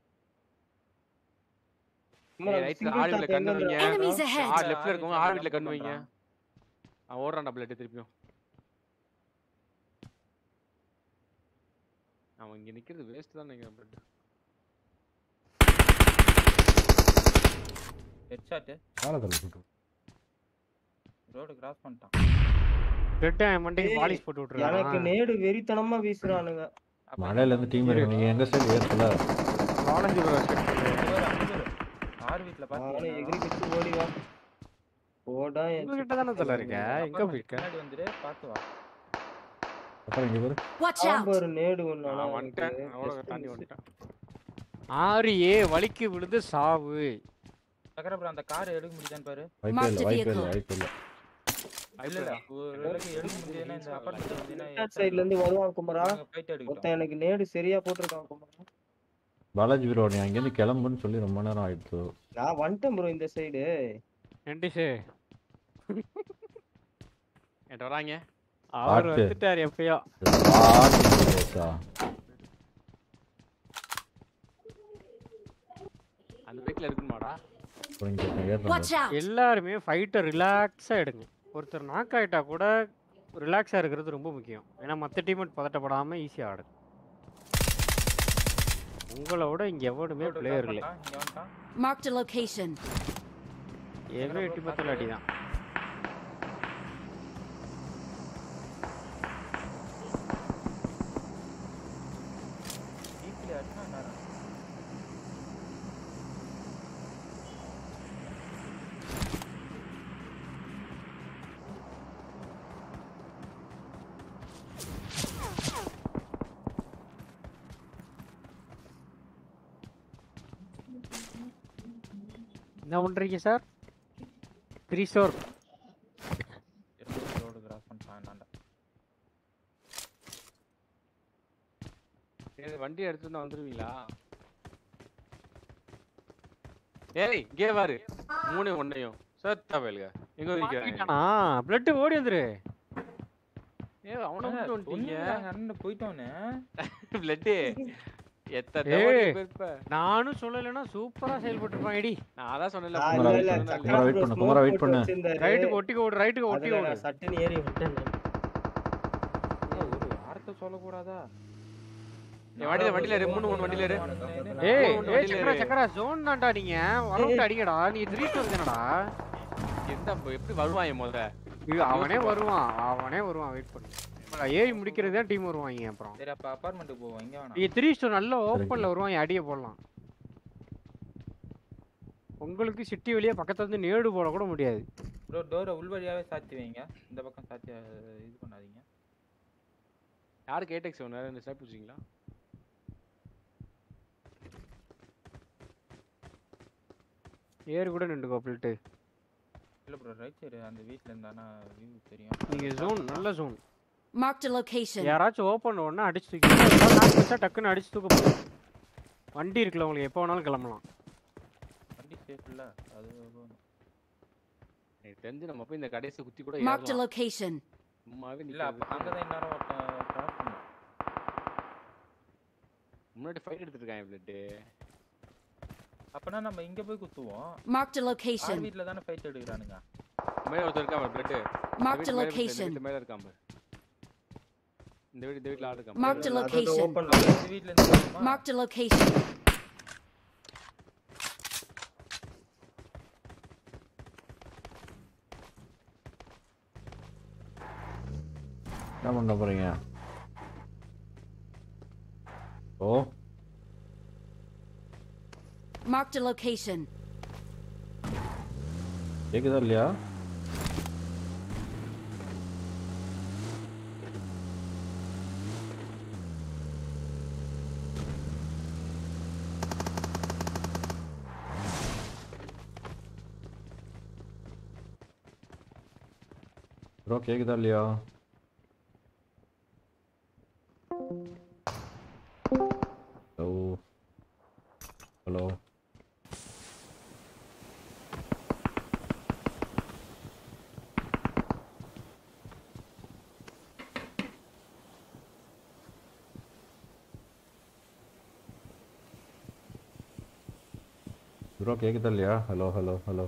சும்மா ஏய், right side single ஆள் tap வீட்ல கண்ணு எங்க வைங்க. இருந்து Enemies ahead. ஆ லெஃப்ட்ல இருக்கவங்க ஆள் வீட்ல ஜம்ப் கண்ணு வைங்க பண்றான். அவன் ஓடுறான்டா பிளட் திருப்பியும் அவன் இங்க நிக்கிறது வேஸ்ட் தான் நினைக்கிறேன் பிளட் ஹெட்ஷாட் காலத்தில் சுட்டு ரோடு கிராஸ் பண்ணிட்டான் ரெட்டு என் மண்டைக்கு ஏய், பாலிஷ் போட்டு எனக்கு விட்டுருக்கான் நேடு வெறித்தனமா வீசுறானுங்க அப்ப மழையில இருந்து டீம் இருக்கு நீங்க எங்க சைடு ஏறல காலேஜ் ப்ரோ செட் பண்ணு இங்க பாரு, அங்க பாரு. ஆறு வீட்ல நானே பாத்தீங்கன்னா எகிரி குச்சி ஓடி வா போடா என் உங்ககிட்ட தானே தல இருக்க எங்க apartment போயிருக்க பின்னாடி வந்துரு பாத்து வா அப்புறம் இங்க பாரு Watch out! சாம்பார் நேடு ஒண்ணு ஆனா நான் வந்துட்டேன் எனக்கு அவ்வளோ just தாண்டி miss. வந்துட்டேன் ஆறு ஏ வலிக்கு விழுந்து சாவு சக்கரபுரம் அந்த கார் எடுக்க முடியுதான்னு பாரு வாய்ப்பே இல்லை Marked வாய்ப்பே இல்லை vehicle. வாய்ப்பே இல்லை இல்ல இல்ல ஒரு வேளைக்கு எடுக்க முடியுதுன்னா இந்த அபார்ட்மெண்ட் Left வந்தீங்கன்னா side ல இருந்து வருவான் குமரா ஃபைட் எடுக்கட்டும் ஒருத்தன் எனக்கு நேடு சரியா போட்டிருக்கான் குமரா பாலாஜி ப்ரோ நீ அங்கேருந்து கிளம்புன்னு சொல்லி ரொம்ப நேரம் ஆயிடுச்சு நான் வந்துட்டேன் ப்ரோ இந்த சைடு என்டிஷே என்கிட்ட வராங்க அவர் பாட்டு. வந்துட்டார் எப்பயோ அந்த வீட்ல இருக்குமாடா அப்புறம் இங்க ஏறுறேன் Watch out! எல்லாருமே ஃபைட்டை ரிலாக்ஸாக எடுங்க ஒருத்தர் நாக் ஆயிட்டா கூட ரிலாக்ஸாக இருக்கிறது ரொம்ப முக்கியம் ஏன்னா மற்ற டீம்மேட் பதட்டப்படாமல் ஈஸியாக ஆடுது உங்களை விட இங்கே எவனுமே ரோடு பிளேயர் கிராஸ் இல்லை பண்ணிட்டான் இங்க வந்துட்டான் Marked a location. ஏற்கனவே எட்டி பத்தில் அடி தான் வீக்லி அடிச்சா நேரம் என்ன பண்ணுறீங்க sir three store road cross பண்ணிட்டான் என்னாண்ட ஏய், வண்டி எடுத்துட்டு வந்துருவீங்களா ஏய் இங்கே பாரு மூணு ஒன்னையும் சேர்த்தா வேலுங்க எங்க நிக்கிறாங்க ஆ பிளட்டு ஓடி வந்துரு ஏய் அவனை விட்டு வந்துட்டீங்க அண்ணன் போயிட்டோன்னு பிளட்டு எத்தனை ஏய். தடவை நீ போயிருப்ப? நானும் சொல்லலைன்னா சூப்பரா செயல்பட்டு இடி நான் அதான் சொன்னேன்ல நான் குமரா இல்ல, இல்ல, சொன்னேன்ல. சக்கரா wait bro பண்ணு, smoke குமரா wait போட்டு பண்ணு. வச்சிருந்தாரு. ரைட்டுக்கு ஒட்டிக்க ஓடு ரைட்டுக்கு ஒட்டி அதுல ஓடு நான் சட்டுன்னு ஏறி விட்டேன் ஒரு வார்த்தை சொல்லக்கூடாதா என் வண்டியில வண்டியில இரு மூணு மூணு வண்டியில இரு ஏய் ஒண்ணு ஏய் வண்டியில சக்கரா இரு. சக்கரா ஜோன் தான்டா நீங்க வரவிட்டு அடிங்கடா நீ த்ரீ ஸ்டோர் தானடா எந்த எப்படி வருவான் என் முத இது அவனே வருவான் அவனே வருவான் வெயிட் பண்ணு இப்ப ஏறி முடிக்கிறது தான் டீம் வருவாங்க அப்புறம் சரி அப்ப அபார்ட்மெண்ட்டுக்கு போவோம் இங்க வேணாம் நீ த்ரீ ஸ்டோர் நல்ல ஓப்பன்ல வருவான் அடிய போடலாம் உங்களுக்கு சிட்டி வெளியே பக்கத்துல இருந்து நேடு போட கூட முடியாது ப்ரோ டோரை உள்வழியாவே சாத்தி வைங்க இந்த பக்கம் சாத்தி அஹ், இது பண்ணாதீங்க யாரு கேடெக்ஸ் வேணும் வேற ஸ்னாப் வச்சிங்களா ஏறு கூட நின்றுக்கோ பிள்ட்டு இல்ல ப்ரோ ரைட் சைடு அந்த வீட்ல இருந்தானா வியூ தெரியும் நீங்க ஜோன் நல்ல ஜோன் Marked a location. யாராச்சும் ஓப்பன் உடனே அடிச்சு தூக்கி நாக்கு வச்சா டக்குன்னு அடிச்சு தூக்க போதும் வண்டி இருக்குல்ல உங்களுக்கு எப்போ வேணாலும் கிளம்பலாம் வண்டி சேஃப் இல்ல அது போதும். எனக்கு தெரிஞ்சு நம்ம போய் இந்த கடைசி குத்தி கூட Marked a ஏறலாம் location. சும்மாவே இல்ல அப்ப நிக்கிறது. அங்கதான் இந்நேரம் ஒருத்தன் கிராஸ் பண்ணான் முன்னாடி ஃபைட் எடுத்துட்டு இருக்கான் பிளட் அப்பனா நம்ம இங்க போய் குத்துவோம் Marked a ஆறு location. வீட்ல தானே ஃபைட் எடுக்கிறானுங்க மேல ஒருத்தர் இருக்கான் பிளட் Marked a location. இந்த மேல இருக்கான் பாரு. இந்த வீடு இந்த வீட்ல ஆள் இருக்கான் Marked a அதாவது location. open இந்த வீட்ல இருந்து போகுமா? Marked a location. என்ன பண்ண போறீங்க ஓ Marked a location. கேக்குதா இல்லையா ப்ரோ கேக்குதா இல்லையா ஓ ஹலோ ப்ரோ கேக்குதா இல்லையா hello hello hello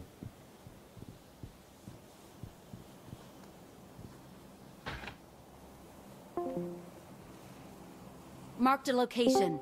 Marked a location.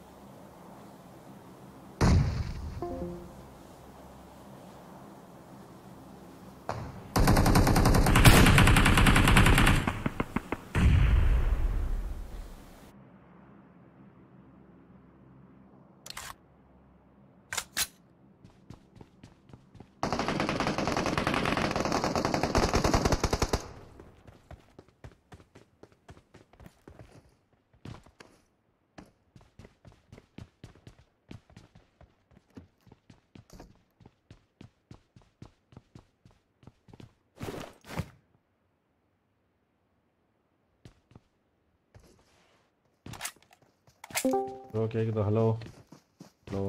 Bro கேக்குதா ஹலோ ஹலோ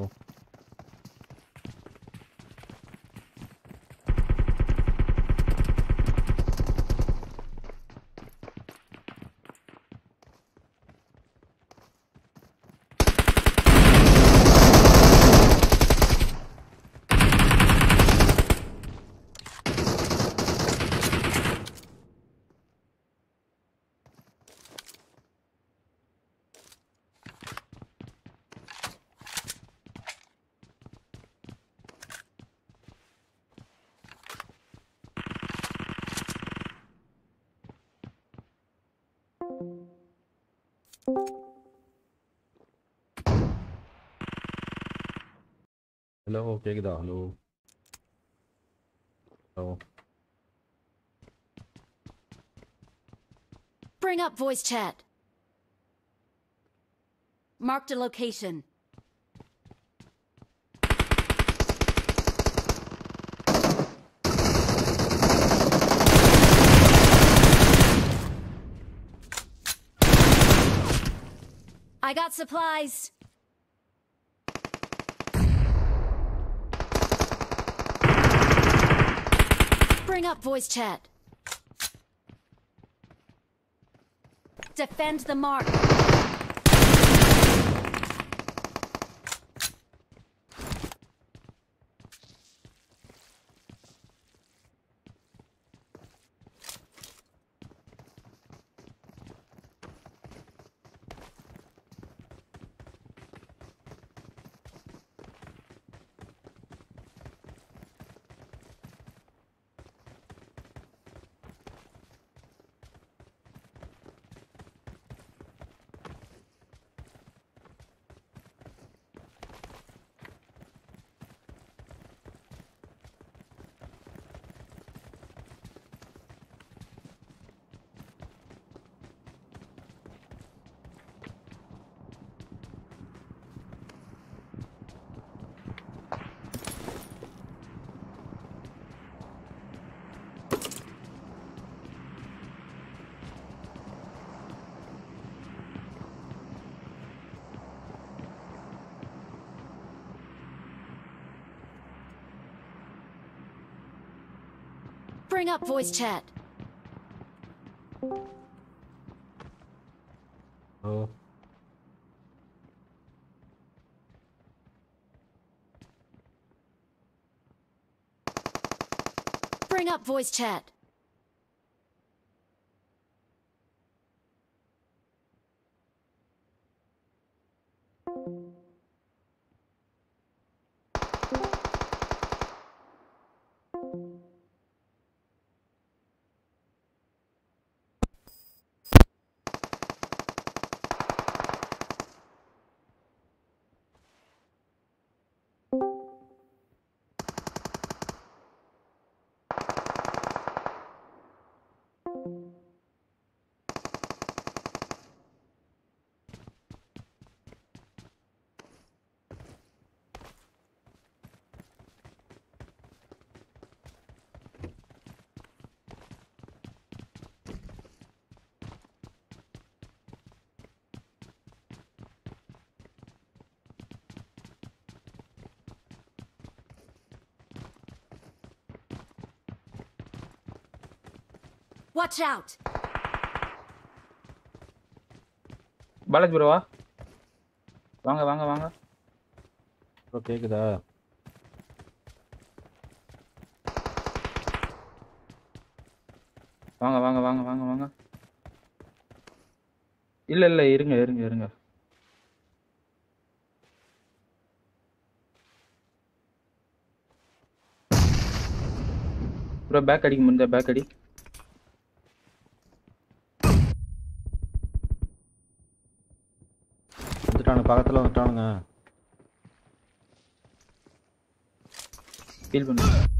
ஹலோ கேக்குதா hello hello Bring up voice chat. Marked a location. I got supplies. Bring up voice chat. Defend the mark. Bring up voice chat. Hello Bring up voice chat. Watch out! Balaji ப்ரோவா வாங்க வாங்க வாங்க bro கேக்குதா வாங்க வாங்க வாங்க வாங்க வாங்க இல்ல இல்ல இருங்க இருங்க இருங்க ப்ரோ பேக் அடிக்க முடிஞ்சா பேக் அடி வந்துட்டானுங்க பக்கத்துல வந்துட்டானுங்க ஃபீல் பண்ணு